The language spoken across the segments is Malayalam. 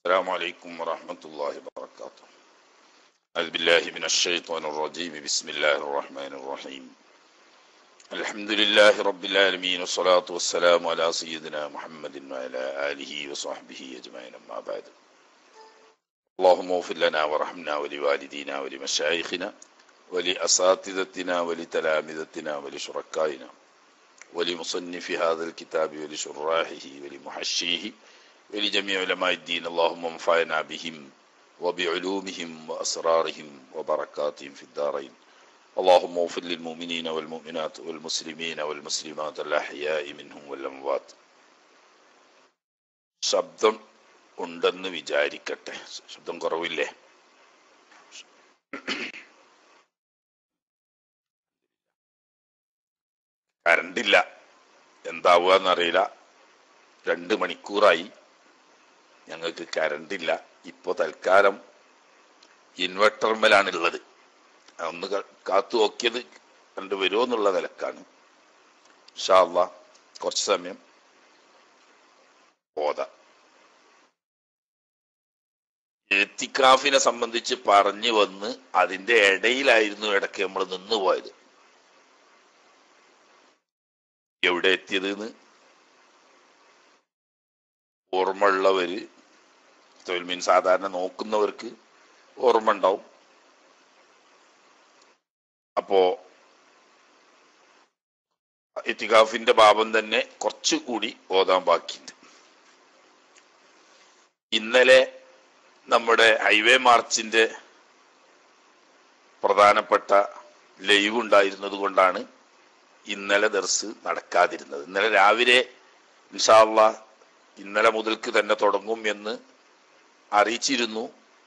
السلام عليكم ورحمة الله وبركاته أعوذ بالله من الشيطان الرجيم بسم الله الرحمن الرحيم الحمد لله رب العالمين والصلاة والسلام على سيدنا محمد وعلى آله وصحبه أجمعين أما بعد اللهم اغفر لنا وارحمنا ولوالدينا ولمشايخنا ولأساتذتنا ولتلامذتنا ولشركائنا ولمصنف هذا الكتاب ولشراحه ولمحشيه ولجميع علماء الدين اللهم انفعنا بهم وبعلومهم وأسرارهم وبركاتهم في الدارين اللهم اغفر للمؤمنين والمؤمنات والمسلمين والمسلمات الأحياء منهم والأموات ശബ്ദം ഉണ്ടെന്ന് വിചാരിക്കട്ടെ ശബ്ദം കുറവില്ലേ കറണ്ടില്ല എന്താവുക എന്നറിയില്ല രണ്ട് മണിക്കൂറായി ഞങ്ങൾക്ക് കറണ്ടില്ല ഇപ്പോൾ തൽക്കാലം ഇൻവെർട്ടർമേലാണ് ഉള്ളത് ഒന്ന് ക- കാത്തു നോക്കിയത് കണ്ടു വരുമോ എന്നുള്ള നിലക്കാണ് ഷാള്ള കുറച്ച് സമയം ഓത എത്തിക്കാഫിനെ സംബന്ധിച്ച് പറഞ്ഞു വന്ന് അതിന്റെ ഇടയിലായിരുന്നു ഇടയ്ക്ക് നമ്മൾ നിന്നുപോയത് എവിടെ എത്തിയത് എന്ന് ഓർമ്മയുള്ളവര് തൊഴിൽമീൻ സാധാരണ നോക്കുന്നവർക്ക് ഓർമ്മ ഉണ്ടാവും അപ്പോ ഇത്തികാഫിന്റെ ഭാവം തന്നെ കുറച്ചുകൂടി ഓതാൻ ബാക്കിയുണ്ട് ഇന്നലെ നമ്മുടെ ഹൈവേ മാർച്ചിന്റെ പ്രധാനപ്പെട്ട ലൈവ് ഉണ്ടായിരുന്നത് കൊണ്ടാണ് ഇന്നലെ ദർസ് നടക്കാതിരുന്നത് ഇന്നലെ രാവിലെ ഇൻഷാല്ല ഇന്നലെ മുതൽക്ക് തന്നെ തുടങ്ങും എന്ന് അറിയിച്ചിരുന്നു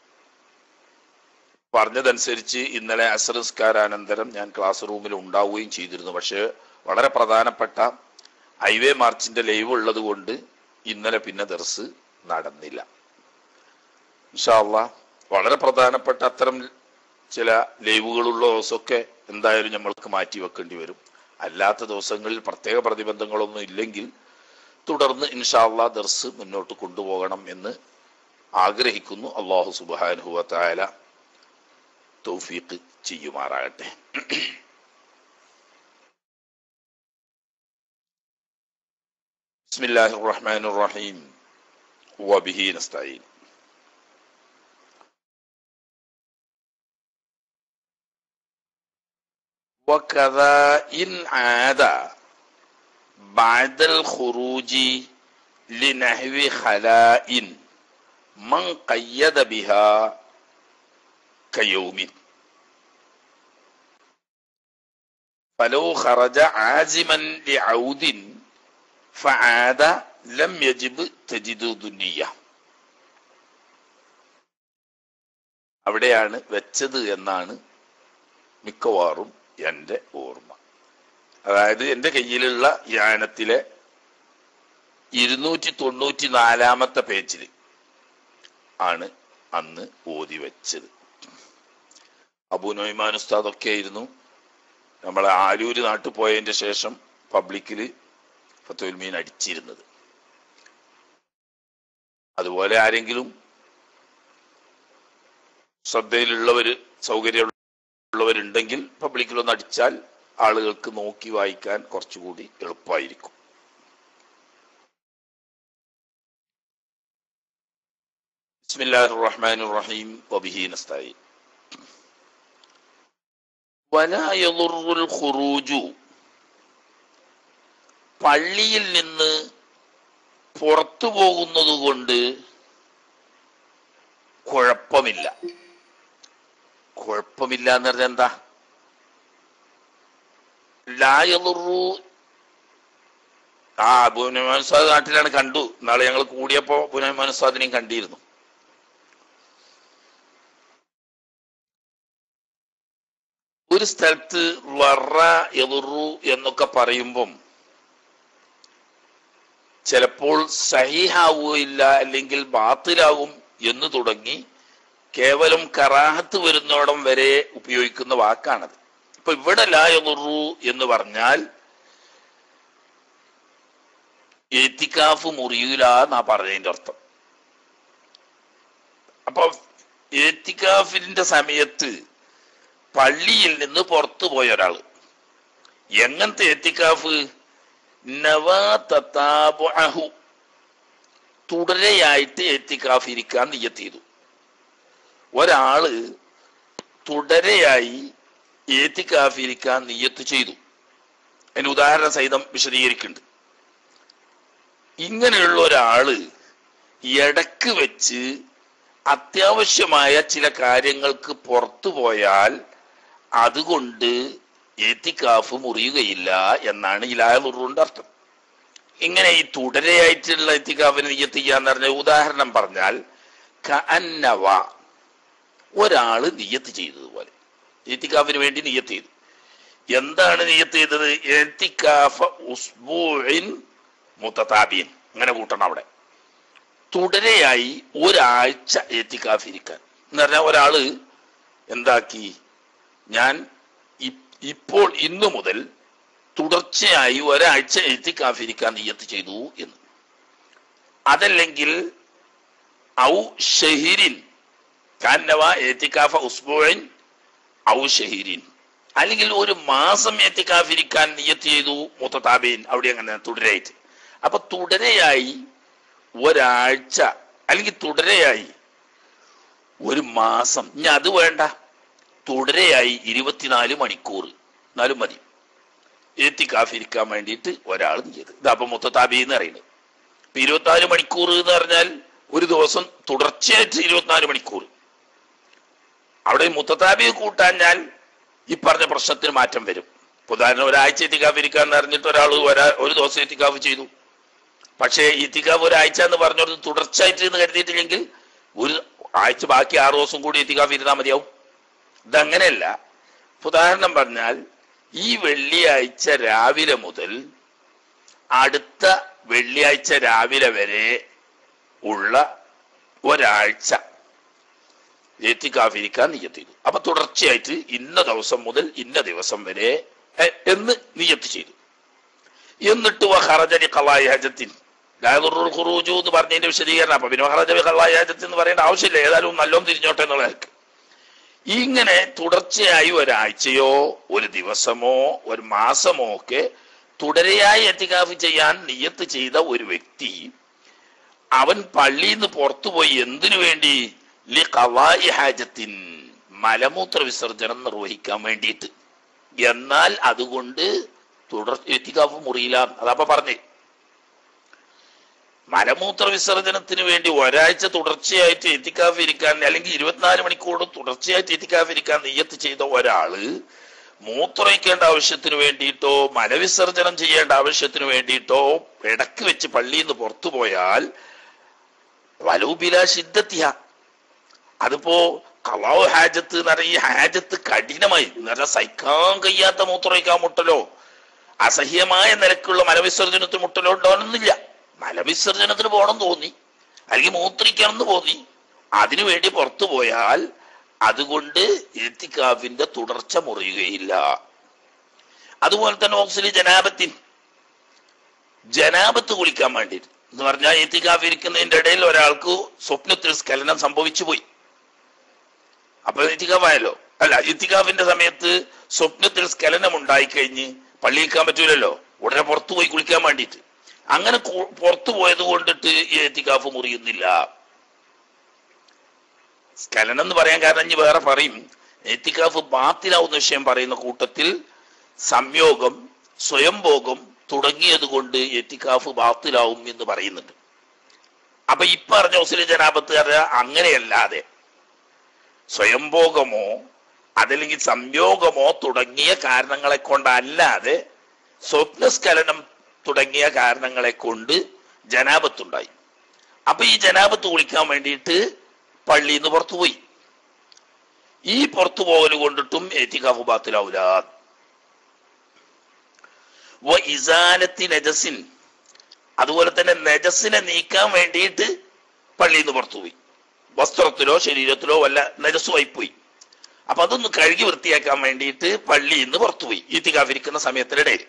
പറഞ്ഞതനുസരിച്ച് ഇന്നലെ അസറസ്കാരാനന്തരം ഞാൻ ക്ലാസ് റൂമിൽ ഉണ്ടാവുകയും ചെയ്തിരുന്നു പക്ഷേ വളരെ പ്രധാനപ്പെട്ട ഹൈവേ മാർച്ചിന്റെ ലൈവ് ഉള്ളത് കൊണ്ട് ഇന്നലെ പിന്നെ ദർസ് നടന്നില്ല ഇൻഷാല്ല വളരെ പ്രധാനപ്പെട്ട അത്തരം ചില ലൈവുകളുള്ള ദിവസമൊക്കെ എന്തായാലും നമ്മൾക്ക് മാറ്റി വെക്കേണ്ടി വരും അല്ലാത്ത ദിവസങ്ങളിൽ പ്രത്യേക പ്രതിബന്ധങ്ങളൊന്നും ഇല്ലെങ്കിൽ തുടർന്ന് ഇൻഷാല്ല ദർസ് മുന്നോട്ട് കൊണ്ടുപോകണം എന്ന് ആഗ്രഹിക്കുന്നു അള്ളാഹു സുബാനുഹുവ തായാല തൗഫീഖ് ചെയ്യുമാറാകട്ടെ ബിസ്മില്ലാഹിർ റഹ്മാനിർ റഹീം വബിഹി നസ്തഈൻ وكذا إن عاد بعد الخروج لنحو خلاء من قيد بها كيوم فلو خرج عازما لعود فعاد لم يجب تجديد النية അവിടെയാണ് വെച്ചത് എന്നാണ് മിക്കവാറും എൻ്റെ ഓർമ്മ അതായത് എൻ്റെ കയ്യിലുള്ള യാനത്തിലെ ഇരുന്നൂറ്റി തൊണ്ണൂറ്റി നാലാമത്തെ പേജിൽ ആണ് അന്ന് ഓതി വെച്ചത് അബു നൊയ്മാൻ ഉസ്താദ് ഒക്കെ ആയിരുന്നു നമ്മളെ ആലൂര് നാട്ടിൽ പോയതിന്റെ ശേഷം പബ്ലിക്കിൽ ഫത്തുൽ മീൻ അടിച്ചിരുന്നത് അതുപോലെ ആരെങ്കിലും ശ്രദ്ധയിലുള്ളവര് സൗകര്യമുള്ളവരുണ്ടെങ്കിൽ പബ്ലിക്കിൽ ഒന്ന് അടിച്ചാൽ ആളുകൾക്ക് നോക്കി വായിക്കാൻ കുറച്ചുകൂടി എളുപ്പമായിരിക്കും ബിസ്മില്ലാഹിർ റഹ്മാനിർ റഹീം വബിഹി നസ്തഈൻ വലാ യദുറുൽ ഖുറൂജു പള്ളിയിൽ നിന്ന് പുറത്തു പോകുന്നത് കൊണ്ട് കുഴപ്പമില്ല കുഴപ്പമില്ല എന്ന് പറഞ്ഞാൽ എന്താ ലായലുറു ആ പുനമാനുസ്വാദ് നാട്ടിലാണ് കണ്ടു നാളെ ഞങ്ങൾ കൂടിയപ്പോ പുനമാനുസ്വാദിനെയും കണ്ടിരുന്നു ഒരു സ്ഥലത്ത് വറ എതിറു എന്നൊക്കെ പറയുമ്പം ചിലപ്പോൾ സഹിഹാവുകയില്ല അല്ലെങ്കിൽ ബാത്തിലാവും എന്ന് തുടങ്ങി കേവലം കറാഹത്ത് വരുന്നോടം വരെ ഉപയോഗിക്കുന്ന വാക്കാണത് ഇപ്പൊ ഇവിടെ ലായതുറു എന്ന് പറഞ്ഞാൽ എത്തിക്കാഫ് മുറിയൂല എന്നാ പറഞ്ഞതിന്റെ അർത്ഥം അപ്പൊ ഏത്തിക്കാഫിന്റെ സമയത്ത് പള്ളിയിൽ നിന്ന് പുറത്തു പോയ ഒരാള് എങ്ങനത്തെ എത്തിക്കാഫ് നവാതത്താബുഅഹു തുടരെയായിട്ട് എത്തിക്കാഫ് ഇരിക്കാൻ നിയ്യത്ത് ചെയ്തു ഒരാള് തുടരെയായി ഏത്തിക്കാഫ് ഇരിക്കാൻ നിയ്യത്ത് ചെയ്തു അതിന് ഉദാഹരണ സഹിതം വിശദീകരിക്കുന്നുണ്ട് ഇങ്ങനെയുള്ള ഒരാള് ഇടക്ക് വെച്ച് അത്യാവശ്യമായ ചില കാര്യങ്ങൾക്ക് പുറത്തു പോയാൽ അതുകൊണ്ട് ഏത്തിക്കാഫ് മുറിയുകയില്ല എന്നാണ് ഇലായുറുണ്ട് അർത്ഥം ഇങ്ങനെ ഈ തുടരെയായിട്ടുള്ള എത്തിക്കാഫിന് നിയ്യത്ത് ചെയ്യാന്ന് പറഞ്ഞ ഉദാഹരണം പറഞ്ഞാൽ കഅന്നവ ഒരാള് നിയ്യത്ത് ചെയ്തതുപോലെ ഏത്തിക്കാഫിന് വേണ്ടി നിയ്യത്ത് ചെയ്തു എന്താണ് നിയ്യത്ത് ചെയ്തത് ഏത്തിക്കാഫ ഉസ്ബൂഇൻ മുത്തതാബീൻ അങ്ങനെ കൂട്ടണം അവിടെ തുടരെയായി ഒരാഴ്ച ഏത്തിക്കാഫ് ഇരിക്കാൻ എന്ന് പറഞ്ഞാൽ ഒരാള് എന്താക്കി ഞാൻ ഇ- ഇപ്പോൾ ഇന്നു മുതൽ തുടർച്ചയായി ഒരാഴ്ച എഴുത്തിക്കാഫ് ഇരിക്കാൻ നിയ്യത്ത് ചെയ്തു എന്ന് അതല്ലെങ്കിൽ ഔ ഷഹിരിൻ കാന്നവ ഏത്തിക്കാഫ ഉസ്ബുഇൻ ഔ ഷഹിരിൻ അല്ലെങ്കിൽ ഒരു മാസം ഏത്തിക്കാഫ് ഇരിക്കാൻ നിയ്യത്ത് ചെയ്തു മുത്തതാബീൻ അവിടെ അങ്ങനെ തുടരെയായിട്ട് അപ്പൊ തുടരെയായി ഒരാഴ്ച അല്ലെങ്കിൽ തുടരെയായി ഒരു മാസം ഇനി അത് വേണ്ട തുടരെയായി ഇരുപത്തിനാല് മണിക്കൂർ എന്നാലും മതി ഏത്തിക്കാഫ് ഇരിക്കാൻ വേണ്ടിയിട്ട് ഒരാൾ ചെയ്ത് ഇതപ്പൊ മുത്തത്താബി എന്ന് പറയുന്നത് ഇപ്പൊ ഇരുപത്തിനാല് മണിക്കൂർ എന്ന് പറഞ്ഞാൽ ഒരു ദിവസം തുടർച്ചയായിട്ട് ഇരുപത്തിനാല് മണിക്കൂർ അവിടെ മുത്തത്താബി കൂട്ടാഞ്ഞാൽ ഈ പറഞ്ഞ പ്രശ്നത്തിന് മാറ്റം വരും ഇപ്പൊ ഉദാഹരണം ഒരാഴ്ച എത്തിക്കാഫ് ഇരിക്കാന്ന് അറിഞ്ഞിട്ട് ഒരാൾ ഒരാ ഒരു ദിവസം എത്തിക്കാഫ് ചെയ്തു പക്ഷേ ഇത്തിക്കാഫ് ഒരാഴ്ച എന്ന് പറഞ്ഞത് തുടർച്ചയായിട്ട് എന്ന് കരുതിയിട്ടില്ലെങ്കിൽ ഒരു ആഴ്ച ബാക്കി ആറ് ദിവസം കൂടി എത്തിക്കാഫ് ഇരുന്നാൽ മതിയാവും ഇതങ്ങനെയല്ല ഇപ്പൊ ഉദാഹരണം പറഞ്ഞാൽ ഈ വെള്ളിയാഴ്ച രാവിലെ മുതൽ അടുത്ത വെള്ളിയാഴ്ച രാവിലെ വരെ ഉള്ള ഒരാഴ്ച ഏത്തിക്കാഫിരിക്കാൻ നിയ്യത്ത് ചെയ്തു അപ്പൊ തുടർച്ചയായിട്ട് ഇന്ന ദിവസം മുതൽ ഇന്ന ദിവസം വരെ എ, എന്ന് നിയ്യത്ത് ചെയ്തു എന്നിട്ട് വഹറജലി ഖലായി ഹജത്തിൻ ലായതുറുൽ ഖുറൂജു എന്ന് പറഞ്ഞതിന്റെ വിശദീകരണം അപ്പൊ പിന്നെ വഹറജലി ഖലായി ഹജത്ത് എന്ന് പറയേണ്ട ആവശ്യമില്ല ഏതായാലും നല്ലോണം തിരിഞ്ഞോട്ടെ എന്നുള്ള നിലക്ക് ഇങ്ങനെ തുടർച്ചയായി ഒരാഴ്ചയോ ഒരു ദിവസമോ ഒരു മാസമോ ഒക്കെ തുടരെയായി എത്തിക്കാഫ് ചെയ്യാൻ നിയത്ത് ചെയ്ത ഒരു വ്യക്തി അവൻ പള്ളിയിൽ നിന്ന് പുറത്തുപോയി എന്തിനു വേണ്ടി ലി ഖവാഇ ഹാജത്തിൻ മലമൂത്ര വിസർജനം നിർവഹിക്കാൻ വേണ്ടിയിട്ട് എന്നാൽ അതുകൊണ്ട് തുടർ എത്തിക്കാഫ് മുറിയില്ല അതപ്പ പറഞ്ഞേ മലമൂത്ര വിസർജനത്തിന് വേണ്ടി ഒരാഴ്ച തുടർച്ചയായിട്ട് എത്തിക്കാഫ് ഇരിക്കാൻ അല്ലെങ്കിൽ ഇരുപത്തിനാല് മണിക്കൂർ തുടർച്ചയായിട്ട് എത്തിക്കാഫ് ഇരിക്കാൻ നിയ്യത്ത് ചെയ്ത ഒരാള് മൂത്രയിക്കേണ്ട ആവശ്യത്തിന് വേണ്ടിയിട്ടോ മലവിസർജനം ചെയ്യേണ്ട ആവശ്യത്തിന് വേണ്ടിയിട്ടോ ഇടക്ക് വെച്ച് പള്ളിയിൽ നിന്ന് പുറത്തു പോയാൽ വലൂബില സിദ്ധത്തിയ അതിപ്പോ കളാവ് ഹാജത്ത് എന്ന് പറഞ്ഞ ഈ ഹാജത്ത് കഠിനമായി എന്ന് പറഞ്ഞാൽ സഹിക്കാൻ കഴിയാത്ത മൂത്രയിക്കാൻ മുട്ടലോ അസഹ്യമായ നിലക്കുള്ള മലവിസർജനത്തിന് മുട്ടലോ ഉണ്ടാവണമെന്നില്ല മലവിസർജനത്തിന് പോകണം തോന്നി അല്ലെങ്കിൽ മൂത്രിക്കണം എന്ന് തോന്നി അതിനു വേണ്ടി പുറത്തു പോയാൽ അതുകൊണ്ട് എത്തിക്കാഫിന്റെ തുടർച്ച മുറിയുകയില്ല അതുപോലെ തന്നെ ഓക്സിലി ജനാപത്തിൻ ജനാപത്ത് കുളിക്കാൻ വേണ്ടി എന്ന് പറഞ്ഞാൽ എത്തിക്കാഫ് ഇരിക്കുന്നതിന്റെ ഇടയിൽ ഒരാൾക്ക് സ്വപ്നത്തിൽ സ്ഖലനം സംഭവിച്ചു പോയി അപ്പൊ ഇത്തിക്കാഫായല്ലോ അല്ല ഇത്തിക്കാഫിന്റെ സമയത്ത് സ്വപ്നത്തിൽ സ്ഖലനം ഉണ്ടായിക്കഴിഞ്ഞ് പള്ളി നിൽക്കാൻ പറ്റൂലല്ലോ ഉടനെ പുറത്തു പോയി കുളിക്കാൻ വേണ്ടിയിട്ട് അങ്ങനെ കു- പുറത്തു പോയത് കൊണ്ടിട്ട് ഈ എത്തിക്കാഫ് മുറിയുന്നില്ല സ്ഖലനം എന്ന് പറയാൻ കാരണം ഇനി വേറെ പറയും എത്തിക്കാഫ് ബാത്തിലാവുന്ന വിഷയം പറയുന്ന കൂട്ടത്തിൽ സംയോഗം സ്വയംഭോഗം തുടങ്ങിയത് കൊണ്ട് എത്തിക്കാഫ് ബാത്തിലാവും എന്ന് പറയുന്നുണ്ട് അപ്പൊ ഈ പറഞ്ഞ മുസ്ലിം ജനാപത്തുകാർ അങ്ങനെയല്ലാതെ സ്വയംഭോഗമോ അതല്ലെങ്കിൽ സംയോഗമോ തുടങ്ങിയ കാരണങ്ങളെ കൊണ്ടല്ലാതെ സ്വപ്നസ്ഖലനം തുടങ്ങിയ കാരണങ്ങളെ കൊണ്ട് ജനാപത്തുണ്ടായി അപ്പൊ ഈ ജനാപത്ത് കുളിക്കാൻ വേണ്ടിയിട്ട് പള്ളിയിൽ നിന്ന് പുറത്തുപോയി ഈ പുറത്തു പോകൽ കൊണ്ടിട്ടും എത്തിക്കാഫ് ബാത്തിലാവൂല വ ഇസാലത്തി നജസിൻ അതുപോലെ തന്നെ നജസിനെ നീക്കാൻ വേണ്ടിയിട്ട് പള്ളിയിൽ നിന്ന് പുറത്തുപോയി വസ്ത്രത്തിലോ ശരീരത്തിലോ വല്ല നജസ്സുമായി പോയി അപ്പൊ അതൊന്ന് കഴുകി വൃത്തിയാക്കാൻ വേണ്ടിയിട്ട് പള്ളിയിൽ നിന്ന് പുറത്തുപോയി ഈത്തികാഫിരിക്കുന്ന സമയത്തിനിടയിൽ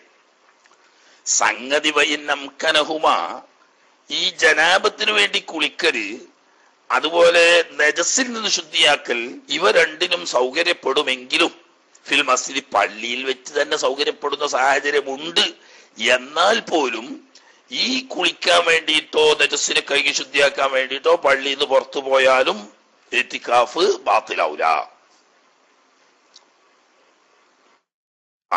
സംഗതി വൈനംകനഹുമ ഈ ജനാപത്തിന് വേണ്ടി കുളിക്കല് അതുപോലെ നജസിൽ നിന്ന് ശുദ്ധിയാക്കൽ ഇവ രണ്ടിനും സൗകര്യപ്പെടുമെങ്കിലും ഫിൽ മസ്ജിദ് പള്ളിയിൽ വെച്ച് തന്നെ സൗകര്യപ്പെടുന്ന സാഹചര്യമുണ്ട് എന്നാൽ പോലും ഈ കുളിക്കാൻ വേണ്ടിയിട്ടോ നജസ്സിനെ കഴുകി ശുദ്ധിയാക്കാൻ വേണ്ടിയിട്ടോ പള്ളിയിൽ നിന്ന് പുറത്തു പോയാലും എത്തിക്കാഫ് ബാത്തിലാവൂല ആ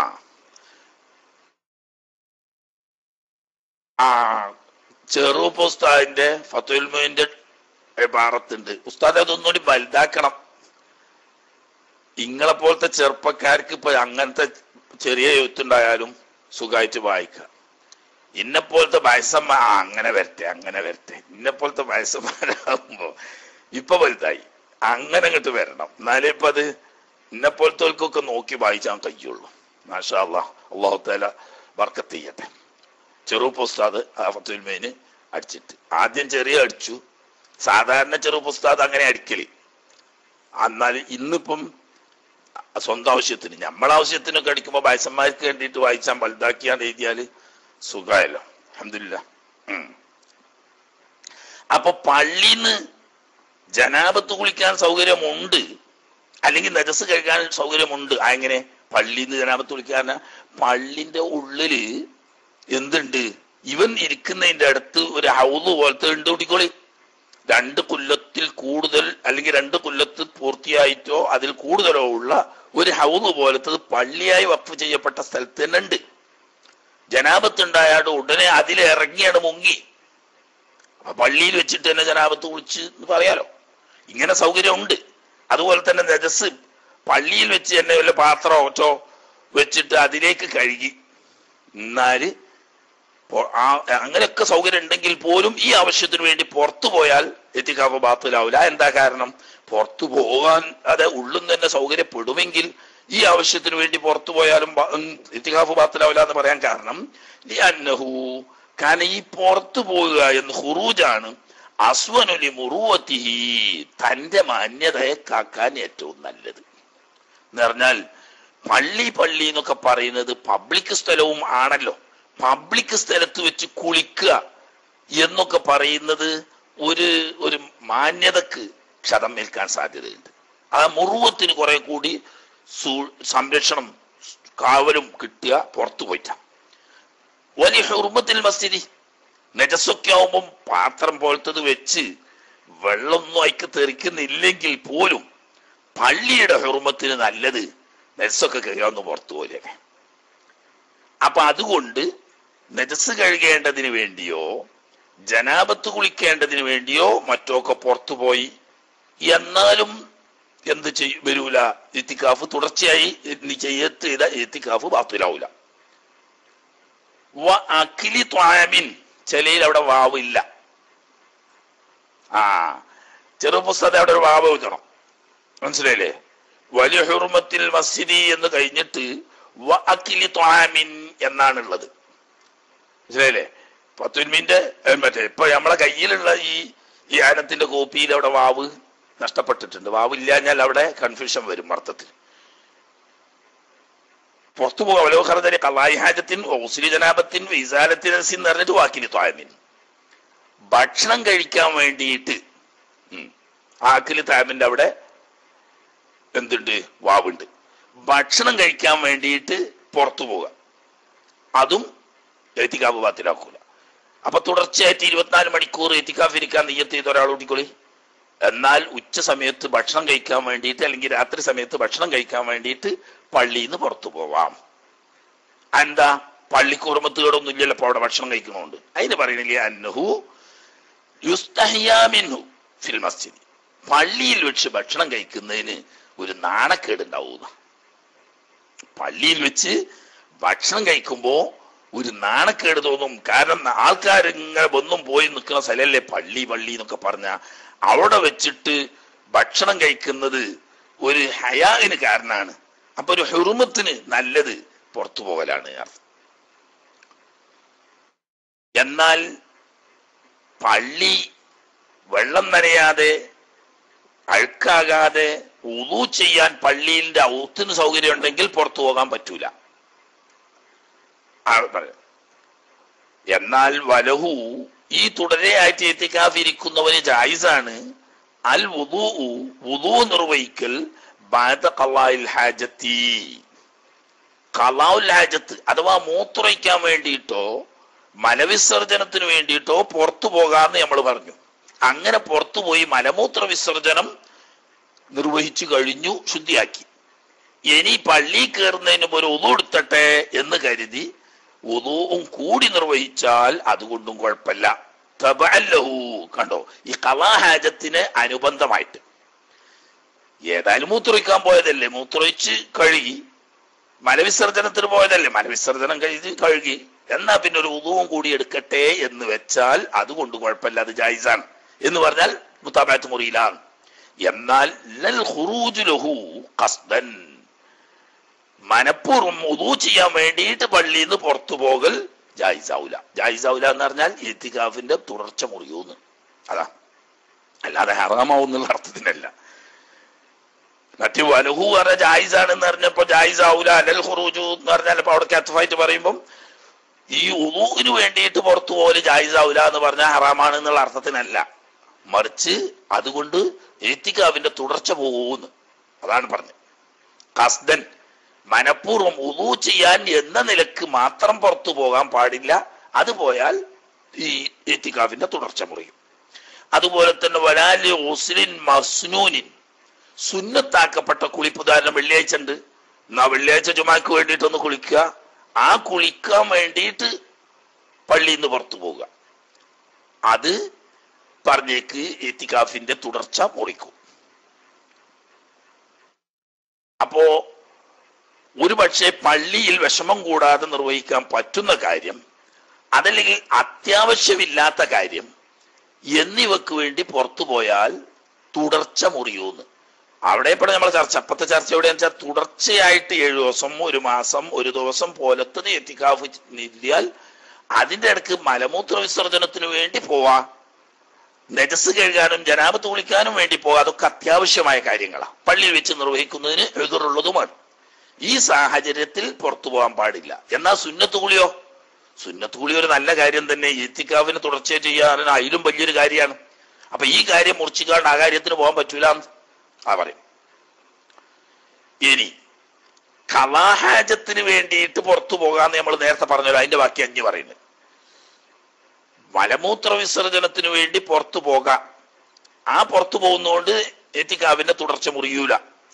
ആ ചെറുപ്പ് ഉസ്താദിന്റെ ഫത്തുൽമുവിന്റെ ഭാഗത്തുണ്ട് ഉസ്താദ് അതൊന്നുകൂടി വലുതാക്കണം ഇങ്ങളെ പോലത്തെ ചെറുപ്പക്കാർക്ക് ഇപ്പൊ അങ്ങനത്തെ ചെറിയ എഴുത്തുണ്ടായാലും സുഖമായിട്ട് വായിക്കാം ഇന്നെ പോലത്തെ വയസ്സമ്മ ആ, അങ്ങനെ വരട്ടെ അങ്ങനെ വരട്ടെ ഇന്നെ പോലത്തെ വയസ്സന്മാരാകുമ്പോ ഇപ്പൊ വലുതായി അങ്ങനെ അങ്ങോട്ട് വരണം എന്നാലേ ഇപ്പൊ അത് ഇന്നെ പോലത്തെ നോക്കി വായിച്ചാൽ കഴിയുള്ളൂ മാഷാ അള്ളാഹ് അള്ളാഹു താല വർക്കത്ത് ചെയ്യട്ടെ ചെറുപ്പ് ഉസ്താദ് ആ ഫത്തുൽമേന് അടിച്ചിട്ട് ആദ്യം ചെറിയ അടിച്ചു സാധാരണ ചെറുപ്പ് ഉസ്താദ് അങ്ങനെ അടിക്കല് എന്നാൽ ഇന്നിപ്പം സ്വന്തം ആവശ്യത്തിന് നമ്മളെ ആവശ്യത്തിനൊക്കെ അടിക്കുമ്പോൾ വയസ്സന്മാർക്ക് വേണ്ടിയിട്ട് വായിച്ചാൽ വലുതാക്കിയാണ്ട് എഴുതിയാല് സുഖമായല്ലോ അഹമ്മദില്ല അപ്പൊ പള്ളിന്ന് ജനാപത്ത് കുളിക്കാൻ സൗകര്യമുണ്ട് അല്ലെങ്കിൽ നജസ് കഴുകാൻ സൗകര്യമുണ്ട് ആ എങ്ങനെ പള്ളിന്ന് ജനാപത്ത് കുളിക്കാൻ പള്ളിന്റെ ഉള്ളില് എന്തുണ്ട് ഇവൻ ഇരിക്കുന്നതിന്റെ അടുത്ത് ഒരു ഹൗല് പോലത്തെ ഉണ്ട് കുട്ടിക്കോളി രണ്ട് കൊല്ലത്തിൽ കൂടുതൽ അല്ലെങ്കിൽ രണ്ട് കൊല്ലത്ത് പൂർത്തിയായിട്ടോ അതിൽ കൂടുതലോ ഉള്ള ഒരു ഹൗല് പോലത്തത് പള്ളിയായി വഖഫ് ചെയ്യപ്പെട്ട സ്ഥലത്ത് തന്നെ ഉണ്ട് ജനാപത്ത് ഉണ്ടായാണ്ട് ഉടനെ അതിലിറങ്ങിയാണ് മുങ്ങി അപ്പൊ പള്ളിയിൽ വെച്ചിട്ട് തന്നെ ജനാപത്ത് കുളിച്ച് എന്ന് പറയാലോ ഇങ്ങനെ സൗകര്യമുണ്ട് അതുപോലെ തന്നെ നജസ് പള്ളിയിൽ വെച്ച് തന്നെ വല്ല പാത്രമോ ഒറ്റോ വെച്ചിട്ട് അതിലേക്ക് കഴുകി എന്നാല് പോ- ആ അങ്ങനെയൊക്കെ സൗകര്യം ഉണ്ടെങ്കിൽ പോലും ഈ ആവശ്യത്തിന് വേണ്ടി പുറത്തു പോയാൽ എത്തിക്കാവ് ബാത്തിലാവില്ല എന്താ കാരണം പുറത്തു പോകാൻ അത് ഉള്ളും തന്നെ സൗകര്യപ്പെടുമെങ്കിൽ ഈ ആവശ്യത്തിന് വേണ്ടി പുറത്തു പോയാലും ബ- ഉം, എത്തിക്കാഫ് ബാത്തിലാവില്ല എന്ന് പറയാൻ കാരണം ലിഅന്നഹു കാരണം ഈ പുറത്തു പോവുക എന്ന് ഹുറൂജാണ് അസ്വനുലി മുറുവത്തിഹി തന്റെ മാന്യതയെ കാക്കാൻ ഏറ്റവും നല്ലത് എന്ന് പറഞ്ഞാൽ പള്ളി പള്ളി എന്നൊക്കെ പറയുന്നത് പബ്ലിക് സ്ഥലവും ആണല്ലോ പബ്ലിക് സ്ഥലത്ത് വെച്ച് കുളിക്കുക എന്നൊക്കെ പറയുന്നത് ഒരു ഒരു മാന്യതക്ക് ക്ഷതം ഏൽക്കാൻ സാധ്യതയുണ്ട് ആ മുറുവത്തിന് കുറെ കൂടി സൂ- സംരക്ഷണം കാവലും കിട്ടുക പുറത്തു പോയിട്ട വലിയ ഹുർമത്തിൽ മസ്ജിദി നെജസൊക്കെ ആവുമ്പം പാത്രം പോലത്തത് വെച്ച് വെള്ളമൊന്നും അയക്ക് തെറിക്കുന്നില്ലെങ്കിൽ പോലും പള്ളിയുടെ ഹുർമത്തിന് നല്ലത് നെജസൊക്കെ കഴുകാവുന്ന പുറത്തു പോലെയൊക്കെ അപ്പൊ അതുകൊണ്ട് നെജസ് കഴുകേണ്ടതിന് വേണ്ടിയോ ജനാപത്ത് കുളിക്കേണ്ടതിന് വേണ്ടിയോ മറ്റോ ഒക്കെ പുറത്തു പോയി എന്നാലും എന്ത് ചെയ്യും വരൂല എത്തിക്കാഫ് തുടർച്ചയായി നീ ചെയ്യത്ത് ചെയ്ത എത്തിക്കാഫ് ബാത്തുലാവൂല വ അഖിലി ത്വാമിൻ ചിലയിൽ അവിടെ വാവില്ല ആ ചെറു പുസ്തകത്തെ അവിടെ ഒരു വാവ് വെക്കണം മനസ്സിലായില്ലേ വലിയ ഹുർമത്തിൽ മസ്ജിദി എന്ന് കഴിഞ്ഞിട്ട് വ അഖിലി ത്വാമിൻ എന്നാണുള്ളത് മനസ്സിലായില്ലേ പത്തുമിന്റെ മറ്റേ ഇപ്പൊ നമ്മളെ കയ്യിലുള്ള ഈ ഈ ആനത്തിന്റെ കോപ്പിയിൽ അവിടെ വാവ് നഷ്ടപ്പെട്ടിട്ടുണ്ട് വാവ് ഇല്ലാഞ്ഞാൽ അവിടെ കൺഫ്യൂഷൻ വരും അർത്ഥത്തിൽ പുറത്തു പോകുക അവലോകർദ്ദനെ കലായി ഹാജത്തിൻ ഓസിലി ജനാപത്തിൻ വിസാലത്തിൻ എന്ന് പറഞ്ഞിട്ട് വാക്കിന് ത്വാമിൻ ഭക്ഷണം കഴിക്കാൻ വേണ്ടിയിട്ട് ഉം, ആക്കില് താമിന്റെ അവിടെ എന്തുണ്ട് വാവുണ്ട് ഭക്ഷണം കഴിക്കാൻ വേണ്ടിയിട്ട് പുറത്തു പോവുക അതും എത്തിക്കാവ് ബാത്തിലാക്കൂല അപ്പൊ തുടർച്ചയായിട്ട് ഇരുപത്തിനാല് മണിക്കൂർ എത്തിക്കാഫ് ഇരിക്കാൻ നെയ്യത്ത് ചെയ്ത ഒരാൾ കൂട്ടിക്കൊളി എന്നാൽ ഉച്ച സമയത്ത് ഭക്ഷണം കഴിക്കാൻ വേണ്ടിയിട്ട് അല്ലെങ്കിൽ രാത്രി സമയത്ത് ഭക്ഷണം കഴിക്കാൻ വേണ്ടിയിട്ട് പള്ളിയിൽ നിന്ന് പുറത്തു പോവാം എന്താ പള്ളിക്ക് ഉറമത്തുകേടൊന്നും ഇല്ലല്ലോ അപ്പൊ അവിടെ ഭക്ഷണം കഴിക്കണോണ്ട് അതിന് പറയണില്ലേ അന്നഹു യുസ്തഹിയാമിൻഹു ഫിൽ മസ്ജിദ് പള്ളിയിൽ വെച്ച് ഭക്ഷണം കഴിക്കുന്നതിന് ഒരു നാണക്കേട് ഉണ്ടാവുന്ന പള്ളിയിൽ വെച്ച് ഭക്ഷണം കഴിക്കുമ്പോ ഒരു നാണക്കേട് തോന്നും കാരണം ആൾക്കാർ ഇങ്ങനെ ഒന്നും പോയി നിൽക്കുന്ന സ്ഥലമല്ലേ പള്ളി പള്ളി എന്നൊക്കെ പറഞ്ഞ അവിടെ വെച്ചിട്ട് ഭക്ഷണം കഴിക്കുന്നത് ഒരു ഹയാവിന് കാരണമാണ് അപ്പൊ ഒരു ഹെറുമത്തിന് നല്ലത് പുറത്തു പോകലാണ് അർത്ഥം എന്നാൽ പള്ളി വെള്ളം നനയാതെ അഴുക്കാകാതെ ഉളു ചെയ്യാൻ പള്ളിയിന്റെ ഔത്തിന് സൗകര്യം ഉണ്ടെങ്കിൽ പുറത്തു പോകാൻ പറ്റൂല ആ പറയാം. എന്നാൽ വലഹു ഈ തുടരെയായിട്ട് എത്തിക്കാതിരിക്കുന്നവന് ജായിസാണ് അൽ വുദൂ വുദൂ നിർവഹിക്കൽ ബാദ ഖളായിൽ ഹാജത്തി ഖളാഉൽ ഹാജത്ത് അഥവാ മൂത്രയിക്കാൻ വേണ്ടിയിട്ടോ മലവിസർജനത്തിന് വേണ്ടിയിട്ടോ പുറത്തു പോകാന്ന് നമ്മൾ പറഞ്ഞു അങ്ങനെ പുറത്തു പോയി മലമൂത്ര വിസർജനം നിർവഹിച്ചു കഴിഞ്ഞു ശുദ്ധിയാക്കി ഇനി പള്ളി കയറുന്നതിന് ഒരു ഉതു എടുത്തട്ടെ എന്ന് കരുതി ഉതുവും കൂടി നിർവഹിച്ചാൽ അതുകൊണ്ടും കുഴപ്പമില്ല തബഅല്ലഹു കണ്ടോ ഈ കലാഹാജത്തിന് അനുബന്ധമായിട്ട് ഏതായാലും മൂത്രമൊഴിക്കാൻ പോയതല്ലേ മൂത്രമൊഴിച്ച് കഴുകി മലവിസർജനത്തിന് പോയതല്ലേ മലവിസർജനം കഴിഞ്ഞ് കഴുകി എന്നാ പിന്നെ ഒരു ഉദവും കൂടി എടുക്കട്ടെ എന്ന് വെച്ചാൽ അതുകൊണ്ട് കുഴപ്പമില്ല അത് ജായിസാണ് എന്ന് പറഞ്ഞാൽ മുത്താബാത്ത് മുറിയിലാണ് എന്നാൽ ലൽ ഖുറൂജു ലഹു ഖസ്ദൻ മനഃപൂർവ്വം ഉദു ചെയ്യാൻ വേണ്ടിയിട്ട് പള്ളിയിൽ നിന്ന് പുറത്തു പോകൽ ജായിസാവൂല ജായിസാവൂല എന്ന് പറഞ്ഞാൽ ഇത്തികാഫിന്റെ തുടർച്ച മുറിയൂന്ന് അതാ അല്ലാതെ ഹറാമാവുന്നുള്ള അർത്ഥത്തിനല്ല മറ്റു വലഹു പറഞ്ഞ ജായിസാണെന്ന് പറഞ്ഞപ്പോ ജായിസാവൂല അലൽ ഖുറൂജു എന്ന് പറഞ്ഞാൽ ഇപ്പൊ അവിടെ കത്തഫായിട്ട് പറയുമ്പം ഈ ഉദൂവിന് വേണ്ടിയിട്ട് പുറത്തു പോകല് ജായിസാവൂല എന്ന് പറഞ്ഞാൽ ഹറാമാണ് എന്നുള്ള അർത്ഥത്തിനല്ല മറിച്ച് അതുകൊണ്ട് എത്തിക്കാവിന്റെ തുടർച്ച പോകുമെന്ന് അതാണ് പറഞ്ഞത് കസ്ദൻ മനഃപൂർവ്വം ഉദു ചെയ്യാൻ എന്ന നിലക്ക് മാത്രം പുറത്തു പോകാൻ പാടില്ല അത് പോയാൽ ഈ എത്തിക്കാവിന്റെ തുടർച്ച മുറിയും അതുപോലെ തന്നെ വലാലി ഉസ്ലിൻ മസ്നൂനിൻ സുന്നത്താക്കപ്പെട്ട കുളിപ്പ് ഉദാഹരണം വെള്ളിയാഴ്ച ഉണ്ട് എന്നാ വെള്ളിയാഴ്ച ജുമാക്ക് വേണ്ടിയിട്ടൊന്ന് കുളിക്കുക ആ കുളിക്കാൻ വേണ്ടിയിട്ട് പള്ളിയിൽ നിന്ന് പുറത്തു പോവുക അത് പറഞ്ഞേക്ക് എത്തിക്കാഫിന്റെ തുടർച്ച മുറിക്കും അപ്പോ ഒരു പക്ഷേ പള്ളിയിൽ വിഷമം കൂടാതെ നിർവഹിക്കാൻ പറ്റുന്ന കാര്യം അതല്ലെങ്കിൽ അത്യാവശ്യമില്ലാത്ത കാര്യം എന്നിവക്ക് വേണ്ടി പുറത്തു പോയാൽ തുടർച്ച മുറിയൂന്ന് അവിടെ ഇപ്പോൾ നമ്മൾ ചർച്ച അപ്പത്തെ ചർച്ച എവിടെയാണെന്ന് വെച്ചാൽ തുടർച്ചയായിട്ട് ഏഴു ദിവസം ഒരു മാസം ഒരു ദിവസം പോലത്തത് എത്തിക്കാഫ് നില്ലിയാൽ അതിന്റെ ഇടക്ക് മലമൂത്ര വിസർജനത്തിന് വേണ്ടി പോവാ നെജസ് കഴുകാനും ജനാപത്ത് കുളിക്കാനും വേണ്ടി പോവാ അതൊക്കെ അത്യാവശ്യമായ കാര്യങ്ങളാണ് പള്ളിയിൽ വെച്ച് നിർവഹിക്കുന്നതിന് എതിരുള്ളതുമാണ് ഈ സാഹചര്യത്തിൽ പുറത്തു പോകാൻ പാടില്ല എന്നാൽ സുന്നത്ത് കുളിയോ സുന്നത്ത് കുളി ഒരു നല്ല കാര്യം തന്നെ എത്തിക്കാവിന് തുടർച്ചയായി ചെയ്യാൻ അതിലും വലിയൊരു കാര്യമാണ് അപ്പൊ ഈ കാര്യം മുറിച്ചിക്കാണ്ട് ആ കാര്യത്തിന് പോകാൻ പറ്റൂല ആ പറയും ഇനി കലാഹാജത്തിന് വേണ്ടിയിട്ട് പുറത്തു പോകാന്ന് നമ്മൾ നേരത്തെ പറഞ്ഞല്ലോ അതിന്റെ ബാക്കി അഞ്ഞ് പറയുന്നത് മലമൂത്ര വിസർജനത്തിന് വേണ്ടി പുറത്തു പോകാം ആ പുറത്തു പോകുന്നതുകൊണ്ട് എത്തിക്കാവിന്റെ തുടർച്ച മുറിയൂല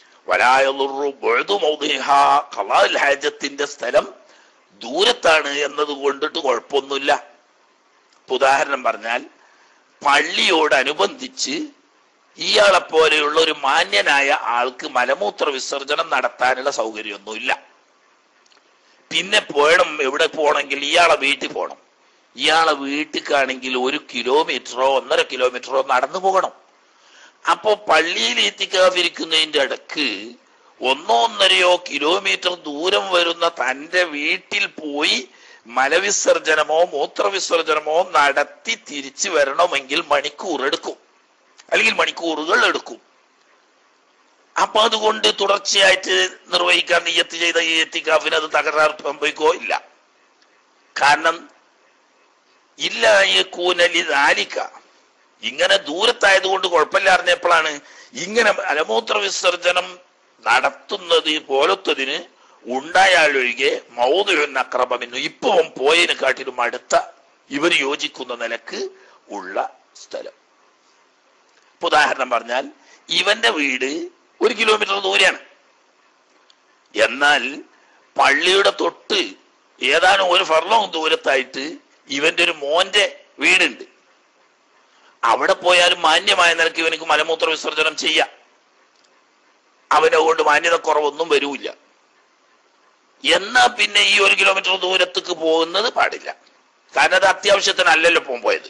ഹാജത്തിന്റെ സ്ഥലം ദൂരത്താണ് എന്നത് കൊണ്ടിട്ട് കുഴപ്പമൊന്നുമില്ല ഉദാഹരണം പറഞ്ഞാൽ പള്ളിയോടനുബന്ധിച്ച് ഇയാളെ പോലെയുള്ള ഒരു മാന്യനായ ആൾക്ക് മലമൂത്ര വിസർജനം നടത്താനുള്ള സൗകര്യമൊന്നുമില്ല പിന്നെ പോയണം എവിടെ പോകണമെങ്കിൽ ഇയാളെ വീട്ടിൽ പോകണം ഇയാളെ വീട്ടിലാണെങ്കിൽ ഒരു കിലോമീറ്ററോ ഒന്നര കിലോമീറ്ററോ നടന്നു പോകണം അപ്പോ പള്ളിയിൽ എത്തിക്കാതിരിക്കുന്നതിന്റെ ഇടക്ക് ഒന്നോ ഒന്നരയോ കിലോമീറ്റർ ദൂരം വരുന്ന തന്റെ വീട്ടിൽ പോയി മലവിസർജനമോ മൂത്രവിസർജനമോ നടത്തി തിരിച്ചു വരണമെങ്കിൽ മണിക്കൂർ എടുക്കും അല്ലെങ്കിൽ മണിക്കൂറുകൾ എടുക്കും അപ്പൊ അതുകൊണ്ട് തുടർച്ചയായിട്ട് നിർവഹിക്കാൻ നീയത്ത് ചെയ്ത ഈ എത്തിക്കാഫിന് അത് തകരാർ സംഭവിക്കോ ഇല്ല കാരണം ഇല്ല ഈ കൂനലി നാലിക്ക ഇങ്ങനെ ദൂരത്തായതുകൊണ്ട് കുഴപ്പമില്ല അറിഞ്ഞപ്പോഴാണ് ഇങ്ങനെ മലമൂത്ര വിസർജനം നടത്തുന്നത് പോലത്തതിന് ഉണ്ടായാലൊഴികെ മൗതുവൻ അക്രമമെന്നു ഇപ്പം പോയതിനെ കാട്ടിലും അടുത്ത ഇവർ യോജിക്കുന്ന നിലക്ക് ഉള്ള സ്ഥലം ഇപ്പൊ ഉദാഹരണം പറഞ്ഞാൽ ഇവന്റെ വീട് ഒരു കിലോമീറ്റർ ദൂരെയാണ് എന്നാൽ പള്ളിയുടെ തൊട്ട് ഏതാനും ഒരു ഫർലോങ് ദൂരത്തായിട്ട് ഇവന്റെ ഒരു മോന്റെ വീടുണ്ട് അവിടെ പോയാലും മാന്യമായ നിലക്ക് ഇവനക്ക് മലമൂത്ര വിസർജനം ചെയ്യാം അവനെ കൊണ്ട് മാന്യത കുറവൊന്നും വരൂല്ല എന്നാ പിന്നെ ഈ ഒരു കിലോമീറ്റർ ദൂരത്തേക്ക് പോകുന്നത് പാടില്ല കാരണം അത് അത്യാവശ്യത്തിനല്ലല്ലോ പോകാൻ പോയത്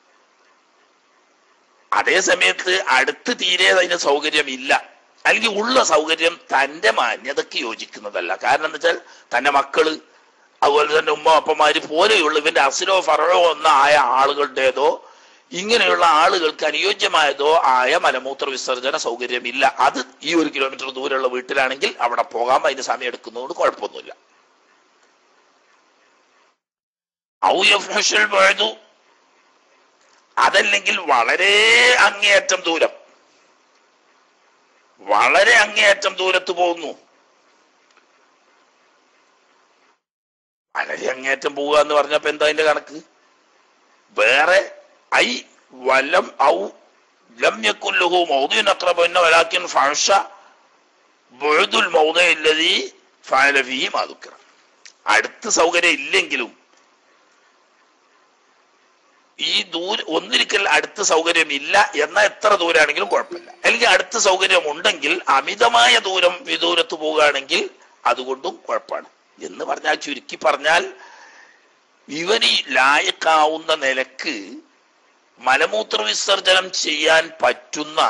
അതേ സമയത്ത് അടുത്ത് തീരെ അതിന് സൗകര്യമില്ല അല്ലെങ്കിൽ ഉള്ള സൗകര്യം തന്റെ മാന്യതയ്ക്ക് യോജിക്കുന്നതല്ല കാരണം എന്താ വെച്ചാൽ തന്റെ മക്കള് അതുപോലെ തന്നെ ഉമ്മ അപ്പന്മാര് പോലെയുള്ള ഇവന്റെ അസിലോ ഫറോ എന്ന ആയ ആളുകളുടേതോ ഇങ്ങനെയുള്ള ആളുകൾക്ക് അനുയോജ്യമായതോ ആയ മലമൂത്ര വിസർജന സൗകര്യമില്ല അത് ഈ ഒരു കിലോമീറ്റർ ദൂരമുള്ള വീട്ടിലാണെങ്കിൽ അവിടെ പോകാൻ അതിന് സമയം എടുക്കുന്നതുകൊണ്ട് കുഴപ്പമൊന്നുമില്ല ഔയഫൽ അതല്ലെങ്കിൽ വളരെ അങ്ങേയറ്റം ദൂരം വളരെ അങ്ങേയറ്റം ദൂരത്ത് പോകുന്നു വളരെ അങ്ങേയറ്റം പോവുക എന്ന് പറഞ്ഞപ്പോ എന്താ അതിന്റെ കണക്ക് വേറെ ഐ വലം ഔ ലം യക്കുല്ലഹു മൗദിൻ അക്രബന്ന വലാക്കിൻ ഫഅഷ ബുഅദുൽ മൗദിഇല്ലദി ഫഅല ഫീഹി മാ ദുക്കിറ അടുത്ത് സൗകര്യം ഇല്ലെങ്കിലും ഈ ദൂര ഒന്നിരിക്കൽ അടുത്ത സൗകര്യം ഇല്ല എന്ന എത്ര ദൂരാണെങ്കിലും കുഴപ്പമില്ല അല്ലെങ്കിൽ അടുത്ത സൗകര്യം ഉണ്ടെങ്കിൽ അമിതമായ ദൂരം വിദൂരത്ത് പോവുകയാണെങ്കിൽ അതുകൊണ്ടും കുഴപ്പമാണ് എന്ന് പറഞ്ഞാൽ ചുരുക്കി പറഞ്ഞാൽ ഇവന് ലായക്കാവുന്ന നിലക്ക് മലമൂത്ര വിസർജനം ചെയ്യാൻ പറ്റുന്ന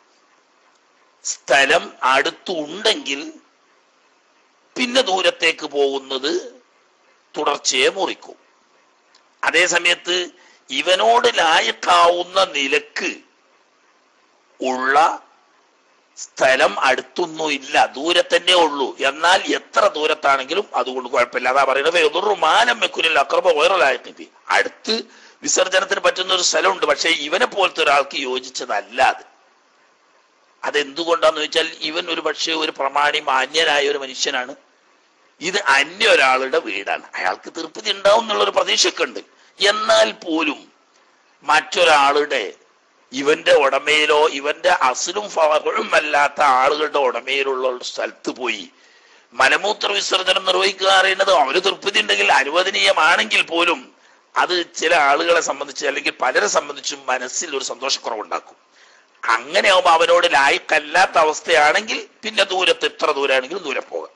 സ്ഥലം അടുത്തുണ്ടെങ്കിൽ പിന്നെ ദൂരത്തേക്ക് പോകുന്നത് തുടർച്ചയെ മുറിക്കും അതേ സമയത്ത് ഇവനോട് ലായക്കാവുന്ന നിലക്ക് ഉള്ള സ്ഥലം അടുത്തൊന്നും ഇല്ല ദൂരെ തന്നെ ഉള്ളൂ എന്നാൽ എത്ര ദൂരത്താണെങ്കിലും അതുകൊണ്ട് കുഴപ്പമില്ല അതാ പറയുന്നത് എതിറു മാനം വെക്കുന്നില്ല അക്രമ വൈറലായിട്ട് അടുത്ത് വിസർജനത്തിന് പറ്റുന്ന ഒരു സ്ഥലമുണ്ട് പക്ഷെ ഇവനെ പോലത്തെ ഒരാൾക്ക് യോജിച്ചതല്ല അത് അതെന്തുകൊണ്ടാന്ന് വെച്ചാൽ ഇവൻ ഒരു പക്ഷേ ഒരു പ്രമാണി മാന്യനായ ഒരു മനുഷ്യനാണ് ഇത് അന്യ ഒരാളുടെ വീടാണ് അയാൾക്ക് തൃപ്തി ഉണ്ടാവും എന്നുള്ള ഒരു പ്രതീക്ഷയൊക്കെ ഉണ്ട് എന്നാൽ പോലും മറ്റൊരാളുടെ ഇവന്റെ ഉടമയിലോ ഇവന്റെ അസിലും ഫവറും അല്ലാത്ത ആളുകളുടെ ഉടമയിലുള്ള ഒരു സ്ഥലത്ത് പോയി മലമൂത്ര വിസർജനം നിർവഹിക്കുക അറിയുന്നത് അവര് തൃപ്തി ഉണ്ടെങ്കിൽ അനുവദനീയമാണെങ്കിൽ പോലും അത് ചില ആളുകളെ സംബന്ധിച്ച് അല്ലെങ്കിൽ പലരെ സംബന്ധിച്ചും മനസ്സിൽ ഒരു സന്തോഷക്കുറവുണ്ടാക്കും അങ്ങനെ ആവുമ്പോ അവനോട് ലായിക്കല്ലാത്ത അവസ്ഥയാണെങ്കിൽ പിന്നെ ദൂരത്ത് എത്ര ദൂരാണെങ്കിലും ദൂരെ പോകാം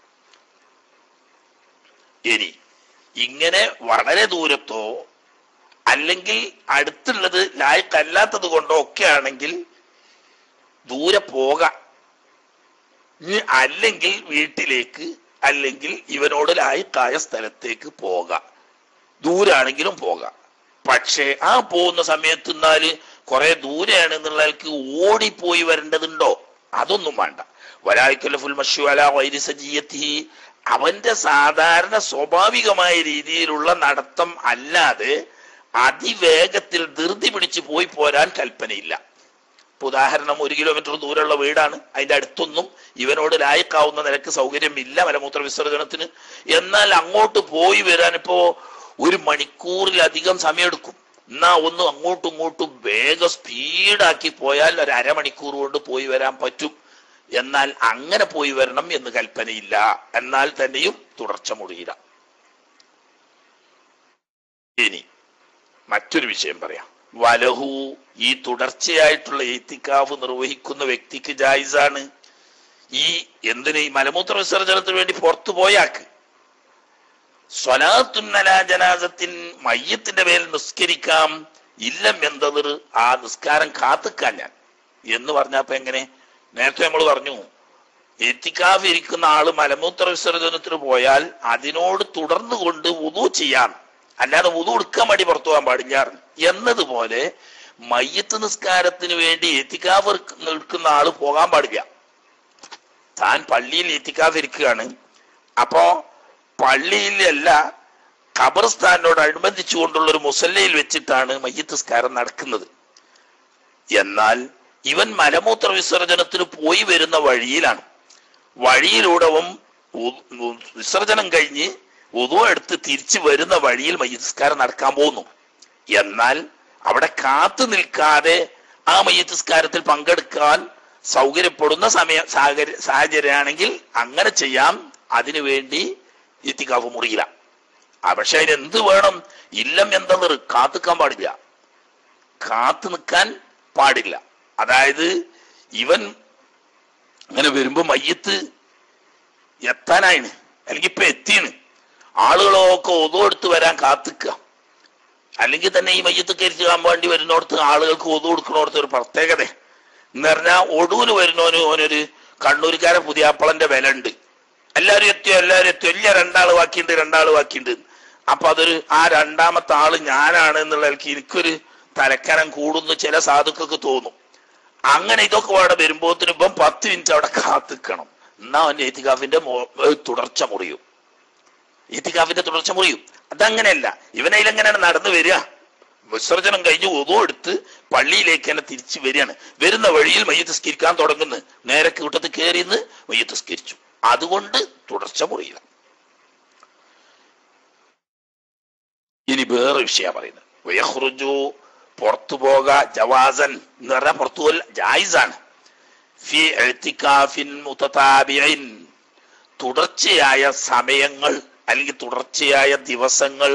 ഇനി ഇങ്ങനെ വളരെ ദൂരത്തോ അല്ലെങ്കിൽ അടുത്തുള്ളത് ലായക്കല്ലാത്തത് കൊണ്ടോ ഒക്കെ ആണെങ്കിൽ ദൂരെ പോകാം ഇനി അല്ലെങ്കിൽ വീട്ടിലേക്ക് അല്ലെങ്കിൽ ഇവനോട് ലായക്കായ സ്ഥലത്തേക്ക് പോകാം ദൂരാണെങ്കിലും പോകാം പക്ഷേ ആ പോകുന്ന സമയത്ത് എന്നാല് കുറെ ദൂരെയാണ് എന്നുള്ളവർക്ക് ഓടിപ്പോയി വരേണ്ടതുണ്ടോ അതൊന്നും വേണ്ട വരായ്ക്കലഫുൽ മഷുവല വൈരിസജീയത്തി അവന്റെ സാധാരണ സ്വാഭാവികമായ രീതിയിലുള്ള നടത്തം അല്ലാതെ അതിവേഗത്തിൽ ധൃതി പിടിച്ച് പോയി പോരാൻ കൽപ്പനയില്ല ഇപ്പൊ ഉദാഹരണം ഒരു കിലോമീറ്റർ ദൂരമുള്ള വീടാണ് അതിന്റെ അടുത്തൊന്നും ഇവനോട് ലായക്കാവുന്ന നിലക്ക് സൗകര്യമില്ല മലമൂത്ര വിസർജനത്തിന് എന്നാൽ അങ്ങോട്ട് പോയി വരാൻ ഇപ്പോ ഒരു മണിക്കൂറിലധികം സമയമെടുക്കും എന്നാ ഒന്ന് അങ്ങോട്ടും ഇങ്ങോട്ടും വേഗം സ്പീഡാക്കി പോയാൽ ഒരു അരമണിക്കൂർ കൊണ്ട് പോയി വരാൻ പറ്റും എന്നാൽ അങ്ങനെ പോയി വരണം എന്ന് കൽപ്പനയില്ല എന്നാൽ തന്നെയും തുടർച്ച മുറിയില്ല ഇനി മറ്റൊരു വിഷയം പറയാം വലഹു ഈ തുടർച്ചയായിട്ടുള്ള എത്തിക്കാവ് നിർവഹിക്കുന്ന വ്യക്തിക്ക് ജായിസാണ് ഈ എന്തിന് ഈ മലമൂത്ര വിസർജനത്തിന് വേണ്ടി പുറത്തു പോയാക്ക് സ്വലാത്തുന്നല ജനാസത്തിൻ മയ്യത്തിന്റെ മേൽ നിസ്കരിക്കാം ഇല്ലം എന്തതിർ ആ നിസ്കാരം കാത്തുക്കാൻ ഞാൻ എന്ന് പറഞ്ഞപ്പോ എങ്ങനെ നേരത്തെ നമ്മൾ പറഞ്ഞു എത്തിക്കാവ് ഇരിക്കുന്ന ആള് മലമൂത്ര വിസർജനത്തിന് പോയാൽ അതിനോട് തുടർന്നു കൊണ്ട് ഉതു ചെയ്യാം അല്ലാതെ ഉതു എടുക്കാൻ വേണ്ടി പുറത്തു പോകാൻ പാടില്ല എന്നതുപോലെ മയ്യത്ത് നിസ്കാരത്തിന് വേണ്ടി എത്തിക്കാവ് നിൽക്കുന്ന ആള് പോകാൻ പാടില്ല താൻ പള്ളിയിൽ എത്തിക്കാവ് ഇരിക്കുകയാണ് അപ്പോ പള്ളിയിലല്ല ഖബർസ്ഥാനോട് അനുബന്ധിച്ചുകൊണ്ടുള്ള ഒരു മുസല്ലയിൽ വെച്ചിട്ടാണ് മയ്യത്ത് നിസ്കാരം നടക്കുന്നത് എന്നാൽ ഇവൻ മലമൂത്ര വിസർജനത്തിന് പോയി വരുന്ന വഴിയിലാണ് വഴിയിലൂടവും വിസർജനം കഴിഞ്ഞ് ഉദു എടുത്ത് തിരിച്ചു വരുന്ന വഴിയിൽ മയ്യസ്കാരം നടക്കാൻ പോകുന്നു എന്നാൽ അവിടെ കാത്തു നിൽക്കാതെ ആ മയ്യസ്കാരത്തിൽ പങ്കെടുക്കാൻ സൗകര്യപ്പെടുന്ന സമയ സാഹചര്യ സാഹചര്യമാണെങ്കിൽ അങ്ങനെ ചെയ്യാം അതിനു വേണ്ടി ഇത്തിക്കാവ് മുറിയില്ല ആ പക്ഷെ അതിന് എന്ത് വേണം ഇല്ലം എന്തെന്ന് കാത്തുക്കാൻ പാടില്ല കാത്തു നിൽക്കാൻ പാടില്ല അതായത് ഇവൻ അങ്ങനെ വരുമ്പോ മയ്യത്ത് എത്താനായിന് അല്ലെങ്കിൽ ഇപ്പൊ എത്തിയാണ് ആളുകളൊക്കെ ഒതു എടുത്ത് വരാൻ കാത്തിക്കുക അല്ലെങ്കിൽ തന്നെ ഈ മയ്യത്ത് കരിച്ചാൻ വേണ്ടി വരുന്നോടത്ത് ആളുകൾക്ക് ഒതു കൊടുക്കണോടത്ത് ഒരു പ്രത്യേകത എന്ന് പറഞ്ഞാൽ ഒടുവിന് വരുന്നവന് ഓനൊരു കണ്ണൂരുകാരൻ പുതിയാപ്പളന്റെ വില ഉണ്ട് എല്ലാവരും എത്തിയോ എല്ലാവരും എത്തിയോ ഇല്ല രണ്ടാള് ബാക്കിയുണ്ട് രണ്ടാള് ബാക്കിയുണ്ട് അപ്പൊ അതൊരു ആ രണ്ടാമത്തെ ആള് ഞാനാണ് എന്നുള്ള എനിക്കൊരു തലക്കനം കൂടുന്നു ചില സാധുക്കൾക്ക് തോന്നും അങ്ങനെ ഇതൊക്കെ അവിടെ വരുമ്പോത്തിന് ഇപ്പം പത്ത് മിനിറ്റ് അവിടെ കാത്തിക്കണം എന്നാ അവന്റെ ഏത്തിക്കാഫിന്റെ തുടർച്ച മുറിയും ഈത്തിക്കാഫിന്റെ തുടർച്ച മുറിയും അതങ്ങനെയല്ല ഇവനതിലെങ്ങനെയാണ് നടന്നു വരിക വിസർജനം കഴിഞ്ഞ് ഒതു എടുത്ത് പള്ളിയിലേക്ക് തന്നെ തിരിച്ചു വരികയാണ് വരുന്ന വഴിയിൽ മയ്യത്ത് സ്കരിക്കാൻ തുടങ്ങുന്നു നേരെ കൂട്ടത്തിൽ കയറിന്ന് മയ്യത്ത് സ്കരിച്ചു അതുകൊണ്ട് തുടർച്ച മുറിയില്ല ഇനി വേറെ വിഷയ പറയുന്നത് വയഹ്റുജു പുറത്തു പോക ജവാസൻ എന്ന് പറഞ്ഞാൽ പുറത്തു പോല ജായിസാണ് ഫി എഴുത്തിക്കാഫിൻ മുതതാബിഇൻ തുടർച്ചയായ സമയങ്ങൾ അല്ലെങ്കിൽ തുടർച്ചയായ ദിവസങ്ങൾ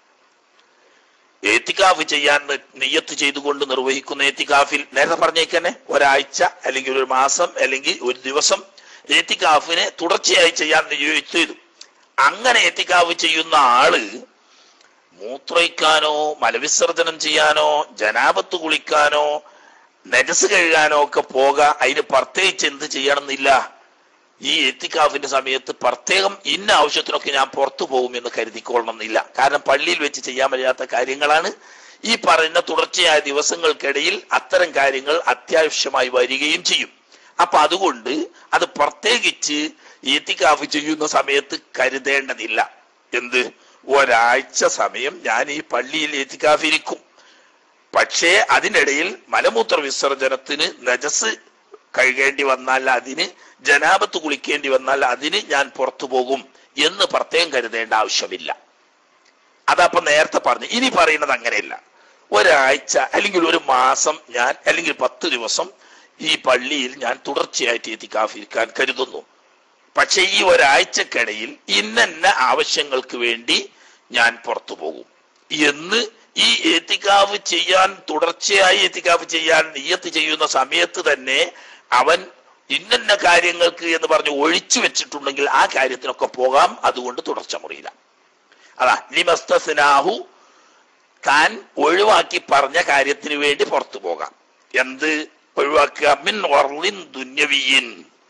ഏത്തിക്കാഫ് ചെയ്യാൻ നെയ്യത്ത് ചെയ്തുകൊണ്ട് നിർവഹിക്കുന്ന ഏത്തിക്കാഫിൽ നേരത്തെ പറഞ്ഞേക്കന്നെ ഒരാഴ്ച അല്ലെങ്കിൽ ഒരു മാസം അല്ലെങ്കിൽ ഒരു ദിവസം ഏത്തിക്കാഫിനെ തുടർച്ചയായി ചെയ്യാൻ നിയോഗിച്ചു ചെയ്തു അങ്ങനെ ഏത്തിക്കാഫ് ചെയ്യുന്ന ആള് മൂത്രയിക്കാനോ മലവിസർജനം ചെയ്യാനോ ജനാപത്ത് കുളിക്കാനോ നജസ് കഴുകാനോ ഒക്കെ പോക അതിന് പ്രത്യേകിച്ച് എന്ത് ചെയ്യണമെന്നില്ല ഈ എത്തിക്കാഫിന്റെ സമയത്ത് പ്രത്യേകം ഇന്ന ആവശ്യത്തിനൊക്കെ ഞാൻ പുറത്തു പോകും എന്ന് കരുതിക്കൊള്ളണമെന്നില്ല കാരണം പള്ളിയിൽ വെച്ച് ചെയ്യാൻ വയ്യാത്ത കാര്യങ്ങളാണ് ഈ പറയുന്ന തുടർച്ചയായ ദിവസങ്ങൾക്കിടയിൽ അത്തരം കാര്യങ്ങൾ അത്യാവശ്യമായി വരികയും ചെയ്യും അപ്പൊ അതുകൊണ്ട് അത് പ്രത്യേകിച്ച് എത്തിക്കാഫ് ചെയ്യുന്ന സമയത്ത് കരുതേണ്ടതില്ല എന്ത് ഒരാഴ്ച സമയം ഞാൻ ഈ പള്ളിയിൽ എത്തിക്കാഫിരിക്കും പക്ഷേ അതിനിടയിൽ മലമൂത്ര വിസർജനത്തിന് നജസ് കഴുകേണ്ടി വന്നാൽ അതിന് ജനാപത്ത് കുളിക്കേണ്ടി വന്നാൽ അതിന് ഞാൻ പുറത്തു പോകും എന്ന് പ്രത്യേകം കരുതേണ്ട ആവശ്യമില്ല അതപ്പൊ നേരത്തെ പറഞ്ഞു ഇനി പറയുന്നത് അങ്ങനെയല്ല ഒരാഴ്ച അല്ലെങ്കിൽ ഒരു മാസം ഞാൻ അല്ലെങ്കിൽ പത്ത് ദിവസം ഈ പള്ളിയിൽ ഞാൻ തുടർച്ചയായിട്ട് എത്തിക്കാഫിരിക്കാൻ കരുതുന്നു പക്ഷെ ഈ ഒരാഴ്ചക്കിടയിൽ ഇന്നന്ന ആവശ്യങ്ങൾക്ക് വേണ്ടി ഞാൻ പുറത്തു പോകും എന്ന് ഈ എത്തിക്കാവ് ചെയ്യാൻ തുടർച്ചയായി എത്തിക്കാവ് ചെയ്യാൻ നിയത്ത് ചെയ്യുന്ന സമയത്ത് തന്നെ അവൻ ഇന്നന്ന കാര്യങ്ങൾക്ക് എന്ന് പറഞ്ഞ് ഒഴിച്ചു വെച്ചിട്ടുണ്ടെങ്കിൽ ആ കാര്യത്തിനൊക്കെ പോകാം അതുകൊണ്ട് തുടർച്ച മുറിയില്ല അതാ ലിമസ്തസ്നാഹു താൻ ഒഴിവാക്കി പറഞ്ഞ കാര്യത്തിന് വേണ്ടി പുറത്തു പോകാം എന്ത് ഒഴിവാക്കുക മിൻ വർലിൻ ദുന്യവിയിൻ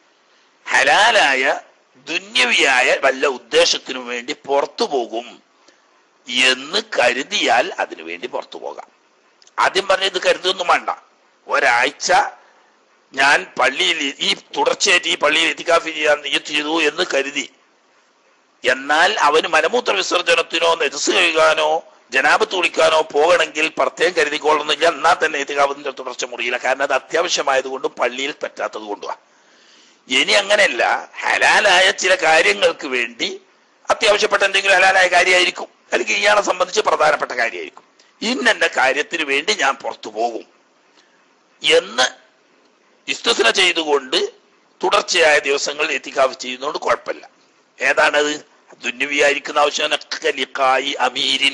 ഹലാലായ ദുന്യവിയായ വല്ല ഉദ്ദേശത്തിനു വേണ്ടി പുറത്തു പോകും എന്ന് കരുതിയാൽ അതിനു വേണ്ടി പുറത്തു പോകാം ആദ്യം പറഞ്ഞ ഇത് കരുതൊന്നും വേണ്ട ഒരാഴ്ച ഞാൻ പള്ളിയിൽ ഈ തുടർച്ചയായിട്ട് ഈ പള്ളിയിൽ എത്തിക്കാഫി ചെയ്യാൻ നിയത്ത് ചെയ്തു എന്ന് കരുതി എന്നാൽ അവന് മലമൂത്ര വിസർജനത്തിനോ നെജസ് കഴുകാനോ ജനാപത്ത് കുളിക്കാനോ പോകണമെങ്കിൽ പ്രത്യേകം കരുതിക്കൊള്ളുന്നില്ല എന്നാൽ തന്നെ എത്തിക്കാവുന്നതിന്റെ തുടർച്ച മുറിയില്ല കാരണം അത് അത്യാവശ്യമായതുകൊണ്ടും പള്ളിയിൽ പറ്റാത്തത് കൊണ്ടുമാണ് ഇനി അങ്ങനെയല്ല ഹലാലായ ചില കാര്യങ്ങൾക്ക് വേണ്ടി അത്യാവശ്യപ്പെട്ട എന്തെങ്കിലും ഹലാലായ കാര്യമായിരിക്കും അല്ലെങ്കിൽ ഇയാളെ സംബന്ധിച്ച് പ്രധാനപ്പെട്ട കാര്യമായിരിക്കും ഇന്നെന്റെ കാര്യത്തിന് വേണ്ടി ഞാൻ പുറത്തു പോകും എന്ന് ഇസ്തുസന ചെയ്തുകൊണ്ട് തുടർച്ചയായ ദിവസങ്ങളിൽ എത്തിക്കാവ് ചെയ്യുന്നതുകൊണ്ട് കുഴപ്പമില്ല ഏതാണത് ദുന്യവിയായിരിക്കുന്ന ആവശ്യം അമീരിൻ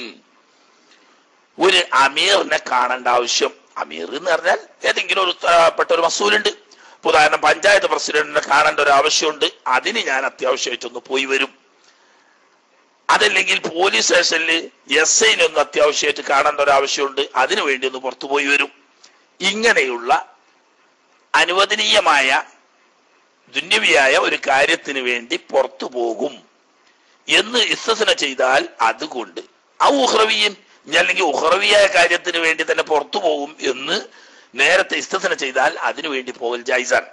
ഒരു അമീറിനെ കാണേണ്ട ആവശ്യം അമീർ എന്ന് പറഞ്ഞാൽ ഏതെങ്കിലും ഒരു ഉത്തരവാദപ്പെട്ട ഒരു മസൂലുണ്ട് ഇപ്പൊ ഉദാഹരണം പഞ്ചായത്ത് പ്രസിഡന്റിനെ കാണേണ്ട ഒരു ആവശ്യമുണ്ട് അതിന് ഞാൻ അത്യാവശ്യമായിട്ടൊന്ന് പോയി വരും അതല്ലെങ്കിൽ പോലീസ് സ്റ്റേഷനിൽ എസ് ഐനൊന്ന് അത്യാവശ്യമായിട്ട് കാണേണ്ട ഒരു ആവശ്യമുണ്ട് അതിനു വേണ്ടി ഒന്ന് പുറത്തു പോയി വരും ഇങ്ങനെയുള്ള അനുവദനീയമായ ദുന്യവിയായ ഒരു കാര്യത്തിന് വേണ്ടി പുറത്തു പോകും എന്ന് ഇസ്തസന ചെയ്താൽ അതുകൊണ്ട് ആ ഉഹ്റവിയൻ അല്ലെങ്കിൽ ഉഹ്റവിയായ കാര്യത്തിന് വേണ്ടി തന്നെ പുറത്തു പോകും എന്ന് നേരത്തെ ഇസ്തസന ചെയ്താൽ അതിനു വേണ്ടി പോകൽ ജൈസാൻ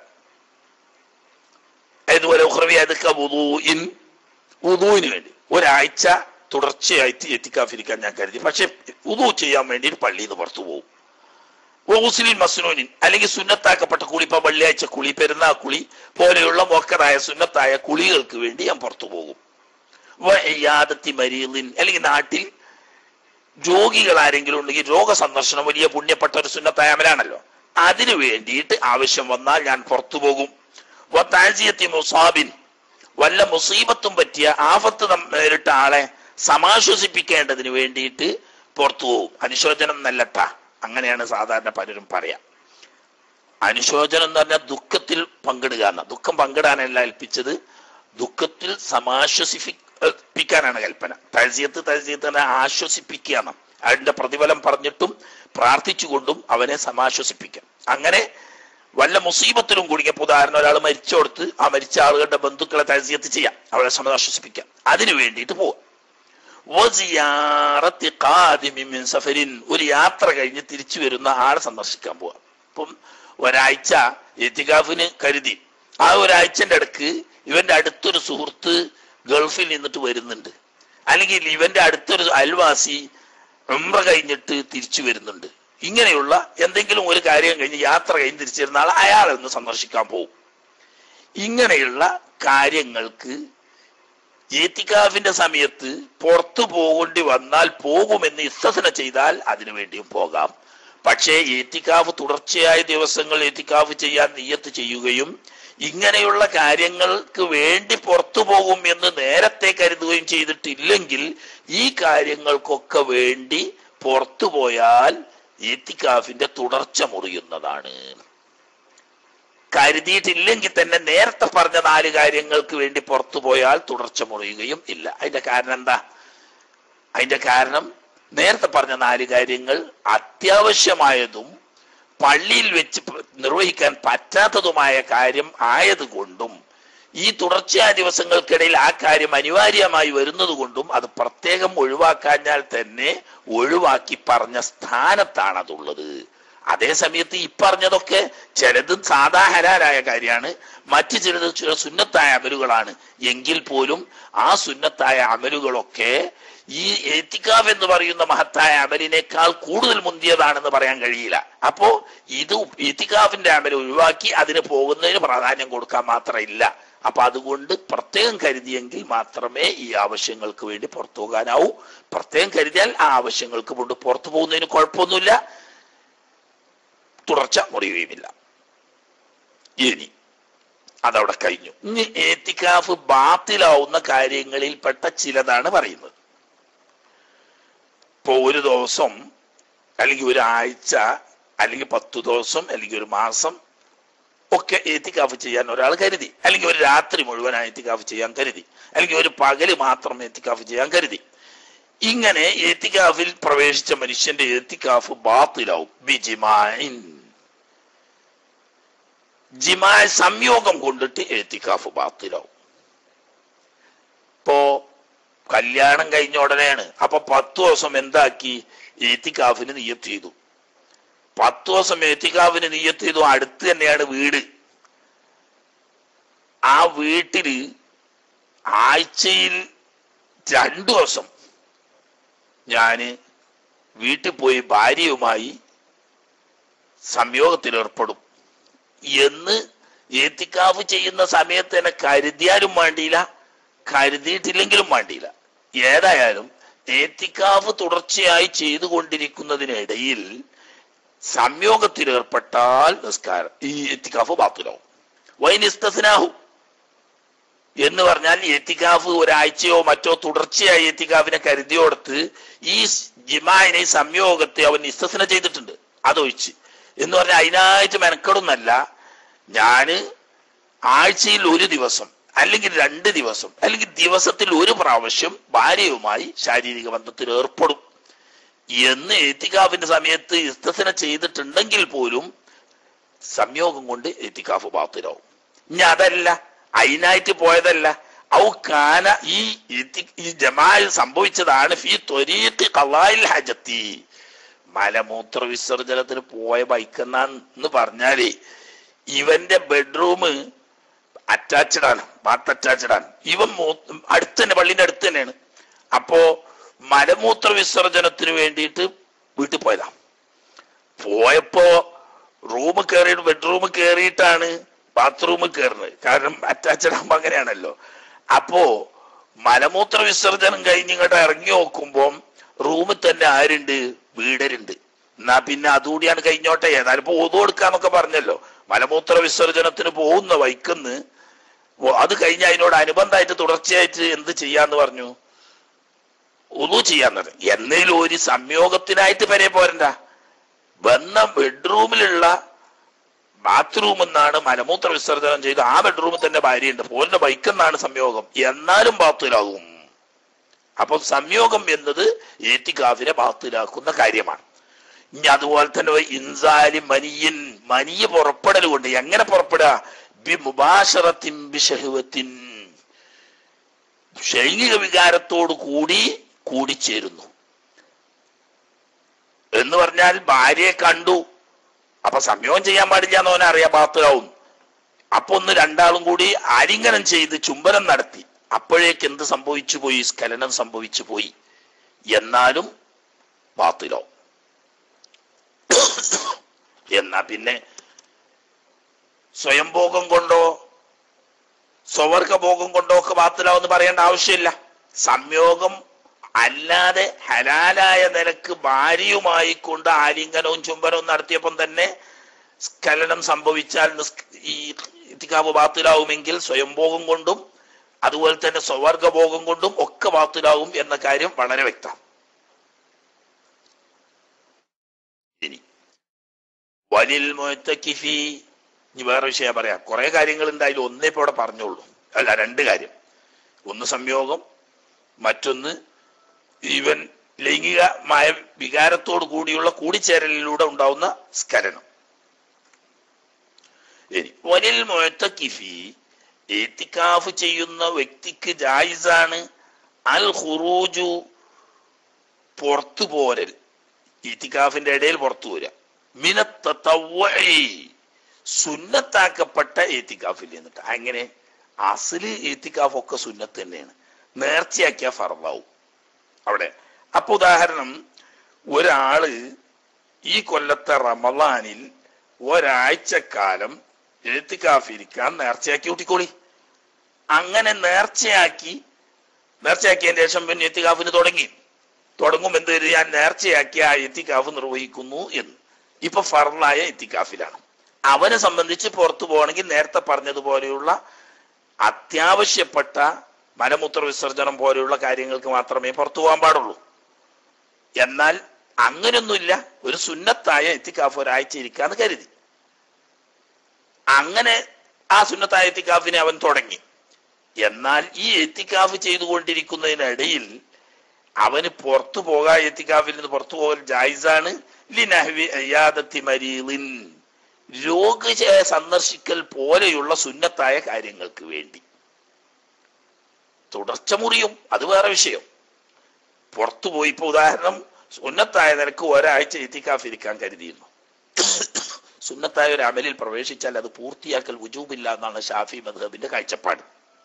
അതുപോലെ ഉഹ്റവിയായത് വുദൂഇൻ വുദൂവിന് വേണ്ടി ഒരാഴ്ച തുടർച്ചയായിട്ട് എത്തിക്കാഫിരിക്കാൻ ഞാൻ കരുതി പക്ഷെ ഉദു ചെയ്യാൻ വേണ്ടി പള്ളിയിൽ നിന്ന് പുറത്തു പോകും ഓസിലിൻ മസ്നൂനിൻ അല്ലെങ്കിൽ സുന്നത്താക്കപ്പെട്ട കുളി ഇപ്പൊ വെള്ളിയാഴ്ച കുളി പെരുന്നാ കുളി പോലെയുള്ള മോക്കറായ സുന്നത്തായ കുളികൾക്ക് വേണ്ടി ഞാൻ പുറത്തു പോകും യാദത്തി മരീലിൻ അല്ലെങ്കിൽ നാട്ടിൽ രോഗികൾ ആരെങ്കിലും ഉണ്ടെങ്കിൽ രോഗസന്ദർശനം വലിയ പുണ്യപ്പെട്ട ഒരു സുന്നത്തായ അമലാണല്ലോ അതിനു വേണ്ടിയിട്ട് ആവശ്യം വന്നാൽ ഞാൻ പുറത്തു പോകും താഴ്ചയെത്തി മുസാബിൻ വല്ല മുസീബത്തും പറ്റിയ ആപത്ത് നേരിട്ട ആളെ സമാശ്വസിപ്പിക്കേണ്ടതിന് വേണ്ടിയിട്ട് പുറത്തു പോകും അനുശോചനം നല്ലട്ട അങ്ങനെയാണ് സാധാരണ പലരും പറയാം അനുശോചനം എന്ന് പറഞ്ഞാൽ ദുഃഖത്തിൽ പങ്കിടുക എന്ന ദുഃഖം പങ്കിടാനല്ല ഏൽപ്പിച്ചത് ദുഃഖത്തിൽ സമാശ്വസിപ്പിക്കാനാണ് കൽപ്പന തഴ്സിയത്ത് തഴ്സിയത്ത് തന്നെ ആശ്വസിപ്പിക്കുകയാണ് അതിന്റെ പ്രതിഫലം പറഞ്ഞിട്ടും പ്രാർത്ഥിച്ചുകൊണ്ടും അവനെ സമാശ്വസിപ്പിക്കാം അങ്ങനെ വല്ല മുസീബത്തിലും കുടുങ്ങിയ ഉദാഹരണം ഒരാൾ മരിച്ചോടുത്ത് ആ മരിച്ച ആളുകളുടെ ബന്ധുക്കളെ തഴ്സിയത്ത് ചെയ്യാം അവരെ സമാശ്വസിപ്പിക്കാം അതിനു വേണ്ടിയിട്ട് പോവാം സഫരിൻ ഒരു യാത്ര കഴിഞ്ഞ് തിരിച്ചു വരുന്ന ആളെ സന്ദർശിക്കാൻ പോവാം അപ്പം ഒരാഴ്ച എത്തികാഫിന് കരുതി ആ ഒരാഴ്ചന്റെ അടുക്ക് ഇവന്റെ അടുത്തൊരു സുഹൃത്ത് ഗൾഫിൽ നിന്നിട്ട് വരുന്നുണ്ട് അല്ലെങ്കിൽ ഇവന്റെ അടുത്തൊരു അയൽവാസി ഉംറ കഴിഞ്ഞിട്ട് തിരിച്ചു വരുന്നുണ്ട് ഇങ്ങനെയുള്ള എന്തെങ്കിലും ഒരു കാര്യം കഴിഞ്ഞ് യാത്ര കഴിഞ്ഞ് തിരിച്ചു വരുന്ന ആൾ അയാളെ ഒന്ന് സന്ദർശിക്കാൻ പോകും ഇങ്ങനെയുള്ള കാര്യങ്ങൾക്ക് ഏത്തിക്കാഫിന്റെ സമയത്ത് പുറത്തു പോകേണ്ടി വന്നാൽ പോകുമെന്ന് ഇസ്തസന ചെയ്താൽ അതിനു വേണ്ടിയും പോകാം പക്ഷേ ഏത്തിക്കാഫ് തുടർച്ചയായ ദിവസങ്ങൾ ഏത്തിക്കാഫ് ചെയ്യാൻ നിയ്യത്ത് ചെയ്യുകയും ഇങ്ങനെയുള്ള കാര്യങ്ങൾക്ക് വേണ്ടി പുറത്തു പോകും എന്ന് നേരത്തെ കരുതുകയും ചെയ്തിട്ടില്ലെങ്കിൽ ഈ കാര്യങ്ങൾക്കൊക്കെ വേണ്ടി പുറത്തു പോയാൽ ഏത്തിക്കാഫിന്റെ തുടർച്ച മുറിയുന്നതാണ് കരുതിയിട്ടില്ലെങ്കിൽ തന്നെ നേരത്തെ പറഞ്ഞ നാല് കാര്യങ്ങൾക്ക് വേണ്ടി പുറത്തു പോയാൽ തുടർച്ച മുറിയുകയും ഇല്ല അതിന്റെ കാരണം എന്താ അതിന്റെ കാരണം നേരത്തെ പറഞ്ഞ നാല് കാര്യങ്ങൾ അത്യാവശ്യമായതും പള്ളിയിൽ വെച്ച് പ- നിർവഹിക്കാൻ പറ്റാത്തതുമായ കാര്യം ആയതുകൊണ്ടും ഈ തുടർച്ചയായ ദിവസങ്ങൾക്കിടയിൽ ആ കാര്യം അനിവാര്യമായി വരുന്നത് കൊണ്ടും അത് പ്രത്യേകം ഒഴിവാക്കാഞ്ഞാൽ തന്നെ ഒഴിവാക്കി പറഞ്ഞ സ്ഥാനത്താണ് അതുള്ളത് അതേ സമയത്ത് ഈ പറഞ്ഞതൊക്കെ ചിലത് സാധാ ഹലാലായ കാര്യമാണ് മറ്റു ചിലത് ചില സുന്നത്തായ അമലുകളാണ് എങ്കിൽ പോലും ആ സുന്നത്തായ അമലുകളൊക്കെ ഈ എത്തിക്കാവ് എന്ന് പറയുന്ന മഹത്തായ അമലിനേക്കാൾ കൂടുതൽ മുന്തിയതാണെന്ന് പറയാൻ കഴിയില്ല അപ്പോ ഇത് എത്തിക്കാവിന്റെ അമൽ ഒഴിവാക്കി അതിന് പോകുന്നതിന് പ്രാധാന്യം കൊടുക്കാൻ മാത്രമില്ല അപ്പൊ അതുകൊണ്ട് പ്രത്യേകം കരുതിയെങ്കിൽ മാത്രമേ ഈ ആവശ്യങ്ങൾക്ക് വേണ്ടി പുറത്തു പോകാനാവൂ പ്രത്യേകം കരുതിയാൽ ആ ആവശ്യങ്ങൾക്ക് കൊണ്ട് പുറത്തു പോകുന്നതിന് കുഴപ്പമൊന്നുമില്ല തുടർച്ച മുറിയുകയുമില്ല ഇനി അതവിടെ കഴിഞ്ഞു ഇനി ഏത്തിക്കാഫ് ബാത്തിലാവുന്ന കാര്യങ്ങളിൽപ്പെട്ട ചിലതാണ് പറയുന്നത് ഇപ്പൊ ഒരു ദിവസം അല്ലെങ്കിൽ ഒരാഴ്ച അല്ലെങ്കിൽ പത്തു ദിവസം അല്ലെങ്കിൽ ഒരു മാസം ഒക്കെ ഏത്തിക്കാഫ് ചെയ്യാൻ ഒരാൾ കരുതി അല്ലെങ്കിൽ ഒരു രാത്രി മുഴുവൻ ഏത്തിക്കാഫ് ചെയ്യാൻ കരുതി അല്ലെങ്കിൽ ഒരു പകല് മാത്രം ഏത്തിക്കാഫ് ചെയ്യാൻ കരുതി ഇങ്ങനെ ഏത്തിക്കാഫിൽ പ്രവേശിച്ച മനുഷ്യന്റെ ഏത്തിക്കാഫ് ബാത്തിലാവും ബിജിമായിൻ ജിമാ സംയോഗം കൊണ്ടിട്ട് ഏത്തിക്കാഫ് ബാത്തിലാവും ഇപ്പോ കല്യാണം കഴിഞ്ഞ ഉടനെയാണ് അപ്പൊ പത്ത് ദിവസം എന്താക്കി ഏത്തിക്കാഫിന് നിയ്യത്ത് ചെയ്തു പത്ത് ദിവസം ഏത്തിക്കാഫിന് നിയ്യത്ത് ചെയ്തു അടുത്ത് തന്നെയാണ് വീട് ആ വീട്ടില് ആഴ്ചയിൽ രണ്ടു ദിവസം ഞാന് വീട്ടിൽ പോയി ഭാര്യയുമായി സംയോഗത്തിൽ ഏർപ്പെടും എന്ന് ഏത്തിക്കാഫ് ചെയ്യുന്ന സമയത്ത് തന്നെ കരുതിയാലും വേണ്ടിയില്ല കരുതിയിട്ടില്ലെങ്കിലും വേണ്ടിയില്ല ഏതായാലും ഏത്തിക്കാഫ് തുടർച്ചയായി ചെയ്തുകൊണ്ടിരിക്കുന്നതിനിടയിൽ സംയോഗത്തിൽ ഏർപ്പെട്ടാൽ നിസ്കാരം ഈ എത്തിക്കാഫ് ബാത്തിലാവും വൈനിസ്തസിനാഹു എന്ന് പറഞ്ഞാൽ എത്തിക്കാഫ് ഒരാഴ്ചയോ മറ്റോ തുടർച്ചയായി എത്തിക്കാഫിനെ കരുതിയോടത്ത് ഈ ജിമായിനെ ഈ സംയോഗത്തെ അവൻ നിസ്തസന ചെയ്തിട്ടുണ്ട് അതൊഴിച്ച് എന്ന് പറഞ്ഞാൽ അതിനായിട്ട് മെനക്കെടുന്നല്ല ഞാന് ആഴ്ചയിൽ ഒരു ദിവസം അല്ലെങ്കിൽ രണ്ട് ദിവസം അല്ലെങ്കിൽ ദിവസത്തിൽ ഒരു പ്രാവശ്യം ഭാര്യയുമായി ശാരീരിക ബന്ധത്തിൽ ഏർപ്പെടും എന്ന് എത്തിക്കാഫിന്റെ സമയത്ത് ഇസ്തസന ചെയ്തിട്ടുണ്ടെങ്കിൽ പോലും സംയോഗം കൊണ്ട് എത്തിക്കാഫ് ബാത്തിലാവും ഇനി അതല്ല അതിനായിട്ട് പോയതല്ല ഔ കാന ഈ ഇത്തി- ഈ ജമാൽ സംഭവിച്ചതാണ് ഫി ത്വരീത്ത് ഖളായിൽ ഹജത്തി മലമൂത്ര വിസർജനത്തിന് പോയ ബൈക്കെന്ന് പറഞ്ഞാലേ ഇവന്റെ ബെഡ്റൂം അറ്റാച്ച്ഡ് ആണ് ബാത്ത് അറ്റാച്ച്ഡ് ആണ് ഇവൻ മൂ- അടുത്ത് തന്നെ പള്ളിന്റെ അടുത്ത് തന്നെയാണ് അപ്പോ മലമൂത്ര വിസർജനത്തിന് വേണ്ടിയിട്ട് വീട്ടിൽ പോയതാ പോയപ്പോ റൂം കയറിയിട്ട് ബെഡ്റൂം കയറിയിട്ടാണ് ബാത്റൂം കയറുന്നത് കാരണം അറ്റാച്ച്ഡ് ആകുമ്പോ അങ്ങനെയാണല്ലോ അപ്പോ മലമൂത്ര വിസർജനം കഴിഞ്ഞ് ഇങ്ങോട്ട് ഇറങ്ങി നോക്കുമ്പം റൂമിൽ തന്നെ ആരുണ്ട് വീടരുണ്ട് എന്നാ പിന്നെ അതുകൂടിയാണ് കഴിഞ്ഞോട്ടെ ഏതായാലും ഇപ്പൊ ഒതു കൊടുക്കാന്നൊക്കെ പറഞ്ഞല്ലോ മലമൂത്ര വിസർജനത്തിന് പോകുന്ന വൈക്കുന്ന് ഓ, അത് കഴിഞ്ഞ് അതിനോട് അനുബന്ധമായിട്ട് തുടർച്ചയായിട്ട് എന്ത് ചെയ്യാന്ന് പറഞ്ഞു ഒതു ചെയ്യാൻ പറഞ്ഞു എന്നേലും ഒരു സംയോഗത്തിനായിട്ട് വരെ പോരണ്ട വന്ന ബെഡ്റൂമിലുള്ള ബാത്റൂമിൽ നിന്നാണ് മലമൂത്ര വിസർജനം ചെയ്ത് ആ ബെഡ്റൂമിൽ തന്നെ ഭാര്യയുണ്ട് പോലിന്റെ ബൈക്കെന്നാണ് സംയോഗം എന്നാലും ബാത്തിലാകും അപ്പൊ സംയോഗം എന്നത് ഏറ്റിക്കാഫിനെ ബാത്തിലാക്കുന്ന കാര്യമാണ് ഇനി അതുപോലെ തന്നെ ഇൻസാലി മനിയൻ മനിയ പുറപ്പെടൽ കൊണ്ട് എങ്ങനെ പുറപ്പെടുക ബി മുബാഷറത്തിൻ ബിഷഹുവത്തിൻ ശൈലിക വികാരത്തോട് കൂടി കൂടിച്ചേരുന്നു എന്ന് പറഞ്ഞാൽ ഭാര്യയെ കണ്ടു അപ്പൊ സംയോഗം ചെയ്യാൻ പാടില്ല എന്ന് അവനെ അറിയാം ബാത്തിലാവും അപ്പൊ ഒന്ന് രണ്ടാളും കൂടി ആലിംഗനം ചെയ്ത് ചുംബനം നടത്തി അപ്പോഴേക്ക് എന്ത് സംഭവിച്ചു പോയി സ്ഖലനം സംഭവിച്ചു പോയി എന്നാലും ബാത്തിലോ എന്നാ പിന്നെ സ്വയംഭോഗം കൊണ്ടോ സ്വവർഗഭോഗം കൊണ്ടോ ഒക്കെ ബാത്തിലാവെന്ന് പറയേണ്ട ആവശ്യമില്ല സംയോഗം അല്ലാതെ ഹലാലായ നിലക്ക് ഭാര്യയുമായി കൊണ്ട് ആലിംഗനവും ചുംബനവും നടത്തിയപ്പം തന്നെ സ്ഖലനം സംഭവിച്ചാൽ നിസ്- ഈ ഇത്തിക്കാവ് ബാത്തിലാവുമെങ്കിൽ സ്വയംഭോഗം കൊണ്ടും അതുപോലെ തന്നെ സ്വവർഗഭോഗം കൊണ്ടും ഒക്കെ ബാത്തിലാവും എന്ന കാര്യം വളരെ വ്യക്തം ഇനി വലിൽ മുഴത്തക്കിഫി ഇനി വേറെ വിഷയം പറയാം കുറെ കാര്യങ്ങൾ എന്തായാലും ഒന്നേ ഇപ്പൊ ഇവിടെ പറഞ്ഞോളൂ അല്ല രണ്ട് കാര്യം ഒന്ന് സംയോഗം മറ്റൊന്ന് ഈവൻ ലൈംഗികമായ വികാരത്തോടു കൂടിയുള്ള കൂടിച്ചേരലിലൂടെ ഉണ്ടാവുന്ന സ്ഖലനം ഇനി വലിൽ മുഴത്തക്കിഫി ഏത്തിക്കാഫ് ചെയ്യുന്ന വ്യക്തിക്ക് ജായിസാണ് അൽ ഖുറൂജു പുറത്തു പോരൽ ഇത്തിക്കാഫിന്റെ ഇടയിൽ പുറത്തു വരിക മിനത്തവഴി സുന്നത്താക്കപ്പെട്ട ഏത്തിക്കാഫിൽ നിന്നിട്ട് അങ്ങനെ അസല് ഏത്തിക്കാഫ് ഒക്കെ സുന്നത്ത് തന്നെയാണ് നേർച്ചയാക്കിയ ഫറവാവും അവിടെ അപ്പൊ ഉദാഹരണം ഒരാള് ഈ കൊല്ലത്തെ റമദാനിൽ ഒരാഴ്ചക്കാലം എഴുത്തിക്കാഫിരിക്കാൻ നേർച്ചയാക്കി കൂട്ടിക്കോളി അങ്ങനെ നേർച്ചയാക്കി നേർച്ചയാക്കിയതിന് ശേഷം പിന്നെ എത്തിക്കാഫിന് തുടങ്ങി തുടങ്ങും എന്ത് ചെയ്ത് ഞാൻ നേർച്ചയാക്കിയ ആ എത്തിക്കാഫ് നിർവഹിക്കുന്നു എന്ന് ഇപ്പൊ ഫറലായ എത്തിക്കാഫിലാണ് അവനെ സംബന്ധിച്ച് പുറത്തു പോകണമെങ്കിൽ നേരത്തെ പറഞ്ഞതുപോലെയുള്ള അത്യാവശ്യപ്പെട്ട മലമൂത്ര വിസർജനം പോലെയുള്ള കാര്യങ്ങൾക്ക് മാത്രമേ പുറത്തു പോകാൻ പാടുള്ളൂ എന്നാൽ അങ്ങനെയൊന്നുമില്ല ഒരു സുന്നത്തായ എത്തിക്കാഫ് ഒരാഴ്ച ഇരിക്കാന്ന് കരുതി അങ്ങനെ ആ സുന്നത്തായ എത്തിക്കാഫിനെ അവൻ തുടങ്ങി എന്നാൽ ഈ എത്തിക്കാഫ് ചെയ്തുകൊണ്ടിരിക്കുന്നതിനിടയിൽ അവന് പുറത്തു പോകാ എത്തിക്കാഫിൽ നിന്ന് പുറത്തു പോകൽ ജായിസാണ് ലിനഹ്വി അയ്യാദത്തി മരീലിൻ രോഗ സന്ദർശിക്കൽ പോലെയുള്ള സുന്നത്തായ കാര്യങ്ങൾക്ക് വേണ്ടി തുടർച്ച മുറിയും അത് വേറെ വിഷയം പുറത്തു പോയി ഇപ്പൊ ഉദാഹരണം സുന്നത്തായ നിനക്ക് ഒരാഴ്ച എത്തിക്കാഫ് ഇരിക്കാൻ കരുതിയിരുന്നു സുന്നത്തായ ഒരു അമലിൽ പ്രവേശിച്ചാൽ അത് പൂർത്തിയാക്കൽ വുജൂബില്ല എന്നാണ് ഷാഫി മദ്ഹബിന്റെ കാഴ്ചപ്പാട്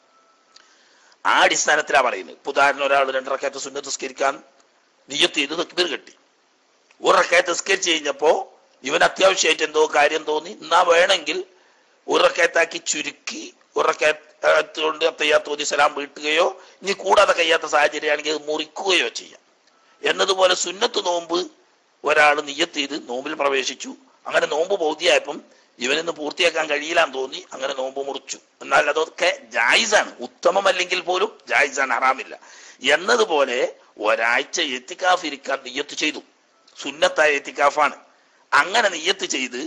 ആ അടിസ്ഥാനത്തിലാ പറയുന്നത് ഇപ്പൊ ഉദാഹരണം ഒരാൾ രണ്ടറക്കാറ്റ് സുന്നത്ത് നിസ്കരിക്കാൻ നിയത്ത് ചെയ്ത് തക്ബീർ കെട്ടി ഒരു റക്കായത്ത് നിസ്കരിച്ച് കഴിഞ്ഞപ്പോ ഇവൻ അത്യാവശ്യമായിട്ട് എന്തോ കാര്യം തോന്നി എന്നാ വേണമെങ്കിൽ ഒരു റക്കായത്താക്കി ചുരുക്കി ഒരു റക്കായത്ത് കൊണ്ട് അത്തയ്യാത്ത് തോന്നി സലാം വീട്ടുകയോ ഇനി കൂടാതെ കഴിയാത്ത സാഹചര്യമാണെങ്കിൽ അത് മുറിക്കുകയോ ചെയ്യാം എന്നതുപോലെ സുന്നത്ത് നോമ്പ് ഒരാൾ നിയത്ത് ചെയ്ത് നോമ്പിൽ പ്രവേശിച്ചു അങ്ങനെ നോമ്പ് ബോധ്യമായപ്പം ഇവനിന്ന് പൂർത്തിയാക്കാൻ കഴിയില്ലാന്ന് തോന്നി അങ്ങനെ നോമ്പ് മുറിച്ചു എന്നാൽ അതൊക്കെ ജായിസാണ് ഉത്തമമല്ലെങ്കിൽ പോലും ജായിസാണ് ഹറാമില്ല എന്നതുപോലെ ഒരാഴ്ച എത്തിക്കാഫ് ഇരിക്കാൻ നിയ്യത്ത് ചെയ്തു സുന്നത്തായ എത്തിക്കാഫാണ് അങ്ങനെ നിയ്യത്ത് ചെയ്ത്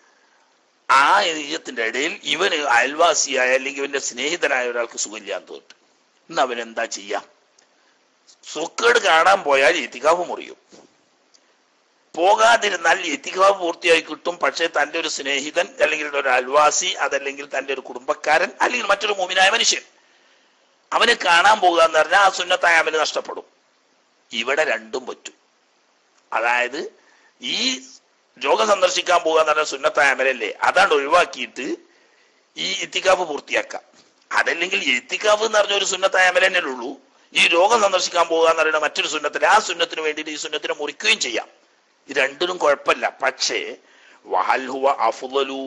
ആ നിയ്യത്തിന്റെ ഇടയിൽ ഇവന് അയൽവാസിയായ അല്ലെങ്കിൽ ഇവന്റെ സ്നേഹിതനായ ഒരാൾക്ക് സുഖമില്ലാന്ന് തോന്നിട്ട് ഇന്ന് അവൻ എന്താ ചെയ്യാം സുക്കേട് കാണാൻ പോയാൽ എത്തിക്കാവ് മുറിയും പോകാതിരുന്നാൽ എത്തിക്കാവ് പൂർത്തിയായി കിട്ടും പക്ഷേ തന്റെ ഒരു സ്നേഹിതൻ അല്ലെങ്കിൽ ഒരു അൽവാസി അതല്ലെങ്കിൽ തന്റെ ഒരു കുടുംബക്കാരൻ അല്ലെങ്കിൽ മറ്റൊരു മൂമിനായ മനുഷ്യൻ അവന് കാണാൻ പോകുക എന്ന് പറഞ്ഞാൽ ആ സുന്നത്തായ അവന് നഷ്ടപ്പെടും ഇവിടെ രണ്ടും പറ്റും അതായത് ഈ രോഗം സന്ദർശിക്കാൻ പോകുക എന്ന് പറഞ്ഞാൽ സുന്നത്തായ അമലല്ലേ അതാണ്ട് ഒഴിവാക്കിയിട്ട് ഈ ഇത്തിക്കാഫ് പൂർത്തിയാക്കാം അതല്ലെങ്കിൽ എത്തിക്കാഫ് എന്ന് പറഞ്ഞ ഒരു സുന്നത്തായ അമല തന്നെ ഉള്ളൂ ഈ രോഗം സന്ദർശിക്കാൻ പോകുക എന്ന് പറയുന്ന മറ്റൊരു സുന്നത്തിൽ ആ സുന്നത്തിന് വേണ്ടിയിട്ട് ഈ സുന്നത്തിനെ മുറിക്കുകയും ചെയ്യാം ഇത് രണ്ടിനും കുഴപ്പമില്ല പക്ഷേ വഹൽഹുവ അഫുദലു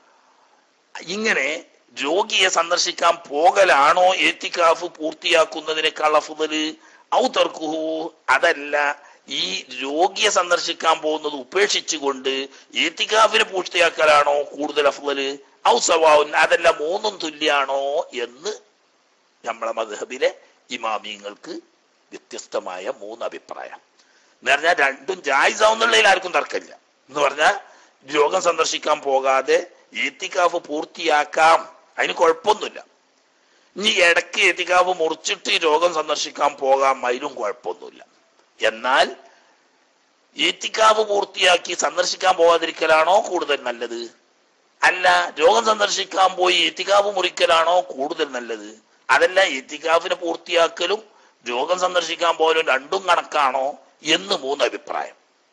ഇങ്ങനെ രോഗിയെ സന്ദർശിക്കാൻ പോകലാണോ ഏത്തിക്കാഫ് പൂർത്തിയാക്കുന്നതിനേക്കാൾ അഫുദല് ഔ തർക്കുഹു അതല്ല ഈ രോഗിയെ സന്ദർശിക്കാൻ പോകുന്നത് ഉപേക്ഷിച്ചുകൊണ്ട് ഏത്തിക്കാഫിനെ പൂർത്തിയാക്കലാണോ കൂടുതൽ അഫുദല് ഔ സവാവുൻ അതല്ല മൂന്നും തുല്യാണോ എന്ന് നമ്മളെ മദ്ഹബിലെ ഇമാമിങ്ങൾക്ക് വ്യത്യസ്തമായ മൂന്ന് അഭിപ്രായം എന്ന് പറഞ്ഞാൽ രണ്ടും ജായിസാവുന്നുള്ളതിൽ ആർക്കും തർക്കമില്ല എന്ന് പറഞ്ഞാൽ രോഗം സന്ദർശിക്കാൻ പോകാതെ ഏത്തിക്കാഫ് പൂർത്തിയാക്കാം അതിന് കുഴപ്പമൊന്നുമില്ല ഇനി ഇടയ്ക്ക് ഏത്തിക്കാഫ് മുറിച്ചിട്ട് ഈ രോഗം സന്ദർശിക്കാൻ പോകാം അതിലും കുഴപ്പമൊന്നുമില്ല എന്നാൽ ഏത്തിക്കാവ് പൂർത്തിയാക്കി സന്ദർശിക്കാൻ പോകാതിരിക്കലാണോ കൂടുതൽ നല്ലത് അല്ല രോഗം സന്ദർശിക്കാൻ പോയി എത്തിക്കാവ് മുറിക്കലാണോ കൂടുതൽ നല്ലത് അതല്ല എത്തിക്കാവിനെ പൂർത്തിയാക്കലും രോഗം സന്ദർശിക്കാൻ പോലും രണ്ടും കണക്കാണോ എന്ന് മൂന്ന് അഭിപ്രായം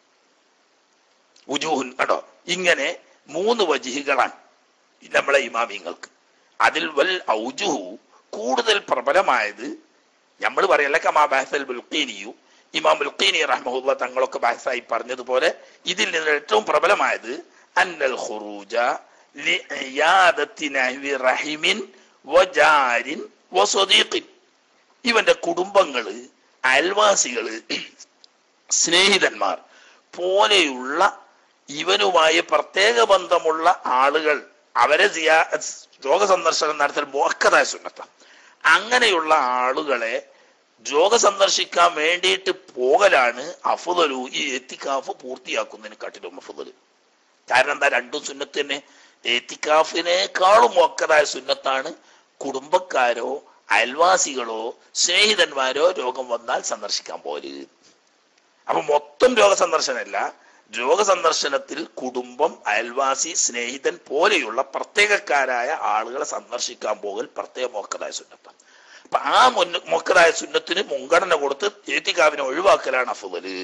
ഉജൂഹുൻ കേട്ടോ ഇങ്ങനെ മൂന്ന് വജിഹികളാണ് നമ്മളെ ഇമാമിങ്ങൾക്ക് അതിൽ വൽ ഔജുഹു കൂടുതൽ പ്രബലമായത് നമ്മൾ പറയല്ല കമാ ബഹസൽ ബുൽഖീനിയു ഇമാം ഉൽഖീനി റഹ്മുല്ല തങ്ങളൊക്കെ ബാഹസായി പറഞ്ഞതുപോലെ ഇതിൽ നിന്ന് ഏറ്റവും പ്രബലമായത് അന്നൽ ഖുറൂജ ലിഇയാദത്തി നഹ്വി റഹിമിൻ വജാരിൻ വസദീഖിൻ ഇവന്റെ കുടുംബങ്ങള് അയൽവാസികള് സ്നേഹിതന്മാർ പോലെയുള്ള ഇവനുമായി പ്രത്യേക ബന്ധമുള്ള ആളുകൾ അവരെ സിയാ രോഗസന്ദർശനം നടത്തൽ മോക്കതായ സുന്നത്ത അങ്ങനെയുള്ള ആളുകളെ രോഗ സന്ദർശിക്കാൻ വേണ്ടിയിട്ട് പോകലാണ് അഫുദലു ഈ എത്തിക്കാഫ് പൂർത്തിയാക്കുന്നതിനെക്കാട്ടിലും അഫുദല് കാരണം എന്താ രണ്ടും സുന്നത്ത് തന്നെ എത്തിക്കാഫിനേക്കാളും മോക്കതായ സുന്നത്താണ് കുടുംബക്കാരോ അയൽവാസികളോ സ്നേഹിതന്മാരോ രോഗം വന്നാൽ സന്ദർശിക്കാൻ പോല് അപ്പൊ മൊത്തം രോഗസന്ദർശനമല്ല രോഗസന്ദർശനത്തിൽ കുടുംബം അയൽവാസി സ്നേഹിതൻ പോലെയുള്ള പ്രത്യേകക്കാരായ ആളുകളെ സന്ദർശിക്കാൻ പോകൽ പ്രത്യേക മോക്കതായ സുന്നത്താണ് അപ്പൊ ആ മുന്ന മൊക്കതായ സുന്നത്തിന് മുൻഗണന കൊടുത്ത് ഏത്തിക്കാവിനെ ഒഴിവാക്കലാണ് അഫുദല്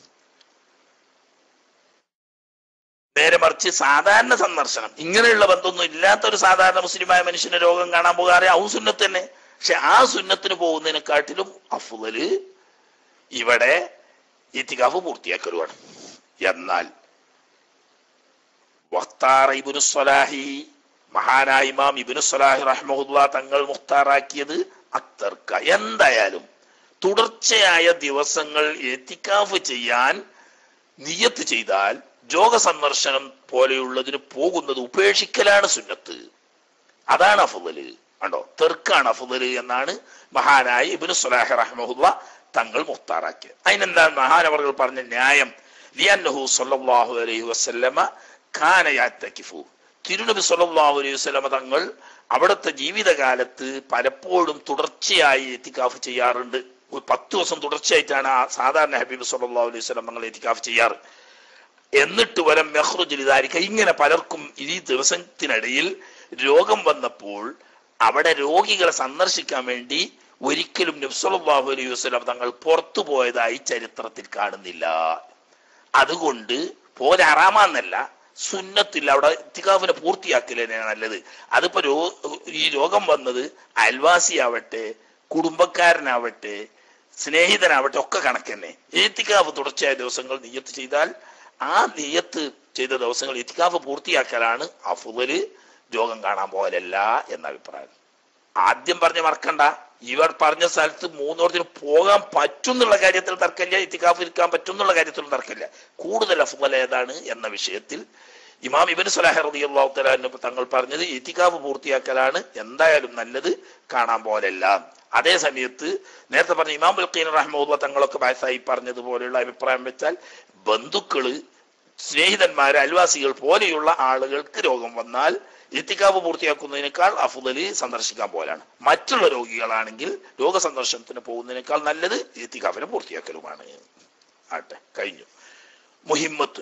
നേരെ മറിച്ച് സാധാരണ സന്ദർശനം ഇങ്ങനെയുള്ള ബന്ധമൊന്നും ഇല്ലാത്ത ഒരു സാധാരണ മുസ്ലിമായ മനുഷ്യന് രോഗം കാണാൻ പോകാറ് അതും സുന്നത്ത് തന്നെ പക്ഷെ ആ സുന്നത്തിന് പോകുന്നതിനെക്കാട്ടിലും അഫുദല് ഇവിടെ ഇത്തികാഫ് പൂർത്തിയാക്കലുമാണ് എന്നാൽ വഖ്താറ ഇബ്നു സ്വലാഹി മഹാനായ ഇമാം ഇബ്നു സ്വലാഹി റഹ്മഹുല്ല തങ്ങൾ മുഖ്താറാക്കിയത് അക്തർക്ക എന്തായാലും തുടർച്ചയായ ദിവസങ്ങൾ എത്തിക്കാഫ് ചെയ്യാൻ നിയത്ത് ചെയ്താൽ രോഗസന്ദർശനം പോലെയുള്ളതിന് പോകുന്നത് ഉപേക്ഷിക്കലാണ് സുന്നത്ത് അതാണ് അഫുദല് കണ്ടോ തെർക്കാണ് അഫുദല് എന്നാണ് മഹാനായ ഇബ്നു സ്വലാഹി റഹ്മഹുല്ല തങ്ങൾ മുഖ്താറാക്കിയത് അതിനെന്താണ് മഹാനവർകൾ പറഞ്ഞ ന്യായം ലിയന്നഹു സല്ലല്ലാഹു അലൈഹി വസല്ലമ കാന യാത്തക്കിഫു തിരുനബി സല്ലല്ലാഹു അലൈഹി വസല്ലമ തങ്ങൾ അവിടുത്തെ ജീവിതകാലത്ത് പലപ്പോഴും തുടർച്ചയായി എത്തിക്കാഫ് ചെയ്യാറുണ്ട് ഒരു പത്ത് ദിവസം തുടർച്ചയായിട്ടാണ് ആ സാധാരണ ഹബീബ് സല്ലല്ലാഹു അലൈഹി വസല്ലം തങ്ങൾ എത്തിക്കാഫ് ചെയ്യാറ് എന്നിട്ട് വരം മെഹ്റുജിലിതാരിക്ക ഇങ്ങനെ പലർക്കും ഈ ദിവസത്തിനിടയിൽ രോഗം വന്നപ്പോൾ അവിടെ രോഗികളെ സന്ദർശിക്കാൻ വേണ്ടി ഒരിക്കലും നബ്സലാഹു അലൈഹി വസ്ലാം തങ്ങൾ പുറത്തു പോയതായി ചരിത്രത്തിൽ കാണുന്നില്ല അതുകൊണ്ട് പോലെ അറാമാന്നല്ല സുന്നത്തിൽ അവിടെ ഇത്തികാഫിനെ പൂർത്തിയാക്കലേ നല്ലത് അതിപ്പോ രോ ഈ രോഗം വന്നത് അയൽവാസിയാവട്ടെ കുടുംബക്കാരനാവട്ടെ സ്നേഹിതനാവട്ടെ ഒക്കെ കണക്കന്നെ ഏത്തിക്കാവ് തുടർച്ചയായ ദിവസങ്ങൾ നിയത്ത് ചെയ്താൽ ആ നിയത്ത് ചെയ്ത ദിവസങ്ങൾ ഇത്തിക്കാഫ് പൂർത്തിയാക്കലാണ് അഫുദല് രോഗം കാണാൻ പോകലല്ല എന്ന അഭിപ്രായം ആദ്യം പറഞ്ഞ മറക്കണ്ട ഇവർ പറഞ്ഞ സ്ഥലത്ത് മൂന്നോടത്തിന് പോകാൻ പറ്റും എന്നുള്ള കാര്യത്തിൽ തർക്കമില്ല ഇത്തിക്കാഫ് ഇരിക്കാൻ പറ്റും എന്നുള്ള കാര്യത്തിലും തർക്കമില്ല കൂടുതൽ അഫുദൽ ഏതാണ് എന്ന വിഷയത്തിൽ ഇമാം ഇബൻ സലാഹ് റളിയല്ലാഹു തആല തങ്ങൾ പറഞ്ഞത് ഇത്തിക്കാഫ് പൂർത്തിയാക്കലാണ് എന്തായാലും നല്ലത് കാണാൻ പോലെല്ല അതേ സമയത്ത് നേരത്തെ പറഞ്ഞ ഇമാം ബുൽഖീൻ റഹ്മുല്ല തങ്ങളൊക്കെ ബാസായി പറഞ്ഞതുപോലെയുള്ള അഭിപ്രായം വെച്ചാൽ ബന്ധുക്കള് സ്നേഹിതന്മാര് അയൽവാസികൾ പോലെയുള്ള ആളുകൾക്ക് രോഗം വന്നാൽ ഇത്തിക്കാവ് പൂർത്തിയാക്കുന്നതിനേക്കാൾ അഫുദലി സന്ദർശിക്കാൻ പോലാണ് മറ്റുള്ള രോഗികളാണെങ്കിൽ രോഗസന്ദർശനത്തിന് പോകുന്നതിനേക്കാൾ നല്ലത് ഇത്തിക്കാവിനെ പൂർത്തിയാക്കലുമാണ് ആട്ടെ കഴിഞ്ഞു മുഹിമ്മത്ത്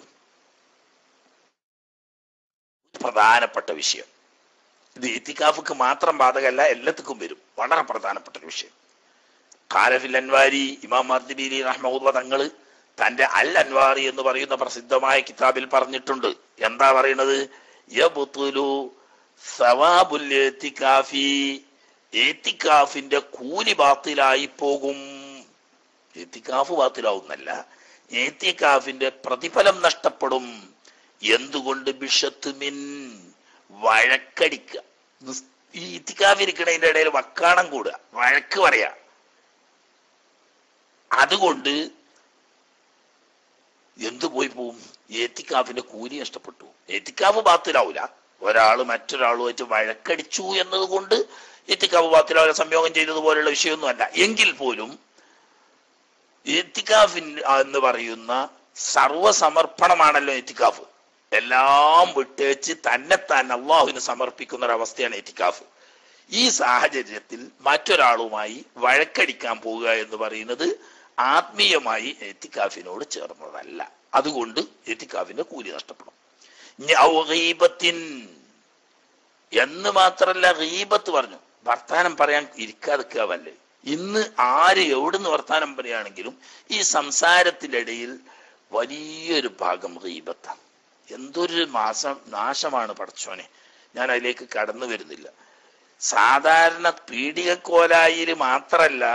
പ്രധാനപ്പെട്ട വിഷയം ഇത് ഇത്തിക്കാഫിക്ക് മാത്രം ബാധകമല്ല എല്ലാത്തിക്കും വരും വളരെ പ്രധാനപ്പെട്ട ഒരു വിഷയം കാലഫിൽ അൻവാരി ഇമാം മർദിബിലി റഹ്മുള്ള തങ്ങള് തന്റെ അൽ അൻവാറി എന്ന് പറയുന്ന പ്രസിദ്ധമായ കിതാബിൽ പറഞ്ഞിട്ടുണ്ട് എന്താ പറയുന്നത് യബ്തുലു സവാബുൽ ഇത്തിക്കാഫി ഏത്തിക്കാഫിന്റെ കൂലി ബാത്തിലായി പോകും ഏത്തിക്കാഫ് ബാത്തിലാവുന്നല്ല ഏത്തിക്കാഫിന്റെ പ്രതിഫലം നഷ്ടപ്പെടും എന്തുകൊണ്ട് ബിഷത്ത് മിൻ വഴക്കടിക്കുക നിസ്- ഈ ഇത്തിക്കാഫ് ഇരിക്കണതിന്റെ ഇടയിൽ വക്കാണം കൂടുക വഴക്ക് പറയാ അതുകൊണ്ട് എന്തു പോയി പോവും ഏത്തിക്കാഫിന്റെ കൂലി നഷ്ടപ്പെട്ടു ഏത്തിക്കാഫ് ബാത്തിലാവൂല ഒരാള് മറ്റൊരാളുമായിട്ട് വഴക്കടിച്ചു എന്നതുകൊണ്ട് ഏത്തിക്കാഫ് ബാത്തിലാവില്ല സംയോഗം ചെയ്തതുപോലെയുള്ള വിഷയമൊന്നും അല്ല എങ്കിൽ പോലും ഏത്തിക്കാഫിൻ എന്ന് പറയുന്ന സർവസമർപ്പണമാണല്ലോ ഏത്തിക്കാഫ് എല്ലാം വിട്ടേച്ച് തന്നെത്താൻ അള്ളാഹുവിന് സമർപ്പിക്കുന്ന ഒരു അവസ്ഥയാണ് ഏത്തിക്കാഫ് ഈ സാഹചര്യത്തിൽ മറ്റൊരാളുമായി വഴക്കടിക്കാൻ പോവുക എന്ന് പറയുന്നത് ആത്മീയമായി എത്തിക്കാഫിനോട് ചേർന്നതല്ല അതുകൊണ്ട് എത്തിക്കാഫിന്റെ കൂലി നഷ്ടപ്പെടും ഇനി ഔ ഗീബത്തിൻ എന്ന് മാത്രല്ല ഗീബത്ത് പറഞ്ഞു വർത്താനം പറയാൻ ഇരിക്കാതിരിക്കാവല്ലേ ഇന്ന് ആര് എവിടുന്ന് വർത്താനം പറയുകയാണെങ്കിലും ഈ സംസാരത്തിന്റെ ഇടയിൽ വലിയൊരു ഭാഗം ഗീബത്താണ് എന്തൊരു മാസം നാശമാണ് പടച്ചോനെ ഞാൻ അതിലേക്ക് കടന്നു വരുന്നില്ല സാധാരണ പീഡികക്കോലായിൽ മാത്രല്ല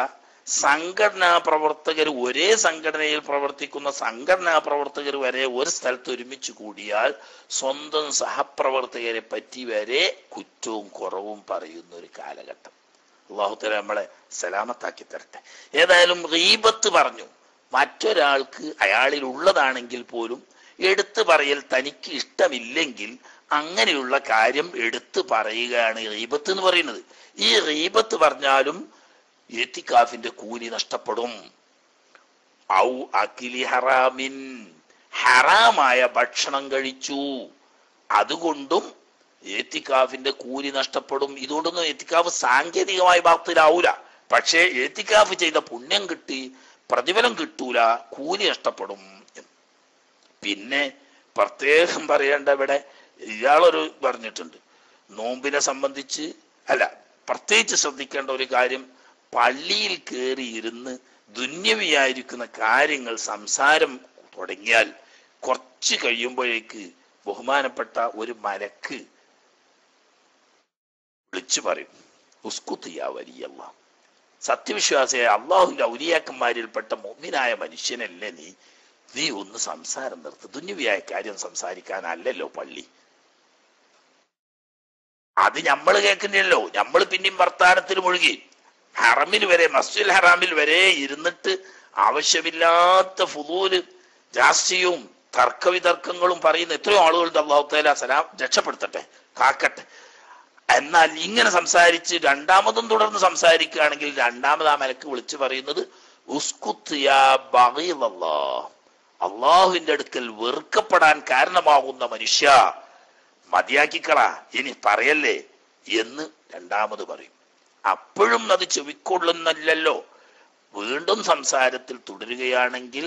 സംഘടനാ പ്രവർത്തകർ ഒരേ സംഘടനയിൽ പ്രവർത്തിക്കുന്ന സംഘടനാ പ്രവർത്തകർ വരെ ഒരു സ്ഥലത്ത് ഒരുമിച്ച് കൂടിയാൽ സ്വന്തം സഹപ്രവർത്തകരെ പറ്റി വരെ കുറ്റവും കുറവും പറയുന്ന ഒരു കാലഘട്ടം അള്ളാഹുത്തല നമ്മളെ സലാമത്താക്കി തരട്ടെ ഏതായാലും റീബത്ത് പറഞ്ഞു മറ്റൊരാൾക്ക് അയാളിൽ ഉള്ളതാണെങ്കിൽ പോലും എടുത്തു പറയൽ തനിക്ക് ഇഷ്ടമില്ലെങ്കിൽ അങ്ങനെയുള്ള കാര്യം എടുത്തു പറയുകയാണ് റീബത്ത് എന്ന് പറയുന്നത് ഈ റീബത്ത് പറഞ്ഞാലും എത്തിക്കാഫിന്റെ കൂലി നഷ്ടപ്പെടും ഔ അഖിലി ഹറാമിൻ ഹറാമായ ഭക്ഷണം കഴിച്ചു അതുകൊണ്ടും ഏത്തിക്കാഫിന്റെ കൂലി നഷ്ടപ്പെടും ഇതുകൊണ്ടൊന്നും ഏത്തിക്കാഫ് സാങ്കേതികമായി ബാത്തിലാവൂല പക്ഷേ ഏത്തിക്കാഫ് ചെയ്ത പുണ്യം കിട്ടി പ്രതിഫലം കിട്ടൂല കൂലി നഷ്ടപ്പെടും എന്ന്. പിന്നെ പ്രത്യേകം പറയേണ്ട ഇവിടെ ഇയാളൊരു പറഞ്ഞിട്ടുണ്ട് നോമ്പിനെ സംബന്ധിച്ച് അല്ല പ്രത്യേകിച്ച് ശ്രദ്ധിക്കേണ്ട ഒരു കാര്യം പള്ളിയിൽ കയറി ഇരുന്ന് ദുന്യവിയായിരിക്കുന്ന കാര്യങ്ങൾ സംസാരം തുടങ്ങിയാൽ കുറച്ച് കഴിയുമ്പോഴേക്ക് ബഹുമാനപ്പെട്ട ഒരു മലക്ക് വിളിച്ചു പറയും ഉസ്കുത്തിയ വലിയല്ല സത്യവിശ്വാസിയായ അള്ളാഹുവിന്റെ ഔലിയാക്കന്മാരിൽപ്പെട്ട മുമ്മിനായ മനുഷ്യനല്ലേ നീ നീ ഒന്ന് സംസാരം നിർത്ത് ദുന്യവിയായ കാര്യം സംസാരിക്കാനല്ലല്ലോ പള്ളി അത് നമ്മൾ കേൾക്കുന്നില്ലല്ലോ നമ്മൾ പിന്നെയും വർത്താനത്തിൽ മുഴുകി ഹറമിൽ വരെ മസ്ജിദ് ഹറാമിൽ വരെ ഇരുന്നിട്ട് ആവശ്യമില്ലാത്ത ഫുദൂല് രാഷ്ട്രീയവും തർക്കവിതർക്കങ്ങളും പറയുന്ന എത്രയോ ആളുകളുടെ അള്ളാഹു തആല സലാം രക്ഷപ്പെടുത്തട്ടെ കാക്കട്ടെ എന്നാൽ ഇങ്ങനെ സംസാരിച്ച് രണ്ടാമതും തുടർന്ന് സംസാരിക്കുകയാണെങ്കിൽ രണ്ടാമത് ആ മലക്ക് വിളിച്ചു പറയുന്നത് ഉസ്കുത്ത് യാ ബഗീദല്ലാഹ്. അള്ളാഹുവിന്റെ അടുക്കൽ വെറുക്കപ്പെടാൻ കാരണമാകുന്ന മനുഷ്യ മതിയാക്കിക്കള ഇനി പറയല്ലേ എന്ന് രണ്ടാമത് പറയും അപ്പോഴും അത് ചെവിക്കൊള്ളുന്നല്ലോ വീണ്ടും സംസാരത്തിൽ തുടരുകയാണെങ്കിൽ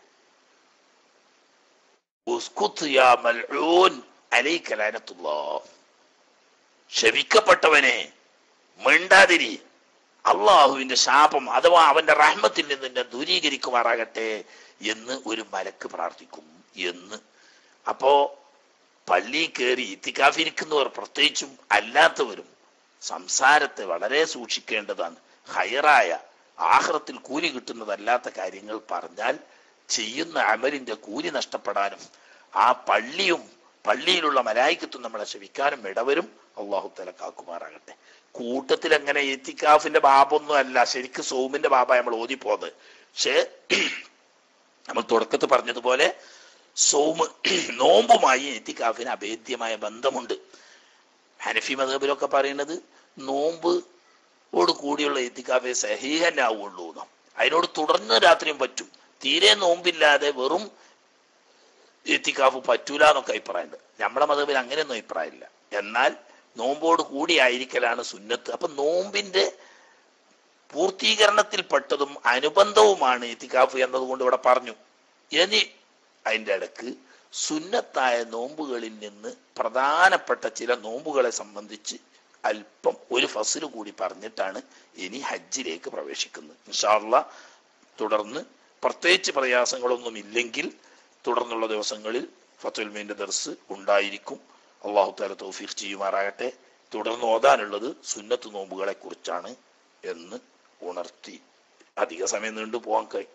ഉസ്കുത്ത് യാ മൽഊൻ അലൈക ലഅനത്തുല്ലാഹ്. ശപിക്കപ്പെട്ടവനെ മിണ്ടാതിരി അള്ളാഹുവിന്റെ ശാപം അഥവാ അവന്റെ റഹ്മത്തിൽ നിന്ന് നിന്നെ ദൂരീകരിക്കുമാറാകട്ടെ എന്ന് ഒരു മലക്ക് പ്രാർത്ഥിക്കും എന്ന് അപ്പോ പള്ളി കയറി ഇത്തിക്കാഫിരിക്കുന്നവർ പ്രത്യേകിച്ചും അല്ലാത്തവരും സംസാരത്തെ വളരെ സൂക്ഷിക്കേണ്ടതാണ് ഹയറായ ആഹ്റത്തിൽ കൂലി കിട്ടുന്നതല്ലാത്ത കാര്യങ്ങൾ പറഞ്ഞാൽ ചെയ്യുന്ന അമലിന്റെ കൂലി നഷ്ടപ്പെടാനും ആ പള്ളിയും പള്ളിയിലുള്ള മലായിക്കത്തും നമ്മളെ ശവിക്കാനും ഇടവരും അള്ളാഹു തല കാക്കുമാറാകട്ടെ കൂട്ടത്തിൽ അങ്ങനെ എത്തിക്കാഫിന്റെ ബാബൊന്നും അല്ല ശരിക്കും സൗമിന്റെ ബാബ നമ്മൾ ഓതിപ്പോന്നത് പക്ഷേ നമ്മൾ തുടക്കത്തിൽ പറഞ്ഞതുപോലെ സോമ് നോമ്പുമായി എത്തിക്കാഫിന് അഭേദ്യമായ ബന്ധമുണ്ട് ഹനഫി മതബിലൊക്കെ പറയുന്നത് നോമ്പ് ഓട് കൂടിയുള്ള എത്തിക്കാഫെ സഹീഹനാവുള്ളൂ എന്നാ അതിനോട് തുടർന്ന് രാത്രിയും പറ്റും തീരെ നോമ്പില്ലാതെ വെറും എത്തിക്കാഫ് പറ്റൂല എന്നൊക്കെ അഭിപ്രായമുണ്ട് നമ്മുടെ മതബിൽ അങ്ങനെയൊന്നും അഭിപ്രായമില്ല എന്നാൽ നോമ്പോട് കൂടി ആയിരിക്കലാണ് സുന്നത്ത് അപ്പൊ നോമ്പിന്റെ പൂർത്തീകരണത്തിൽപ്പെട്ടതും അനുബന്ധവുമാണ് ഇത്തിക്കാഫ് എന്നതുകൊണ്ട് ഇവിടെ പറഞ്ഞു ഇനി അതിൻ്റെ ഇടക്ക് സുന്നത്തായ നോമ്പുകളിൽ നിന്ന് പ്രധാനപ്പെട്ട ചില നോമ്പുകളെ സംബന്ധിച്ച് അല്പം ഒരു ഫസില് കൂടി പറഞ്ഞിട്ടാണ് ഇനി ഹജ്ജിലേക്ക് പ്രവേശിക്കുന്നത് ഇൻഷാല്ല തുടർന്ന് പ്രത്യേകിച്ച് പ്രയാസങ്ങളൊന്നും ഇല്ലെങ്കിൽ തുടർന്നുള്ള ദിവസങ്ങളിൽ ഫത്തുൽമീന്റെ ദർസ് ഉണ്ടായിരിക്കും അള്ളാഹു താല തൗഫീഖ് ചെയ്യുമാറാകട്ടെ തുടർന്ന് ഓതാനുള്ളത് സുന്നത്ത് നോമ്പുകളെ കുറിച്ചാണ് എന്ന് ഉണർത്തി അധിക സമയം നീണ്ടു പോകാൻ കഴി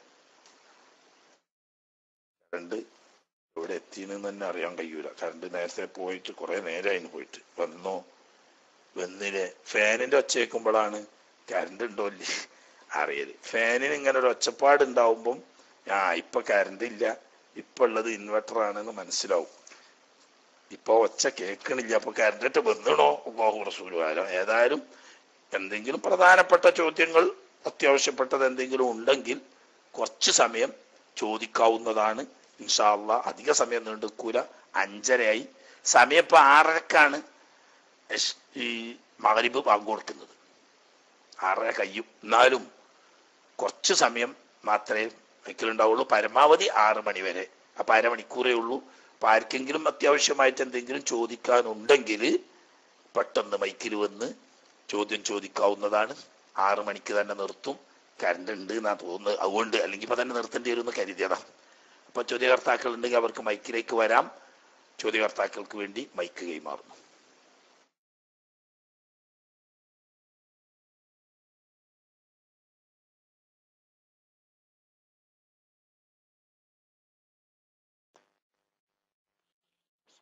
കറണ്ട് ഇവിടെ എത്തിയെന്ന് തന്നെ അറിയാൻ കഴിയൂല കറണ്ട് നേരത്തെ പോയിട്ട് കുറെ നേരമായിന് പോയിട്ട് വന്നോ വന്നില്ലേ ഫാനിന്റെ ഒച്ച കേൾക്കുമ്പോഴാണ് കറണ്ട് ഉണ്ടോ ഇല്ലേ അറിയല് ഫാനിന് ഇങ്ങനെ ഒരു ഒച്ചപ്പാട് ഉണ്ടാവുമ്പം ആ ഇപ്പൊ കറണ്ട് ഇല്ല ഇപ്പൊ ഉള്ളത് ഇൻവെർട്ടർ ആണെന്ന് മനസ്സിലാവും ഇപ്പൊ ഒച്ച കേൾക്കണില്ല അപ്പൊ കറണ്ടിട്ട് വന്നണോ അള്ളാഹു റസൂലുകാലം ഏതായാലും എന്തെങ്കിലും പ്രധാനപ്പെട്ട ചോദ്യങ്ങൾ അത്യാവശ്യപ്പെട്ടത് എന്തെങ്കിലും ഉണ്ടെങ്കിൽ കുറച്ച് സമയം ചോദിക്കാവുന്നതാണ് ഇൻഷാല്ല അധിക സമയം നീണ്ടുക്കൂല അഞ്ചരയായി സമയം ഇപ്പൊ ആറരക്കാണ് എസ്- ഈ മകരിബ് പങ്കു കൊടുക്കുന്നത് ആറര കഴിയും എന്നാലും കുറച്ച് സമയം മാത്രമേ വയ്ക്കലുണ്ടാവുള്ളൂ പരമാവധി ആറ് മണി വരെ അപ്പൊ അരമണിക്കൂറേ ഉള്ളൂ അപ്പൊ ആർക്കെങ്കിലും അത്യാവശ്യമായിട്ട് എന്തെങ്കിലും ചോദിക്കാനുണ്ടെങ്കിൽ പെട്ടെന്ന് മൈക്കിൽ വന്ന് ചോദ്യം ചോദിക്കാവുന്നതാണ് ആറ് മണിക്ക് തന്നെ നിർത്തും കറണ്ട് ഉണ്ട് എന്നാ തോന്നുന്നത് അതുകൊണ്ട് അല്ലെങ്കിൽ ഇപ്പൊ തന്നെ നിർത്തേണ്ടി വരും എന്ന് കരുതിയതാ അപ്പൊ ചോദ്യകർത്താക്കൾ ഉണ്ടെങ്കിൽ അവർക്ക് മൈക്കിലേക്ക് വരാം ചോദ്യകർത്താക്കൾക്ക് വേണ്ടി മൈക്ക് കൈമാറുന്നു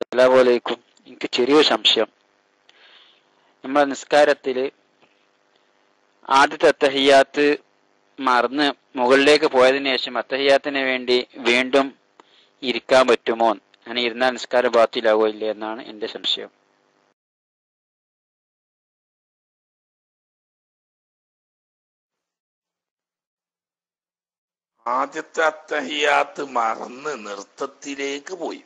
അലാമലൈക്കും എനിക്ക് ചെറിയൊരു സംശയം നമ്മുടെ നിസ്കാരത്തിൽ ആദ്യത്തെ അത്തഹിയാത്ത് മറന്ന് മുകളിലേക്ക് പോയതിനു ശേഷം അത്തഹിയാത്തിന് വേണ്ടി വീണ്ടും ഇരിക്കാൻ പറ്റുമോ അങ്ങനെ ഇരുന്നാൽ നിസ്കാരം ബാത്തിലാവോ ഇല്ലേ എന്നാണ് എന്റെ സംശയം ആദ്യത്തെ അത്തഹിയാത്ത് മറന്ന് നൃത്തത്തിലേക്ക് പോയി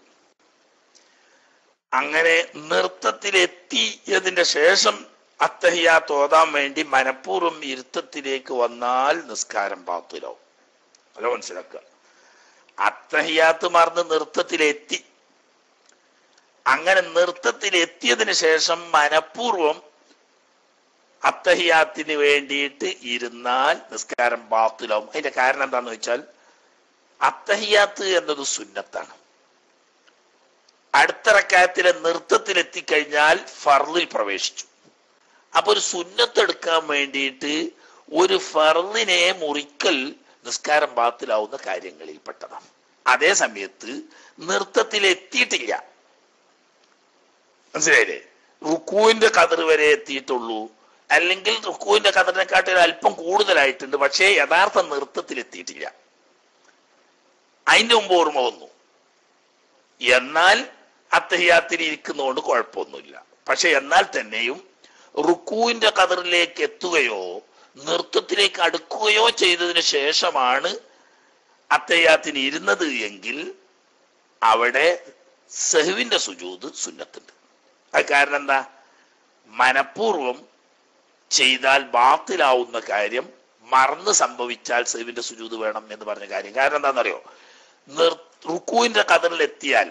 അങ്ങനെ നൃത്തത്തിലെത്തിയതിന്റെ ശേഷം അത്തഹിയാത്ത് ഓതാൻ വേണ്ടി മനഃപൂർവ്വം ഇരുത്തത്തിലേക്ക് വന്നാൽ നിസ്കാരം പാത്തിലാവും അല്ല മനസ്സിലാക്കുക അത്തഹിയാത്ത് മറന്ന് നൃത്തത്തിലെത്തി അങ്ങനെ നൃത്തത്തിലെത്തിയതിന് ശേഷം മനഃപൂർവ്വം അത്തഹിയാത്തിന് വേണ്ടിയിട്ട് ഇരുന്നാൽ നിസ്കാരം ബാത്തിലാവും അതിന്റെ കാരണം എന്താന്ന് വെച്ചാൽ അത്തഹിയാത്ത് എന്നത് സുന്നത്താണ് അടുത്ത റക്കായത്തിലെ നൃത്തത്തിൽ എത്തിക്കഴിഞ്ഞാൽ ഫർദിൽ പ്രവേശിച്ചു അപ്പൊ ഒരു സുന്നത്ത് എടുക്കാൻ വേണ്ടിയിട്ട് ഒരു ഫർദിനെ മുറിക്കൽ നിസ്കാരം ബാത്തിലാവുന്ന കാര്യങ്ങളിൽപ്പെട്ടതാണ് അതേ സമയത്ത് നൃത്തത്തിൽ എത്തിയിട്ടില്ല മനസ്സിലായില്ലേ റുക്കുവിന്റെ കതിർ വരെ എത്തിയിട്ടുള്ളൂ അല്ലെങ്കിൽ റുക്കുവിന്റെ കതിറിനെക്കാട്ടിൽ അല്പം കൂടുതലായിട്ടുണ്ട് പക്ഷേ യഥാർത്ഥ നൃത്തത്തിൽ എത്തിയിട്ടില്ല അതിന്റെ മുമ്പ് ഓർമ്മ വന്നു എന്നാൽ അത്തഹിയാത്തിൽ ഇരിക്കുന്നതുകൊണ്ട് കുഴപ്പമൊന്നുമില്ല പക്ഷെ എന്നാൽ തന്നെയും റുക്കുവിന്റെ കതിറിലേക്ക് എത്തുകയോ നൃത്തത്തിലേക്ക് അടുക്കുകയോ ചെയ്തതിന് ശേഷമാണ് അത്തയ്യാത്തിന് ഇരുന്നത് എങ്കിൽ അവിടെ സെഹുവിന്റെ സുജൂത് സുന്നത്തുണ്ട് അത് കാരണം എന്താ മനഃപൂർവം ചെയ്താൽ ബാത്തിലാവുന്ന കാര്യം മറന്ന് സംഭവിച്ചാൽ സെഹുവിന്റെ സുജൂത് വേണം എന്ന് പറഞ്ഞ കാര്യം കാരണം എന്താണെന്നറിയോ നിർ റുക്കുവിന്റെ കതിറിൽ എത്തിയാൽ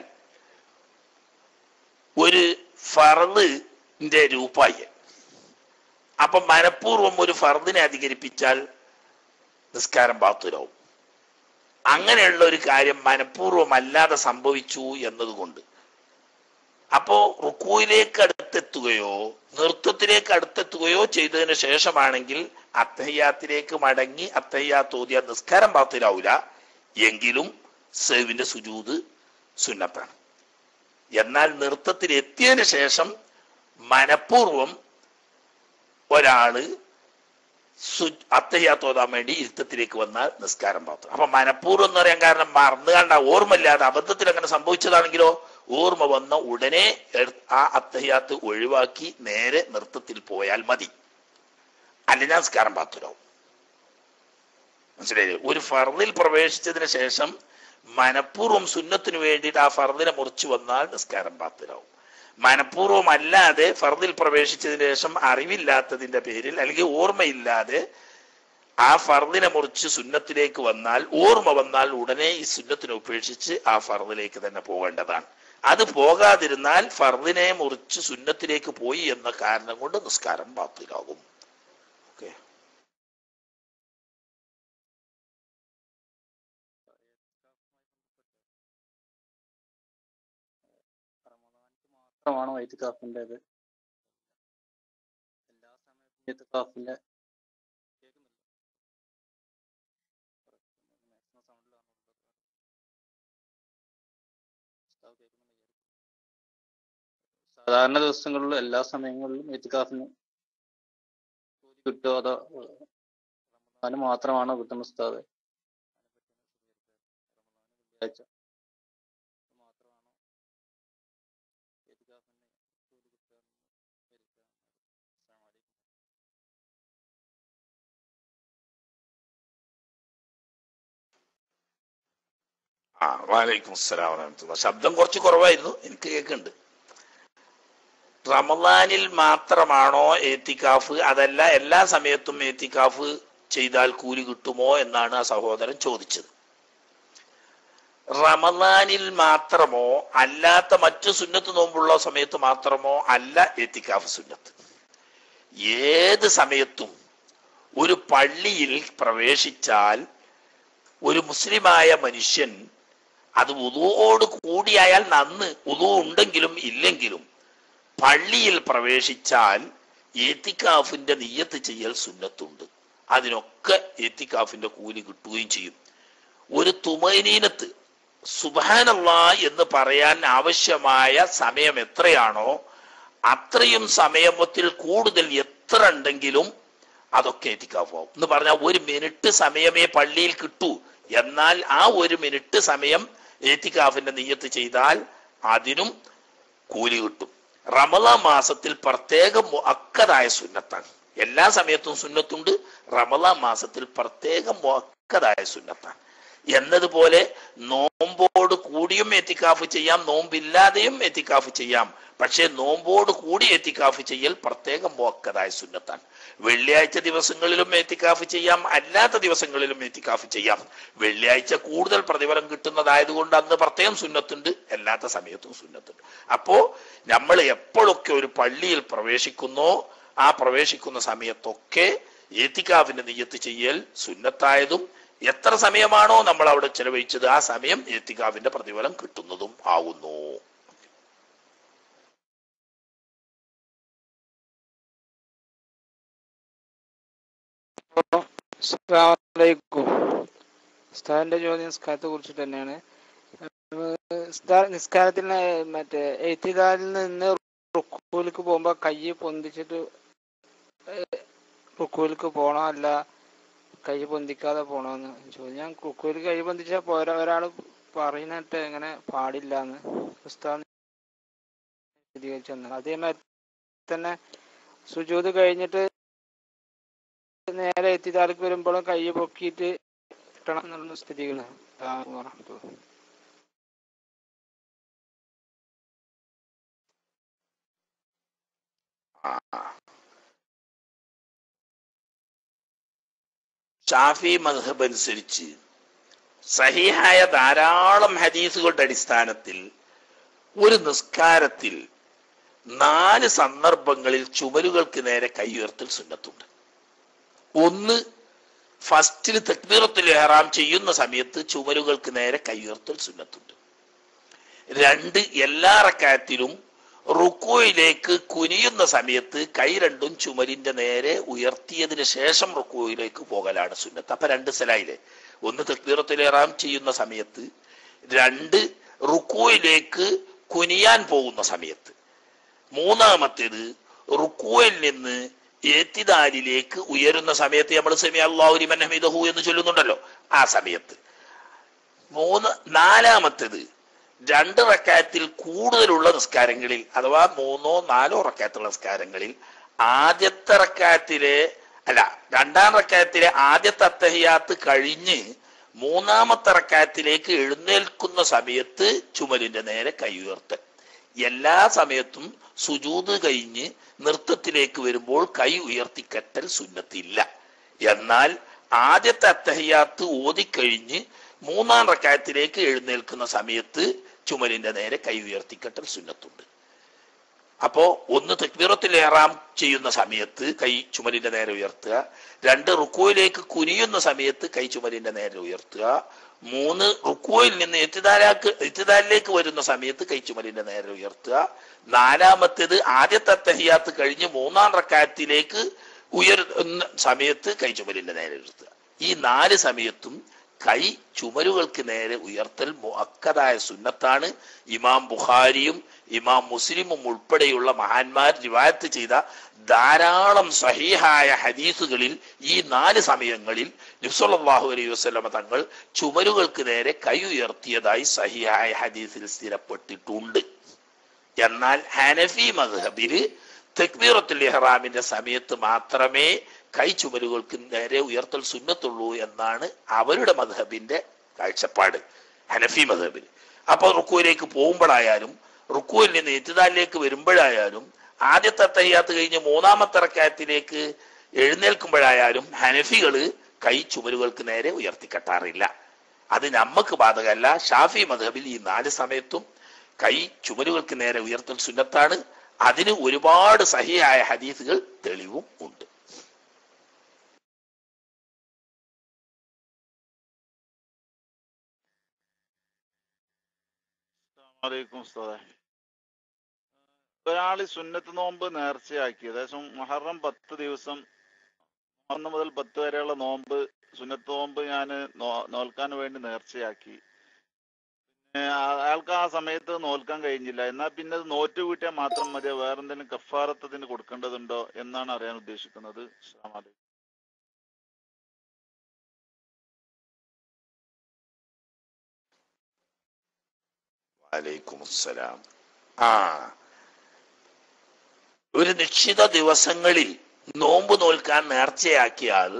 ഒരു ഫറദിന്റെ രൂപായി അപ്പൊ മനഃപൂർവ്വം ഒരു ഫർദിനെ അധികരിപ്പിച്ചാൽ നിസ്കാരം ബാത്തുലാവും അങ്ങനെയുള്ള ഒരു കാര്യം മനഃപൂർവ്വം അല്ലാതെ സംഭവിച്ചു എന്നതുകൊണ്ട് അപ്പോ റുക്കുവിലേക്ക് അടുത്തെത്തുകയോ നൃത്തത്തിലേക്ക് അടുത്തെത്തുകയോ ചെയ്തതിന് ശേഷമാണെങ്കിൽ അത്തഹ്യാത്തിലേക്ക് മടങ്ങി അത്തഹ്യാത്ത് ഓതിയ നിസ്കാരം ബാത്തിലാവൂല എങ്കിലും സേവിന്റെ സുജൂത് സുന്നത്താണ് എന്നാൽ നൃത്തത്തിൽ എത്തിയതിന് ശേഷം മനഃപൂർവം ഒരാള് അത്തയ്യാത്ത് ഓതാൻ വേണ്ടി ഇരുത്തത്തിലേക്ക് വന്നാൽ നിസ്കാരം പാത്രം അപ്പൊ മനഃപൂർവ്വം എന്ന് പറയാൻ കാരണം മറന്നു കണ്ട ഓർമ്മയില്ലാതെ അബദ്ധത്തിൽ അങ്ങനെ സംഭവിച്ചതാണെങ്കിലോ ഓർമ്മ വന്ന ഉടനെ ആ അത്തയ്യാത്ത് ഒഴിവാക്കി നേരെ നൃത്തത്തിൽ പോയാൽ മതി അല്ലെങ്കിൽ നിസ്കാരം പാത്തുരാവും മനസ്സിലായില്ലേ ഒരു ഫർദിൽ പ്രവേശിച്ചതിന് ശേഷം മനഃപൂർവ്വം സുന്നത്തിന് വേണ്ടിയിട്ട് ആ ഫർദിനെ മുറിച്ചു വന്നാൽ നിസ്കാരം പാത്തിലാവും മനഃപൂർവ്വം അല്ലാതെ ഫർദിൽ പ്രവേശിച്ചതിന് ശേഷം അറിവില്ലാത്തതിന്റെ പേരിൽ അല്ലെങ്കിൽ ഓർമ്മയില്ലാതെ ആ ഫർദിനെ മുറിച്ച് സുന്നത്തിലേക്ക് വന്നാൽ ഓർമ്മ വന്നാൽ ഉടനെ ഈ സുന്നത്തിനെ ഉപേക്ഷിച്ച് ആ ഫർദിലേക്ക് തന്നെ പോകേണ്ടതാണ് അത് പോകാതിരുന്നാൽ ഫർദിനെ മുറിച്ച് സുന്നത്തിലേക്ക് പോയി എന്ന കാരണം കൊണ്ട് നിസ്കാരം പാത്തിലാകും ഓക്കെ മാത്രമാണോ എത്തിക്കാഫിൻ്റെത് എല്ലാ സമയത്തും എത്തിക്കാഫിന്റെ സാധാരണ ദിവസങ്ങളിലും എല്ലാ സമയങ്ങളിലും എത്തിക്കാഫിന് കിട്ടുമോ അതോ റമദാന് മാത്രമാണോ കിട്ടുന്ന ഉസ്താദ് വെള്ളിയാഴ്ച മാത്രമാണോ എത്തിക്കാഫിന് ആ വാലൈക്കും അസ്സലാം വറഹമത്തുള്ള ശബ്ദം കുറച്ച് കുറവായിരുന്നു എനിക്ക് കേൾക്കുന്നുണ്ട് റമദാനിൽ മാത്രമാണോ ഏത്തിക്കാഫ് അതല്ല എല്ലാ സമയത്തും ഏത്തിക്കാഫ് ചെയ്താൽ കൂലി കിട്ടുമോ എന്നാണ് ആ സഹോദരൻ ചോദിച്ചത് റമദാനിൽ മാത്രമോ അല്ലാത്ത മറ്റു സുന്നത്ത് നോമ്പുള്ള സമയത്ത് മാത്രമോ അല്ല ഏത്തിക്കാഫ് സുന്നത്ത് ഏത് സമയത്തും ഒരു പള്ളിയിൽ പ്രവേശിച്ചാൽ ഒരു മുസ്ലിമായ മനുഷ്യൻ അത് ഉതുവോട് കൂടിയായാൽ നന്ന് ഉതു ഉണ്ടെങ്കിലും ഇല്ലെങ്കിലും പള്ളിയിൽ പ്രവേശിച്ചാൽ ഏത്തിക്കാഫിന്റെ നീയത്ത് ചെയ്യൽ സുന്നത്തുണ്ട് അതിനൊക്കെ ഏത്തിക്കാഫിന്റെ കൂലി കിട്ടുകയും ചെയ്യും ഒരു തുമനീനത്ത് സുബാനല്ലാ എന്ന് പറയാൻ ആവശ്യമായ സമയം എത്രയാണോ അത്രയും സമയത്തിൽ കൂടുതൽ എത്ര ഉണ്ടെങ്കിലും അതൊക്കെ എത്തിക്കാഫോ എന്ന് പറഞ്ഞാൽ ഒരു മിനിറ്റ് സമയമേ പള്ളിയിൽ കിട്ടൂ എന്നാൽ ആ ഒരു മിനിറ്റ് സമയം ഏത്തിക്കാഫിന്റെ നെയ്യത്ത് ചെയ്താൽ അതിനും കൂലി കിട്ടും റമദാ മാസത്തിൽ പ്രത്യേകം മുഅക്കതായ സുന്നത്താണ് എല്ലാ സമയത്തും സുന്നത്തുണ്ട് റമദാ മാസത്തിൽ പ്രത്യേകം മുഅക്കതായ സുന്നത്താണ് എന്നതുപോലെ നോമ്പോട് കൂടിയും എത്തിക്കാഫ് ചെയ്യാം നോമ്പില്ലാതെയും എത്തിക്കാഫ് ചെയ്യാം പക്ഷേ നോമ്പോട് കൂടി എത്തിക്കാഫ് ചെയ്യൽ പ്രത്യേകം മുഅക്കതായ സുന്നത്താണ് വെള്ളിയാഴ്ച ദിവസങ്ങളിലും എത്തിക്കാഫ് ചെയ്യാം അല്ലാത്ത ദിവസങ്ങളിലും എത്തിക്കാഫ് ചെയ്യാം വെള്ളിയാഴ്ച കൂടുതൽ പ്രതിഫലം കിട്ടുന്നതായതുകൊണ്ട് അന്ന് പ്രത്യേകം സുന്നത്തുണ്ട് അല്ലാത്ത സമയത്തും സുന്നത്തുണ്ട് അപ്പോ നമ്മൾ എപ്പോഴൊക്കെ ഒരു പള്ളിയിൽ പ്രവേശിക്കുന്നോ ആ പ്രവേശിക്കുന്ന സമയത്തൊക്കെ ഏത്തിക്കാഫിന്റെ നെയ്യത്ത് ചെയ്യൽ സുന്നത്തായതും എത്ര സമയമാണോ നമ്മൾ അവിടെ ചെലവഴിച്ചത് ആ സമയം ഏത്തിക്കാവിന്റെ പ്രതിഫലം കിട്ടുന്നതും ആവുന്നു അസ്സലാമലൈക്കും ഉസ്താദിന്റെ ചോദ്യം നിസ്കാരത്തെ കുറിച്ചിട്ട് തന്നെയാണ് ഉസ്താദ് നിസ്കാരത്തിൽ മറ്റേ എത്തിദാലിൽ നിന്ന് റുക്കൂലേക്ക് പോകുമ്പോ കൈ പൊന്തിച്ചിട്ട് റുക്കൂലേക്ക് പോണോ അല്ല കൈ പൊന്തിക്കാതെ പോണോന്ന് ചോദിച്ചു ഞാൻ റുക്കൂലേക്ക് കൈ പൊന്തിച്ചാൽ പോരാ ഒരാൾ പറയുന്നിട്ട് എങ്ങനെ പാടില്ല എന്ന് ഉസ്താദ് വിശദീകരിച്ചു തന്നു അതേമാതിരി തന്നെ സുജൂത് കഴിഞ്ഞിട്ട് നേരെ എത്തിദാർക്ക് വരുമ്പോഴും കൈ പൊക്കിയിട്ട് കിട്ടണം എന്നുള്ള സ്ഥിതികളാണ് ഷാഫി മദ്ഹബ് അനുസരിച്ച് സഹിഹായ ധാരാളം ഹദീസുകളുടെ അടിസ്ഥാനത്തിൽ ഒരു നിസ്കാരത്തിൽ നാല് സന്ദർഭങ്ങളിൽ ചുമലുകൾക്ക് നേരെ കൈ ഉയർത്തൽ സുന്നത്തുണ്ട് ഒന്ന് ഫസ്റ്റിൽ തക്ബീറത്തിൽ ഇഹ്റാം ചെയ്യുന്ന സമയത്ത് ചുമലുകൾക്ക് നേരെ കൈ ഉയർത്തൽ സുന്നത്തുണ്ട് രണ്ട് എല്ലാ റക്കാത്തിലും റുക്കോയിലേക്ക് കുനിയുന്ന സമയത്ത് കൈ രണ്ടും ചുമലിന്റെ നേരെ ഉയർത്തിയതിന് ശേഷം റുക്കോയിലേക്ക് പോകലാണ് സുന്നത്ത് അപ്പൊ രണ്ട് സ്ഥലമായില്ലേ ഒന്ന് തക്ബീറത്തിലേറാം ചെയ്യുന്ന സമയത്ത് രണ്ട് റുക്കോയിലേക്ക് കുനിയാൻ പോകുന്ന സമയത്ത് മൂന്നാമത്തേത് റുക്കോയിൽ നിന്ന് ഏത്തിദാലിലേക്ക് ഉയരുന്ന സമയത്ത് നമ്മൾ സെമി അള്ളാഹുലിമൻ ഹമീദഹു എന്ന് ചൊല്ലുന്നുണ്ടല്ലോ ആ സമയത്ത് മൂന്ന് നാലാമത്തേത് രണ്ട് റക്കായത്തിൽ കൂടുതലുള്ള നിസ്കാരങ്ങളിൽ അഥവാ മൂന്നോ നാലോ റക്കായത്തുള്ള നിസ്കാരങ്ങളിൽ ആദ്യത്തെ റക്കായത്തിലെ അല്ല രണ്ടാം റക്കായത്തിലെ ആദ്യത്തെ അത്തഹിയാത്ത് കഴിഞ്ഞ് മൂന്നാമത്തെ റക്കായത്തിലേക്ക് എഴുന്നേൽക്കുന്ന സമയത്ത് ചുമലിന്റെ നേരെ കൈ ഉയർത്തൽ എല്ലാ സമയത്തും സുജൂത് കഴിഞ്ഞ് നൃത്തത്തിലേക്ക് വരുമ്പോൾ കൈ ഉയർത്തിക്കെട്ടൽ സുന്നത്തില്ല എന്നാൽ ആദ്യത്തെ അത്തഹിയാത്ത് ഓതിക്കഴിഞ്ഞ് മൂന്നാം റക്കായത്തിലേക്ക് എഴുന്നേൽക്കുന്ന സമയത്ത് ചുമലിന്റെ നേരെ കൈ ഉയർത്തിക്കെട്ടൽ സുന്നത്തുണ്ട് അപ്പോ ഒന്ന് തെക്ബീറത്തിൽ ഏറാം ചെയ്യുന്ന സമയത്ത് കൈ ചുമലിന്റെ നേരെ ഉയർത്തുക രണ്ട് റുക്കോയിലേക്ക് കുനിയുന്ന സമയത്ത് കൈ ചുമലിന്റെ നേരെ ഉയർത്തുക മൂന്ന് റുക്കോയിൽ നിന്ന് എത്തിദാലാക്ക് എത്തിദാലിലേക്ക് വരുന്ന സമയത്ത് കൈ ചുമലിന്റെ നേരെ ഉയർത്തുക നാലാമത്തേത് ആദ്യത്തെ തഹിയാത്ത് കഴിഞ്ഞ് മൂന്നാം റക്കായത്തിലേക്ക് ഉയരുന്ന സമയത്ത് കൈ ചുമലിന്റെ നേരെ ഉയർത്തുക ഈ നാല് സമയത്തും കൈ ചുമലുകൾക്ക് നേരെ ഉയർത്തൽ മുഅക്കതായ സുന്നത്താണ് ഇമാം ബുഖാരിയും ഇമാം മുസ്ലിമും ഉൾപ്പെടെയുള്ള മഹാന്മാർ റിവായത്ത് ചെയ്ത ധാരാളം സഹീഹായ ഹദീസുകളിൽ ഈ നാല് സമയങ്ങളിൽ നബ്സല്ലാഹു അലൈഹി വസ്ലമ തങ്ങൾ ചുമലുകൾക്ക് നേരെ കൈ ഉയർത്തിയതായി സഹിഹായ ഹദീസിൽ സ്ഥിരപ്പെട്ടിട്ടുണ്ട് എന്നാൽ ഹനഫി മദ്ഹബില് തക്ബീറത്തുൽ ഇഹ്റാമിന്റെ സമയത്ത് മാത്രമേ കൈ ചുമലുകൾക്ക് നേരെ ഉയർത്തൽ സുന്നത്തുള്ളൂ എന്നാണ് അവരുടെ മധബിന്റെ കാഴ്ചപ്പാട് ഹനഫി മധബിൽ അപ്പൊ റുക്കുവിലേക്ക് പോകുമ്പോഴായാലും റുക്കുവിൽ നിന്ന് എത്തിദാലിലേക്ക് വരുമ്പോഴായാലും ആദ്യത്തെ തയ്യാത്ത് കഴിഞ്ഞ് മൂന്നാമത്തെ റക്കായത്തിലേക്ക് എഴുന്നേൽക്കുമ്പോഴായാലും ഹനഫികള് കൈ ചുമലുകൾക്ക് നേരെ ഉയർത്തിക്കെട്ടാറില്ല അത് നമ്മക്ക് ബാധകമല്ല ഷാഫി മധബിൽ ഈ നാല് സമയത്തും കൈ ചുമലുകൾക്ക് നേരെ ഉയർത്തൽ സുന്നത്താണ് അതിന് ഒരുപാട് സഹിയായ ഹദീസുകൾ തെളിവും ഉണ്ട് അലൈക്കും ഉസ്താദെ ഒരാൾ സുന്നത്ത് നോമ്പ് നേർച്ചയാക്കി ഏകദേശം മുഹറം പത്ത് ദിവസം ഒന്ന് മുതൽ പത്ത് വരെയുള്ള നോമ്പ് സുന്നത്ത് നോമ്പ് ഞാൻ നോൽക്കാൻ വേണ്ടി നേർച്ചയാക്കി ഏഹ് ആ- അയാൾക്ക് ആ സമയത്ത് നോൽക്കാൻ കഴിഞ്ഞില്ല എന്നാൽ പിന്നെ അത് നോറ്റ് വീട്ടിയാൽ മാത്രം മതിയോ വേറെ എന്തെങ്കിലും കഫാറത്തത്തിന് കൊടുക്കേണ്ടതുണ്ടോ എന്നാണ് അറിയാൻ ഉദ്ദേശിക്കുന്നത് അസ്സലാമു അലൈക്കും വലൈക്കും അസ്സലാം ആ ഒരു നിശ്ചിത ദിവസങ്ങളിൽ നോമ്പ് നോൽക്കാൻ നേർച്ചയാക്കിയ ആൾ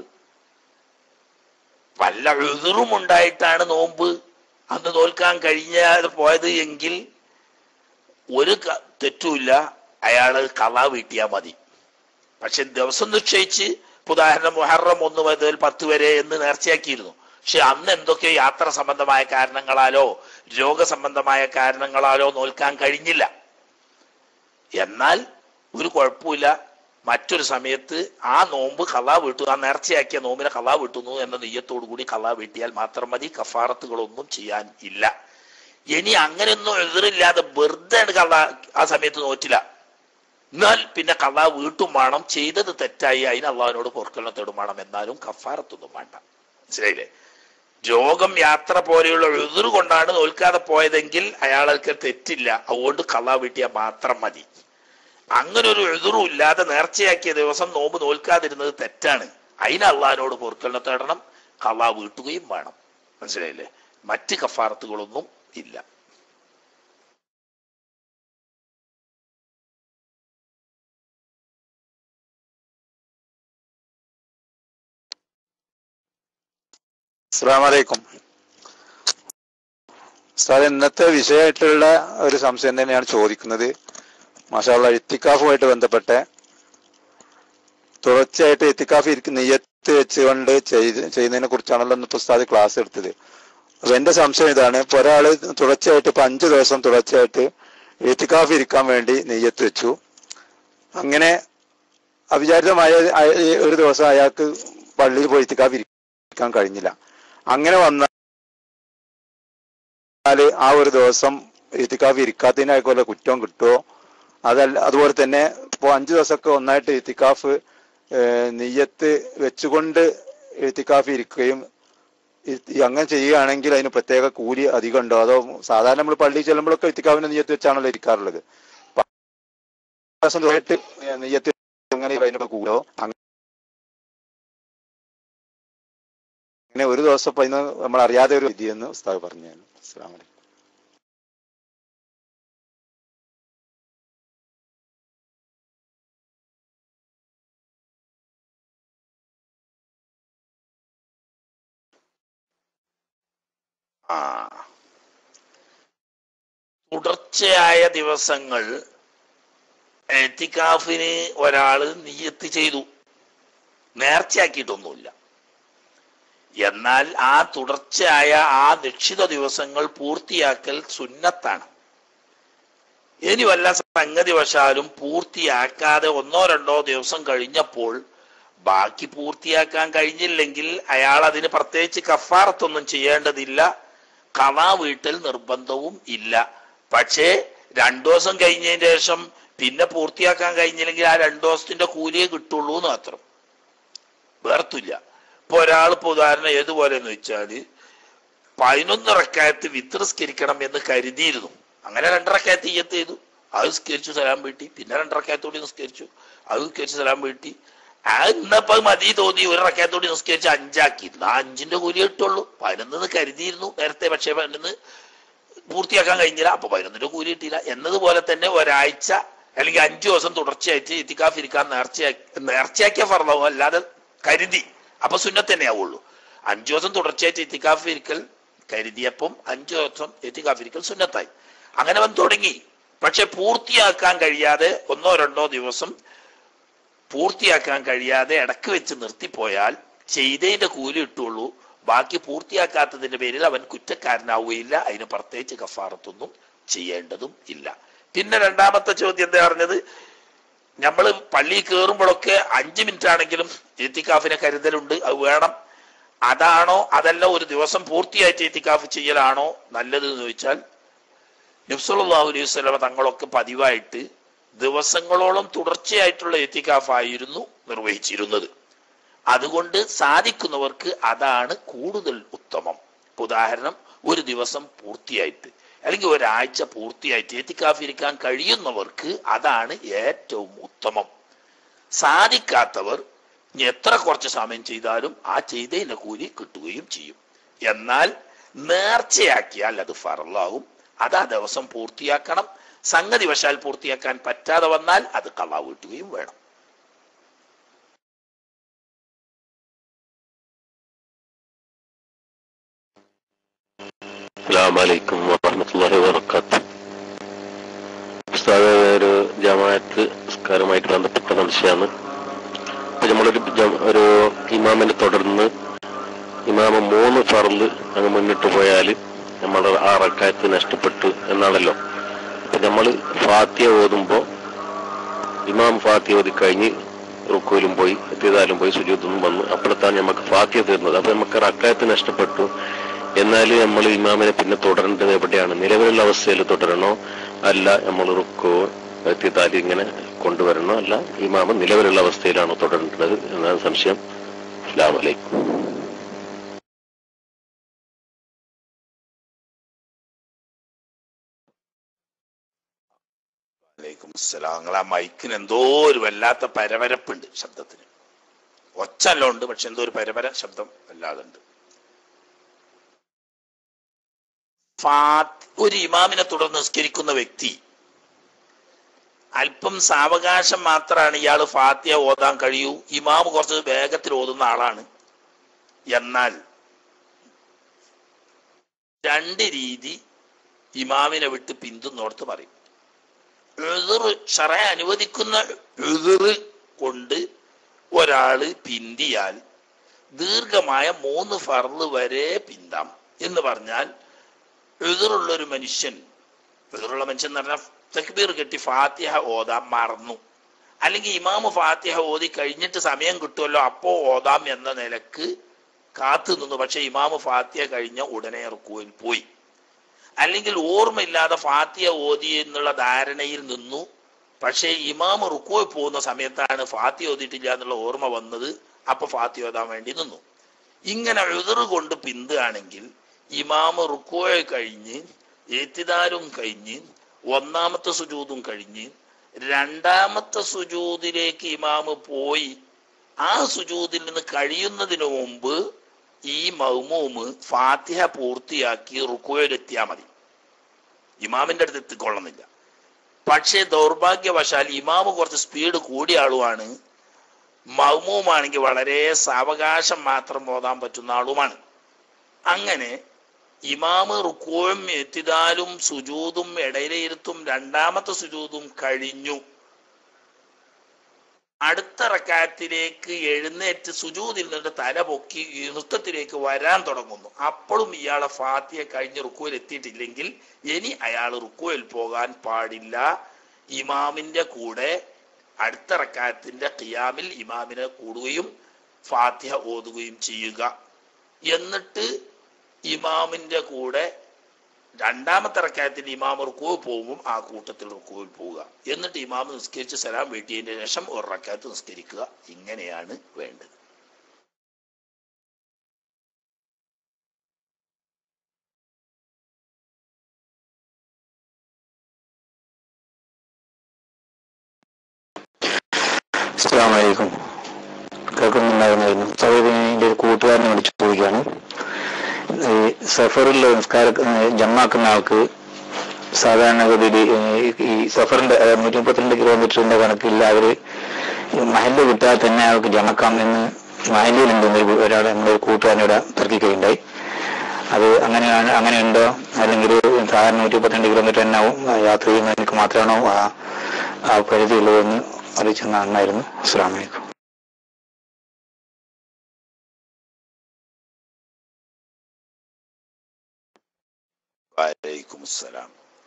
വല്ല എതിറും ഉണ്ടായിട്ടാണ് നോമ്പ് അന്ന് നോൽക്കാൻ കഴിഞ്ഞാൽ പോയത് എങ്കിൽ ഒരു ക- തെറ്റുമില്ല അയാള് കള വീട്ടിയാൽ മതി പക്ഷെ ദിവസം നിശ്ചയിച്ച് ഇപ്പൊ ഉദാഹരണം മുഹറം ഒന്ന് മുതൽ പത്ത് വരെ എന്ന് നേർച്ചയാക്കിയിരുന്നു പക്ഷെ അന്ന് എന്തൊക്കെ യാത്ര സംബന്ധമായ കാരണങ്ങളാലോ രോഗസംബന്ധമായ കാരണങ്ങളാലോ നോൽക്കാൻ കഴിഞ്ഞില്ല എന്നാൽ ഒരു കുഴപ്പമില്ല മറ്റൊരു സമയത്ത് ആ നോമ്പ് കലാ വീട്ടു ആ നേർച്ചയാക്കിയ നോമ്പിനെ കലാ വീട്ടുന്നു എന്ന നെയ്യത്തോടു കൂടി കലാ വീട്ടിയാൽ മാത്രം മതി കഫാറത്തുകളൊന്നും ചെയ്യാൻ ഇല്ല ഇനി അങ്ങനെയൊന്നും എതിരില്ലാതെ വെറുതെ കള്ള ആ സമയത്ത് നോറ്റില്ല എന്നാൽ പിന്നെ കള്ളാ വീട്ടും വേണം ചെയ്തത് തെറ്റായി അതിന് അള്ളാഹിനോട് പൊറുക്കലിനത്തോടും വേണം എന്നാലും കഫാറത്തൊന്നും വേണ്ട മനസ്സിലായില്ലേ രോഗം യാത്ര പോലെയുള്ള എതിർ കൊണ്ടാണ് നോൽക്കാതെ പോയതെങ്കിൽ അയാൾക്ക് തെറ്റില്ല അതുകൊണ്ട് കള്ളാ വീട്ടിയാൽ മാത്രം മതി അങ്ങനെ ഒരു എതിറും ഇല്ലാതെ നേർച്ചയാക്കിയ ദിവസം നോമ്പ് നോൽക്കാതിരുന്നത് തെറ്റാണ് അതിന് അള്ളഹാനോട് പൊറുക്കലിനെ തേടണം കള്ളാ വീട്ടുകയും വേണം മനസ്സിലായില്ലേ മറ്റ് കഫാറത്തുകളൊന്നും ഇല്ല അസ്സാം വലൈക്കും സാർ ഇന്നത്തെ വിഷയമായിട്ടുള്ള ഒരു സംശയം തന്നെയാണ് ചോദിക്കുന്നത് മാഷാള്ള ഇത്തിക്കാഫുമായിട്ട് ബന്ധപ്പെട്ട് തുടർച്ചയായിട്ട് ഇത്തിക്കാഫ് ഇരിക്കുന്ന നെയ്യത്ത് വെച്ചുകൊണ്ട് ചെയ്ത് ചെയ്യുന്നതിനെ കുറിച്ചാണല്ലോ ഇന്ന് ഉസ്താദ് ക്ലാസ് എടുത്തത് അപ്പൊ എന്റെ സംശയം ഇതാണ് ഇപ്പൊ ഒരാള് തുടർച്ചയായിട്ട് ഇപ്പൊ അഞ്ചു ദിവസം തുടർച്ചയായിട്ട് ഇത്തിക്കാഫ് ഇരിക്കാൻ വേണ്ടി നെയ്യത്ത് വെച്ചു അങ്ങനെ അവിചാരിതമായ അയ- ഒരു ദിവസം അയാൾക്ക് പള്ളിയിൽ പോയി ഇത്തിക്കാഫ് ഇരിക്കാൻ കഴിഞ്ഞില്ല അങ്ങനെ വന്നാല് ആ ഒരു ദിവസം ഇത്തിക്കാഫ് ഇരിക്കാത്തതിനായിക്കോലെ കുറ്റം കിട്ടുമോ അതല്ല അതുപോലെ തന്നെ ഇപ്പൊ അഞ്ചു ദിവസമൊക്കെ ഒന്നായിട്ട് ഇത്തിക്കാഫ് നെയ്യത്ത് വെച്ചുകൊണ്ട് ഇത്തിക്കാഫ് ഇരിക്കുകയും ഇ- ഈ അങ്ങനെ ചെയ്യുകയാണെങ്കിൽ അതിന് പ്രത്യേക കൂലി അധികം ഉണ്ടോ അതോ സാധാരണ നമ്മൾ പള്ളിയിൽ ചെല്ലുമ്പോഴൊക്കെ ഇത്തിക്കാവിന്റെ നെയ്യത്ത് വെച്ചാണല്ലോ ഇരിക്കാറുള്ളത് അപ്പൊ ആ ദിവസം ദിവസമായിട്ട് നെയ്യത്ത് അങ്ങനെ അതിനൊക്കെ കൂടോ അങ്ങനെ ഒരു ദിവസം ഇപ്പൊ ഇന്ന് നമ്മൾ അറിയാതെ ഒരു വിധിയെന്ന് ഉസ്താദ് പറഞ്ഞു അസ്സാം വലൈക്കും ആ തുടർച്ചയായ ദിവസങ്ങൾ എത്തിക്കാഫിന് ഒരാള് നിയത്ത് ചെയ്തു നേർച്ചയാക്കിയിട്ടൊന്നുമില്ല എന്നാൽ ആ തുടർച്ചയായ ആ നിശ്ചിത ദിവസങ്ങൾ പൂർത്തിയാക്കൽ സുന്നത്താണ് ഇനി വല്ല സംഗതി വശാലും പൂർത്തിയാക്കാതെ ഒന്നോ രണ്ടോ ദിവസം കഴിഞ്ഞപ്പോൾ ബാക്കി പൂർത്തിയാക്കാൻ കഴിഞ്ഞില്ലെങ്കിൽ അയാൾ അതിന് പ്രത്യേകിച്ച് കഫാറത്തൊന്നും ചെയ്യേണ്ടതില്ല കവാ വീട്ടിൽ നിർബന്ധവും ഇല്ല പക്ഷേ രണ്ടു ദിവസം കഴിഞ്ഞതിന് ശേഷം പിന്നെ പൂർത്തിയാക്കാൻ കഴിഞ്ഞില്ലെങ്കിൽ ആ രണ്ടു ദിവസത്തിന്റെ കൂലിയെ കിട്ടുള്ളൂ എന്ന് മാത്രം വേർത്തില്ല ഇപ്പൊ ഒരാൾ ഇപ്പൊ ഉദാഹരണം ഏതുപോലെ എന്ന് വെച്ചാല് പതിനൊന്ന് റക്കായത്ത് വിത്രസ്കരിക്കണം എന്ന് കരുതിയിരുന്നു അങ്ങനെ രണ്ടറക്കായത്ത് ഈയത്ത് ചെയ്തു അത് നിസ്കരിച്ചു സലാം വീട്ടി പിന്നെ രണ്ടറക്കായത്തോടി നിസ്കരിച്ചു അത് നിസ്കരിച്ചു സലാം വീട്ടി ആ ഇന്നപ്പോ അത് മതി തോന്നി ഒരു റക്കായത്തോടി നിസ്കരിച്ച് അഞ്ചാക്കി ആ അഞ്ചിന്റെ കൂലി കിട്ടുള്ളൂ പതിനൊന്ന് കരുതിയിരുന്നു നേരത്തെ പക്ഷേ പതിനൊന്ന് പൂർത്തിയാക്കാൻ കഴിഞ്ഞില്ല അപ്പൊ പതിനൊന്നിന്റെ കൂലി കിട്ടിയില്ല എന്നതുപോലെ തന്നെ ഒരാഴ്ച അല്ലെങ്കിൽ അഞ്ചു ദിവസം തുടർച്ചയായിട്ട് ഇത്തിക്കാഫ് ഇരിക്കാൻ നേർച്ചയാക്കി നേർച്ചയാക്കിയ ഫർദാവും അല്ലാതെ കരുതി അപ്പൊ സുന്നത്ത് തന്നെ ആവുള്ളൂ അഞ്ചു ദിവസം തുടർച്ചയായിട്ട് ഇത്തിക്കാഫ് ഇരിക്കൽ കരുതിയപ്പം അഞ്ചു ദിവസം ഇത്തിക്കാഫ് ഇരിക്കൽ സുന്നത്തായി അങ്ങനെ അവൻ തുടങ്ങി പക്ഷെ പൂർത്തിയാക്കാൻ കഴിയാതെ ഒന്നോ രണ്ടോ ദിവസം പൂർത്തിയാക്കാൻ കഴിയാതെ ഇടക്ക് വെച്ച് നിർത്തിപ്പോയാൽ ചെയ്തതിന്റെ കൂലി കിട്ടുള്ളൂ ബാക്കി പൂർത്തിയാക്കാത്തതിന്റെ പേരിൽ അവൻ കുറ്റക്കാരനാവുകയില്ല അതിന് പ്രത്യേകിച്ച് കഫാറത്തൊന്നും ചെയ്യേണ്ടതും ഇല്ല പിന്നെ രണ്ടാമത്തെ ചോദ്യം എന്താ പറഞ്ഞത് നമ്മൾ പള്ളി കയറുമ്പോഴൊക്കെ അഞ്ച് മിനിറ്റ് ആണെങ്കിലും എത്തിക്കാഫിനെ കരുതലുണ്ട് അത് വേണം അതാണോ അതല്ല ഒരു ദിവസം പൂർത്തിയായിട്ട് എത്തിക്കാഫ് ചെയ്യലാണോ നല്ലത് എന്ന് ചോദിച്ചാൽ നബ്സല്ലാഹു അലൈഹി സ്വലമ തങ്ങളൊക്കെ പതിവായിട്ട് ദിവസങ്ങളോളം തുടർച്ചയായിട്ടുള്ള എത്തിക്കാഫ് ആയിരുന്നു നിർവഹിച്ചിരുന്നത് അതുകൊണ്ട് സാധിക്കുന്നവർക്ക് അതാണ് കൂടുതൽ ഉത്തമം ഇപ്പൊ ഉദാഹരണം ഒരു ദിവസം പൂർത്തിയായിട്ട് അല്ലെങ്കിൽ ഒരാഴ്ച പൂർത്തിയായിട്ട് എത്തിക്കാഫിരിക്കാൻ കഴിയുന്നവർക്ക് അതാണ് ഏറ്റവും ഉത്തമം സാധിക്കാത്തവർ ഇനി എത്ര കുറച്ച് സമയം ചെയ്താലും ആ ചെയ്തതിന്റെ കൂലി കിട്ടുകയും ചെയ്യും എന്നാൽ നേർച്ചയാക്കിയാൽ അത് ഫറലാവും അത് ആ ദിവസം പൂർത്തിയാക്കണം സംഗതി വശാൽ പൂർത്തിയാക്കാൻ പറ്റാതെ വന്നാൽ അത് കള വീട്ടുകയും വേണം അസ്സാമലൈക്കും വാഹമത്തല്ലാഹി വാബർക്കാത്ത് ഉസ്താദ് ഒരു ജമാഅത്ത് നിസ്കാരമായിട്ട് ബന്ധപ്പെട്ട സംശയമാണ് അപ്പൊ നമ്മളൊരു ജം- ഒരു ഇമാമിനെ തുടർന്ന് ഇമാമ മൂന്ന് ഫറല് അങ്ങ് മുന്നിട്ട് പോയാൽ നമ്മുടെ ആ റക്കായത്ത് നഷ്ടപ്പെട്ടു എന്നാണല്ലോ അപ്പൊ നമ്മൾ ഫാത്തിയ ഓതുമ്പോ ഇമാം ഫാത്തിയ ഓതി കഴിഞ്ഞ് റുക്കോയിലും പോയി എത്തിയതാലും പോയി സുജൂത്തും വന്നു അപ്പോഴത്താണ് നമുക്ക് ഫാത്തിയ തീർന്നത് അപ്പൊ നമുക്ക് റക്കായത്ത് നഷ്ടപ്പെട്ടു എന്നാൽ നമ്മൾ ഇമാമിനെ പിന്നെ തുടരേണ്ടത് എവിടെയാണ് നിലവിലുള്ള അവസ്ഥയിൽ തുടരണോ അല്ല നമ്മൾ റുക്കോ എത്തിയതാലി ഇങ്ങനെ കൊണ്ടുവരണോ അല്ല ഇമാമ നിലവിലുള്ള അവസ്ഥയിലാണോ തുടരേണ്ടത് എന്നാണ് സംശയം അസ്ലാം വലൈക്കും വലൈക്കും അസ്സലാം നിങ്ങൾ ആ മൈക്കിന് എന്തോ ഒരു വല്ലാത്ത പരപരപ്പുണ്ട് ശബ്ദത്തിന് ഒച്ചല്ല ഉണ്ട് പക്ഷെ എന്തോ ഒരു പരപര ശബ്ദം വല്ലാതെ ഉണ്ട് ഫാത്ത് ഒരു ഇമാമിനെ തുടർന്ന് നിസ്കരിക്കുന്ന വ്യക്തി അല്പം സാവകാശം മാത്രമാണ് ഇയാൾ ഫാത്തിയ ഓതാൻ കഴിയൂ ഇമാം കുറച്ച് വേഗത്തിൽ ഓതുന്ന ആളാണ് എന്നാൽ രണ്ട് രീതി ഇമാമിനെ വിട്ട് പിന്തുന്നോർത്ത് പറയും എതിറ് ഷറ അനുവദിക്കുന്ന എതിറ് കൊണ്ട് ഒരാള് പിന്തിയാൽ ദീർഘമായ മൂന്ന് ഫർള് വരെ പിന്താം എന്ന് പറഞ്ഞാൽ എതിറുള്ള ഒരു മനുഷ്യൻ എതിറുള്ള മനുഷ്യൻ എന്ന് പറഞ്ഞാൽ തക്ബീർ കെട്ടി ഫാത്തിഹ ഓതാൻ മറന്നു അല്ലെങ്കിൽ ഇമാമ് ഫാത്തിഹ ഓതി കഴിഞ്ഞിട്ട് സമയം കിട്ടുമല്ലോ അപ്പോ ഓതാം എന്ന നിലക്ക് കാത്തു നിന്നു പക്ഷെ ഇമാമ് ഫാത്തിഹ കഴിഞ്ഞ ഉടനെ റുക്കുവിൽ പോയി അല്ലെങ്കിൽ ഓർമ്മയില്ലാതെ ഫാത്തിയ ഓതി എന്നുള്ള ധാരണയിൽ നിന്നു പക്ഷേ ഇമാമ് റുക്കോയിൽ പോകുന്ന സമയത്താണ് ഫാത്തിയ ഓതിയിട്ടില്ല എന്നുള്ള ഓർമ്മ വന്നത് അപ്പൊ ഫാത്തിയ ഓതാൻ വേണ്ടി നിന്നു ഇങ്ങനെ എതിറ് കൊണ്ട് പിന്തുകയാണെങ്കിൽ ഇമാമ് റുക്കോയെ കഴിഞ്ഞ് ഏത്തിദാരും കഴിഞ്ഞ് ഒന്നാമത്തെ സുജൂതും കഴിഞ്ഞ് രണ്ടാമത്തെ സുജൂതിലേക്ക് ഇമാമ് പോയി ആ സുജൂതിൽ നിന്ന് കഴിയുന്നതിന് മുമ്പ് ഈ മൗമൂമ് ഫാത്തിഹ പൂർത്തിയാക്കി റുക്കോയിലെത്തിയാൽ മതി ഇമാമിന്റെ അടുത്ത് എത്തിക്കൊള്ളുന്നില്ല പക്ഷേ ദൗർഭാഗ്യവശാൽ ഇമാമ് കുറച്ച് സ്പീഡ് കൂടിയ ആളുമാണ് മൗമൂമാണെങ്കിൽ വളരെ സാവകാശം മാത്രം ഓതാൻ പറ്റുന്ന ആളുമാണ് അങ്ങനെ ഇമാമ് റുക്കോയും എത്തിദാലും സുജൂതും ഇടയിലിരുത്തും രണ്ടാമത്തെ സുജൂതും കഴിഞ്ഞു അടുത്ത റക്കാത്തിലേക്ക് എഴുന്നേറ്റ് സുജൂതിൽ നിന്ന് തല പൊക്കി ഈ നൃത്തത്തിലേക്ക് വരാൻ തുടങ്ങുന്നു അപ്പോഴും ഇയാളെ ഫാത്തിയ കഴിഞ്ഞ് റുക്കുവിൽ എത്തിയിട്ടില്ലെങ്കിൽ ഇനി അയാൾ റുക്കുവിൽ പോകാൻ പാടില്ല ഇമാമിന്റെ കൂടെ അടുത്ത റക്കാത്തിന്റെ ഖിയാമിൽ ഇമാമിനെ കൂടുകയും ഫാത്തിഹ ഓതുകയും ചെയ്യുക എന്നിട്ട് ഇമാമിന്റെ കൂടെ രണ്ടാമത്തെ റക്കായത്തിൽ ഇമാം റുക്കുവ് പോകുമ്പോൾ ആ കൂട്ടത്തിൽ റുക്കുവിൽ പോവുക എന്നിട്ട് ഇമാം നിസ്കരിച്ച് സലാം വീട്ടിയതിന്റെ ശേഷം ഒരു റക്കായത്ത് നിസ്കരിക്കുക ഇങ്ങനെയാണ് വേണ്ടത് അസ്സാം വലൈക്കും കേൾക്കുന്നുണ്ടായിരുന്നു സൗകര്യൻ്റെ ഒരു കൂട്ടുകാരനെ വിളിച്ചു പോവുകയാണ് ഈ സഫറിൽ നിസ്കാര ജമാക്കുന്ന ആൾക്ക് സാധാരണഗതിയിൽ ഈ സഫറിന്റെ അതായത് നൂറ്റി മുപ്പത്തിരണ്ട് കിലോമീറ്ററിന്റെ കണക്കില്ല അവര് മഹല് കിട്ടാതെ തന്നെ അവർക്ക് ജമക്കാം എന്ന് മഹലിലുണ്ടെന്ന് ഒരാൾ നമ്മുടെ ഒരു കൂട്ടുകാരനോട് തർക്കിക്കുകയുണ്ടായി അത് അങ്ങനെയാണ് അങ്ങനെയുണ്ടോ അല്ലെങ്കിൽ സാധാരണ നൂറ്റി മുപ്പത്തിരണ്ട് കിലോമീറ്റർ തന്നെ ആവും യാത്ര ചെയ്യുന്നവർക്ക് മാത്രമാണോ ആ ആ പരിധി ഉള്ളതെന്ന് അറിയിച്ചു നന്നായിരുന്നു അസ്സാം വലൈക്കും വലൈക്കും അസ്സലാം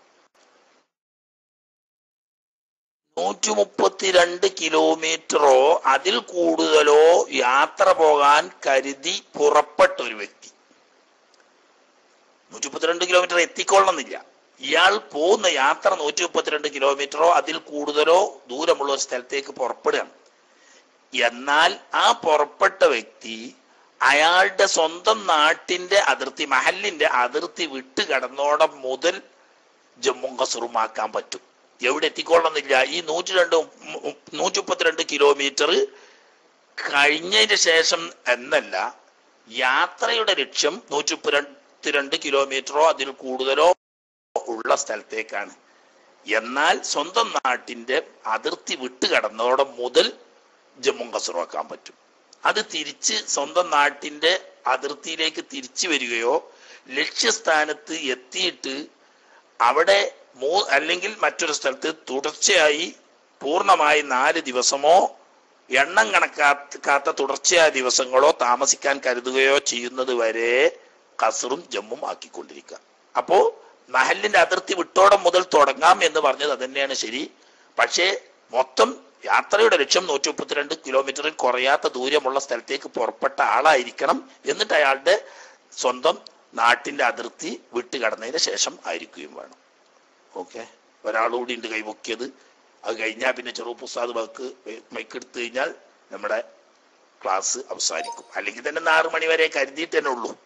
നൂറ്റി മുപ്പത്തിരണ്ട് കിലോമീറ്ററോ അതിൽ കൂടുതലോ യാത്ര പോകാൻ കരുതി പുറപ്പെട്ട ഒരു വ്യക്തി നൂറ്റി മുപ്പത്തിരണ്ട് കിലോമീറ്റർ എത്തിക്കൊള്ളണമെന്നില്ല ഇയാൾ പോകുന്ന യാത്ര നൂറ്റി മുപ്പത്തിരണ്ട് കിലോമീറ്ററോ അതിൽ കൂടുതലോ ദൂരമുള്ള ഒരു സ്ഥലത്തേക്ക് പുറപ്പെടുകയാണ് എന്നാൽ ആ പുറപ്പെട്ട വ്യക്തി അയാളുടെ സ്വന്തം നാട്ടിന്റെ അതിർത്തി മഹലിന്റെ അതിർത്തി വിട്ട് കടന്നോടം മുതൽ ജമ്മും കസറും ആക്കാൻ പറ്റും എവിടെ എത്തിക്കൊള്ളുന്നില്ല ഈ നൂറ്റി രണ്ട് നൂറ്റി മുപ്പത്തിരണ്ട് കിലോമീറ്റർ കഴിഞ്ഞതിന് ശേഷം എന്നല്ല യാത്രയുടെ ലക്ഷ്യം നൂറ്റി മുപ്പത്തിരണ്ട് കിലോമീറ്ററോ അതിൽ കൂടുതലോ ഉള്ള സ്ഥലത്തേക്കാണ് എന്നാൽ സ്വന്തം നാട്ടിന്റെ അതിർത്തി വിട്ട് കടന്നതോടെ മുതൽ ജമ്മു കസറുമാക്കാൻ പറ്റും അത് തിരിച്ച് സ്വന്തം നാട്ടിന്റെ അതിർത്തിയിലേക്ക് തിരിച്ചു വരികയോ ലക്ഷ്യസ്ഥാനത്ത് എത്തിയിട്ട് അവിടെ മൂ അല്ലെങ്കിൽ മറ്റൊരു സ്ഥലത്ത് തുടർച്ചയായി പൂർണ്ണമായി നാല് ദിവസമോ എണ്ണം കണക്കാക്കാത്ത തുടർച്ചയായ ദിവസങ്ങളോ താമസിക്കാൻ കരുതുകയോ ചെയ്യുന്നത് വരെ കസറും ജമ്മും ആക്കിക്കൊണ്ടിരിക്കുക അപ്പോ മഹലിന്റെ അതിർത്തി വിട്ടോടം മുതൽ തുടങ്ങാം എന്ന് പറഞ്ഞത് അതന്നെയാണ് ശരി പക്ഷേ മൊത്തം യാത്രയുടെ ലക്ഷ്യം നൂറ്റി മുപ്പത്തിരണ്ട് കിലോമീറ്ററിൽ കുറയാത്ത ദൂരമുള്ള സ്ഥലത്തേക്ക് പുറപ്പെട്ട ആളായിരിക്കണം എന്നിട്ട് അയാളുടെ സ്വന്തം നാട്ടിന്റെ അതിർത്തി വിട്ട് കടന്നതിന് ശേഷം ആയിരിക്കുകയും വേണം ഓക്കെ ഒരാളുകൂടി ഉണ്ട് കൈപൊക്കിയത് അത് കഴിഞ്ഞാൽ പിന്നെ ചെറുപ്പുസ്താദ് വാക്ക് മൈക്കെടുത്തു കഴിഞ്ഞാൽ നമ്മുടെ ക്ലാസ് അവസാനിക്കും അല്ലെങ്കിൽ തന്നെ ആറ് മണി വരെ കരുതിയിട്ട് തന്നെ ഉള്ളൂ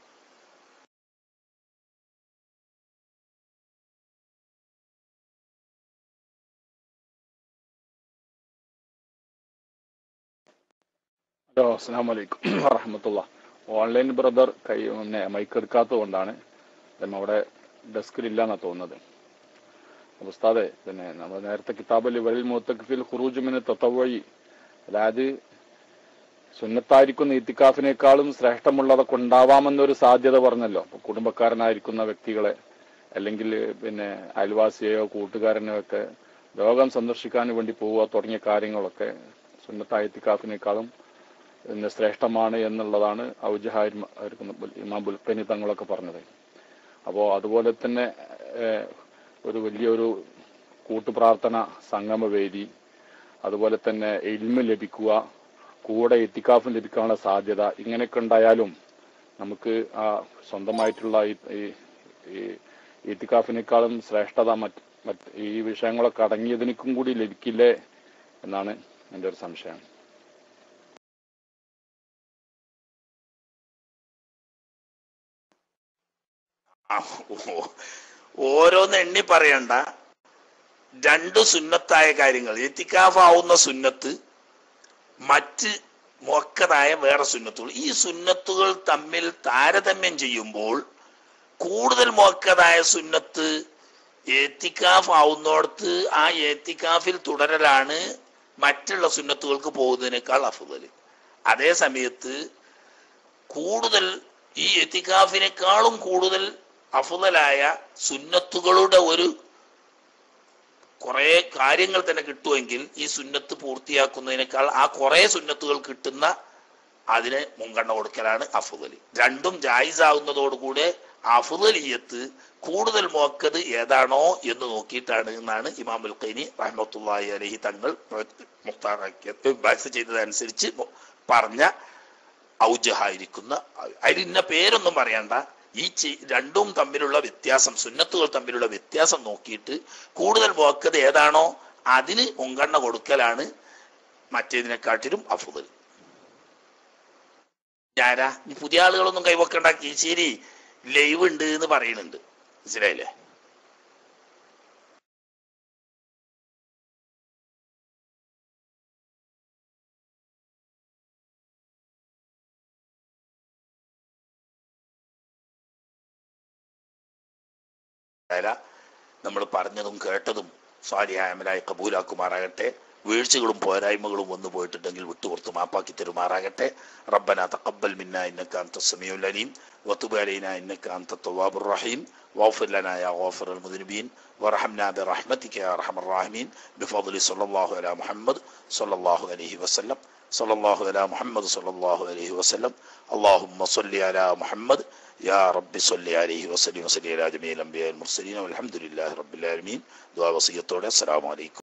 ഹലോ അസ്സാം വലൈക്കും വറഹമത്തുള്ള ഓൺലൈൻ ബ്രദർ കൈ പിന്നെ മൈക്ക് എടുക്കാത്തത് കൊണ്ടാണ് അവിടെ ഡെസ്കിൽ ഇല്ലാന്നാ തോന്നുന്നത് അപ്പൊ ഉസ്താദെ പിന്നെ നമ്മൾ നേരത്തെ കിതാബിൽ വരിൽ മുത്തഖിഫിൽ ഖുറൂജുമിന് തത്തവഴി അതായത് സുന്നത്തായിരിക്കുന്ന ഇത്തിക്കാഫിനേക്കാളും ശ്രേഷ്ഠമുള്ളതൊക്കെ ഉണ്ടാവാമെന്നൊരു സാധ്യത പറഞ്ഞല്ലോ അപ്പൊ കുടുംബക്കാരനായിരിക്കുന്ന വ്യക്തികളെ അല്ലെങ്കിൽ പിന്നെ അയൽവാസിയെയോ കൂട്ടുകാരനെയോ ഒക്കെ രോഗം സന്ദർശിക്കാൻ വേണ്ടി പോവുക തുടങ്ങിയ കാര്യങ്ങളൊക്കെ സുന്നത്തായ ഇത്തിക്കാഫിനേക്കാളും പിന്നെ ശ്രേഷ്ഠമാണ് എന്നുള്ളതാണ് ഔജഹായ ഇമാം ബുൽക്കനി തങ്ങളൊക്കെ പറഞ്ഞത് അപ്പോൾ അതുപോലെ തന്നെ ഏഹ്, ഒരു വലിയൊരു കൂട്ടുപ്രാർത്ഥന സംഗമവേദി അതുപോലെ തന്നെ ഇൽമ ലഭിക്കുക കൂടെ എത്തിക്കാഫും ലഭിക്കാനുള്ള സാധ്യത ഇങ്ങനെയൊക്കെ ഉണ്ടായാലും നമുക്ക് ആ സ്വന്തമായിട്ടുള്ള ഈ ഈ- ഈ ഇത്തിക്കാഫിനേക്കാളും ശ്രേഷ്ഠത മറ്റ് മറ്റ് ഈ വിഷയങ്ങളൊക്കെ അടങ്ങിയതിനും കൂടി ലഭിക്കില്ലേ എന്നാണ് എൻ്റെ ഒരു സംശയം ആ, ഓ- ഓരോന്ന് എണ്ണി പറയണ്ട രണ്ട് സുന്നത്തായ കാര്യങ്ങൾ എത്തിക്കാഫാവുന്ന സുന്നത്ത് മറ്റ് മൊക്കതായ വേറെ സുന്നത്തുകൾ ഈ സുന്നത്തുകൾ തമ്മിൽ താരതമ്യം ചെയ്യുമ്പോൾ കൂടുതൽ മൊക്കതായ സുന്നത്ത് ഏത്തിക്കാഫ് ആവുന്നിടത്ത് ആ ഏത്തിക്കാഫിൽ തുടരലാണ് മറ്റുള്ള സുന്നത്തുകൾക്ക് പോകുന്നതിനേക്കാൾ അഫുതൽ അതേ സമയത്ത് കൂടുതൽ ഈ എത്തിക്കാഫിനേക്കാളും കൂടുതൽ അഫുതലായ സുന്നത്തുകളുടെ ഒരു കുറെ കാര്യങ്ങൾ തന്നെ കിട്ടുമെങ്കിൽ ഈ സുന്നത്ത് പൂർത്തിയാക്കുന്നതിനേക്കാൾ ആ കുറെ സുന്നത്തുകൾ കിട്ടുന്ന അതിന് മുൻഗണന കൊടുക്കലാണ് അഫുദൽ രണ്ടും ജായിസാവുന്നതോടുകൂടെ അഫുദലിയത്ത് കൂടുതൽ മോക്കത് ഏതാണോ എന്ന് നോക്കിയിട്ടാണ് എന്നാണ് ഇമാമുൽ ഖൈനി റഹ്മത്തുള്ളാഹി അലഹി തങ്ങൾ മുക്താറാക്കിയത് ബാക്സ് ചെയ്തതനുസരിച്ച് പറഞ്ഞ ഔജഹായിരിക്കുന്ന അതിൽ ഇന്ന പേരൊന്നും പറയണ്ട ഈ ചെ- രണ്ടും തമ്മിലുള്ള വ്യത്യാസം സുന്നത്തുകൾ തമ്മിലുള്ള വ്യത്യാസം നോക്കിയിട്ട് കൂടുതൽ മോക്കത് ഏതാണോ അതിന് മുൻഗണന കൊടുക്കലാണ് മറ്റേതിനെക്കാട്ടിലും അഫുദൽ ഞാനാ ഈ പുതിയ ആളുകളൊന്നും കൈവക്കണ്ട കീശേരി ലൈവ് ഉണ്ട് എന്ന് പറയുന്നുണ്ട് മനസ്സിലായില്ലേ നമ്മൾ പറഞ്ഞതും കേട്ടതും സ്വാലിഹാമലായി കബൂലാക്കുമാറാകട്ടെ വീഴ്ചകളും പോരായ്മകളും വന്നു പോയിട്ടുണ്ടെങ്കിൽ വിട്ടുപുറത്ത് മാപ്പാക്കി തരുമാറാകട്ടെ റബ്ബന തഖബ്ബൽ മിന്ന ഇന്നക അൻത സമീഉൽ അലീം വതുബ് അലൈനാ ഇന്നക അൻത തവ്വാബുർ റഹീം واغفر لنا يا غافر المذنبين وارحمنا برحمتك يا ارحم الراحمين بفضل صلى الله على محمد صلى الله عليه وسلم صلى الله على محمد صلى الله عليه وسلم اللهم صل على محمد يا رب صل عليه وسلم وسلم على جميع الانبياء المرسلين والحمد لله رب العالمين دعاء وصية السلام عليكم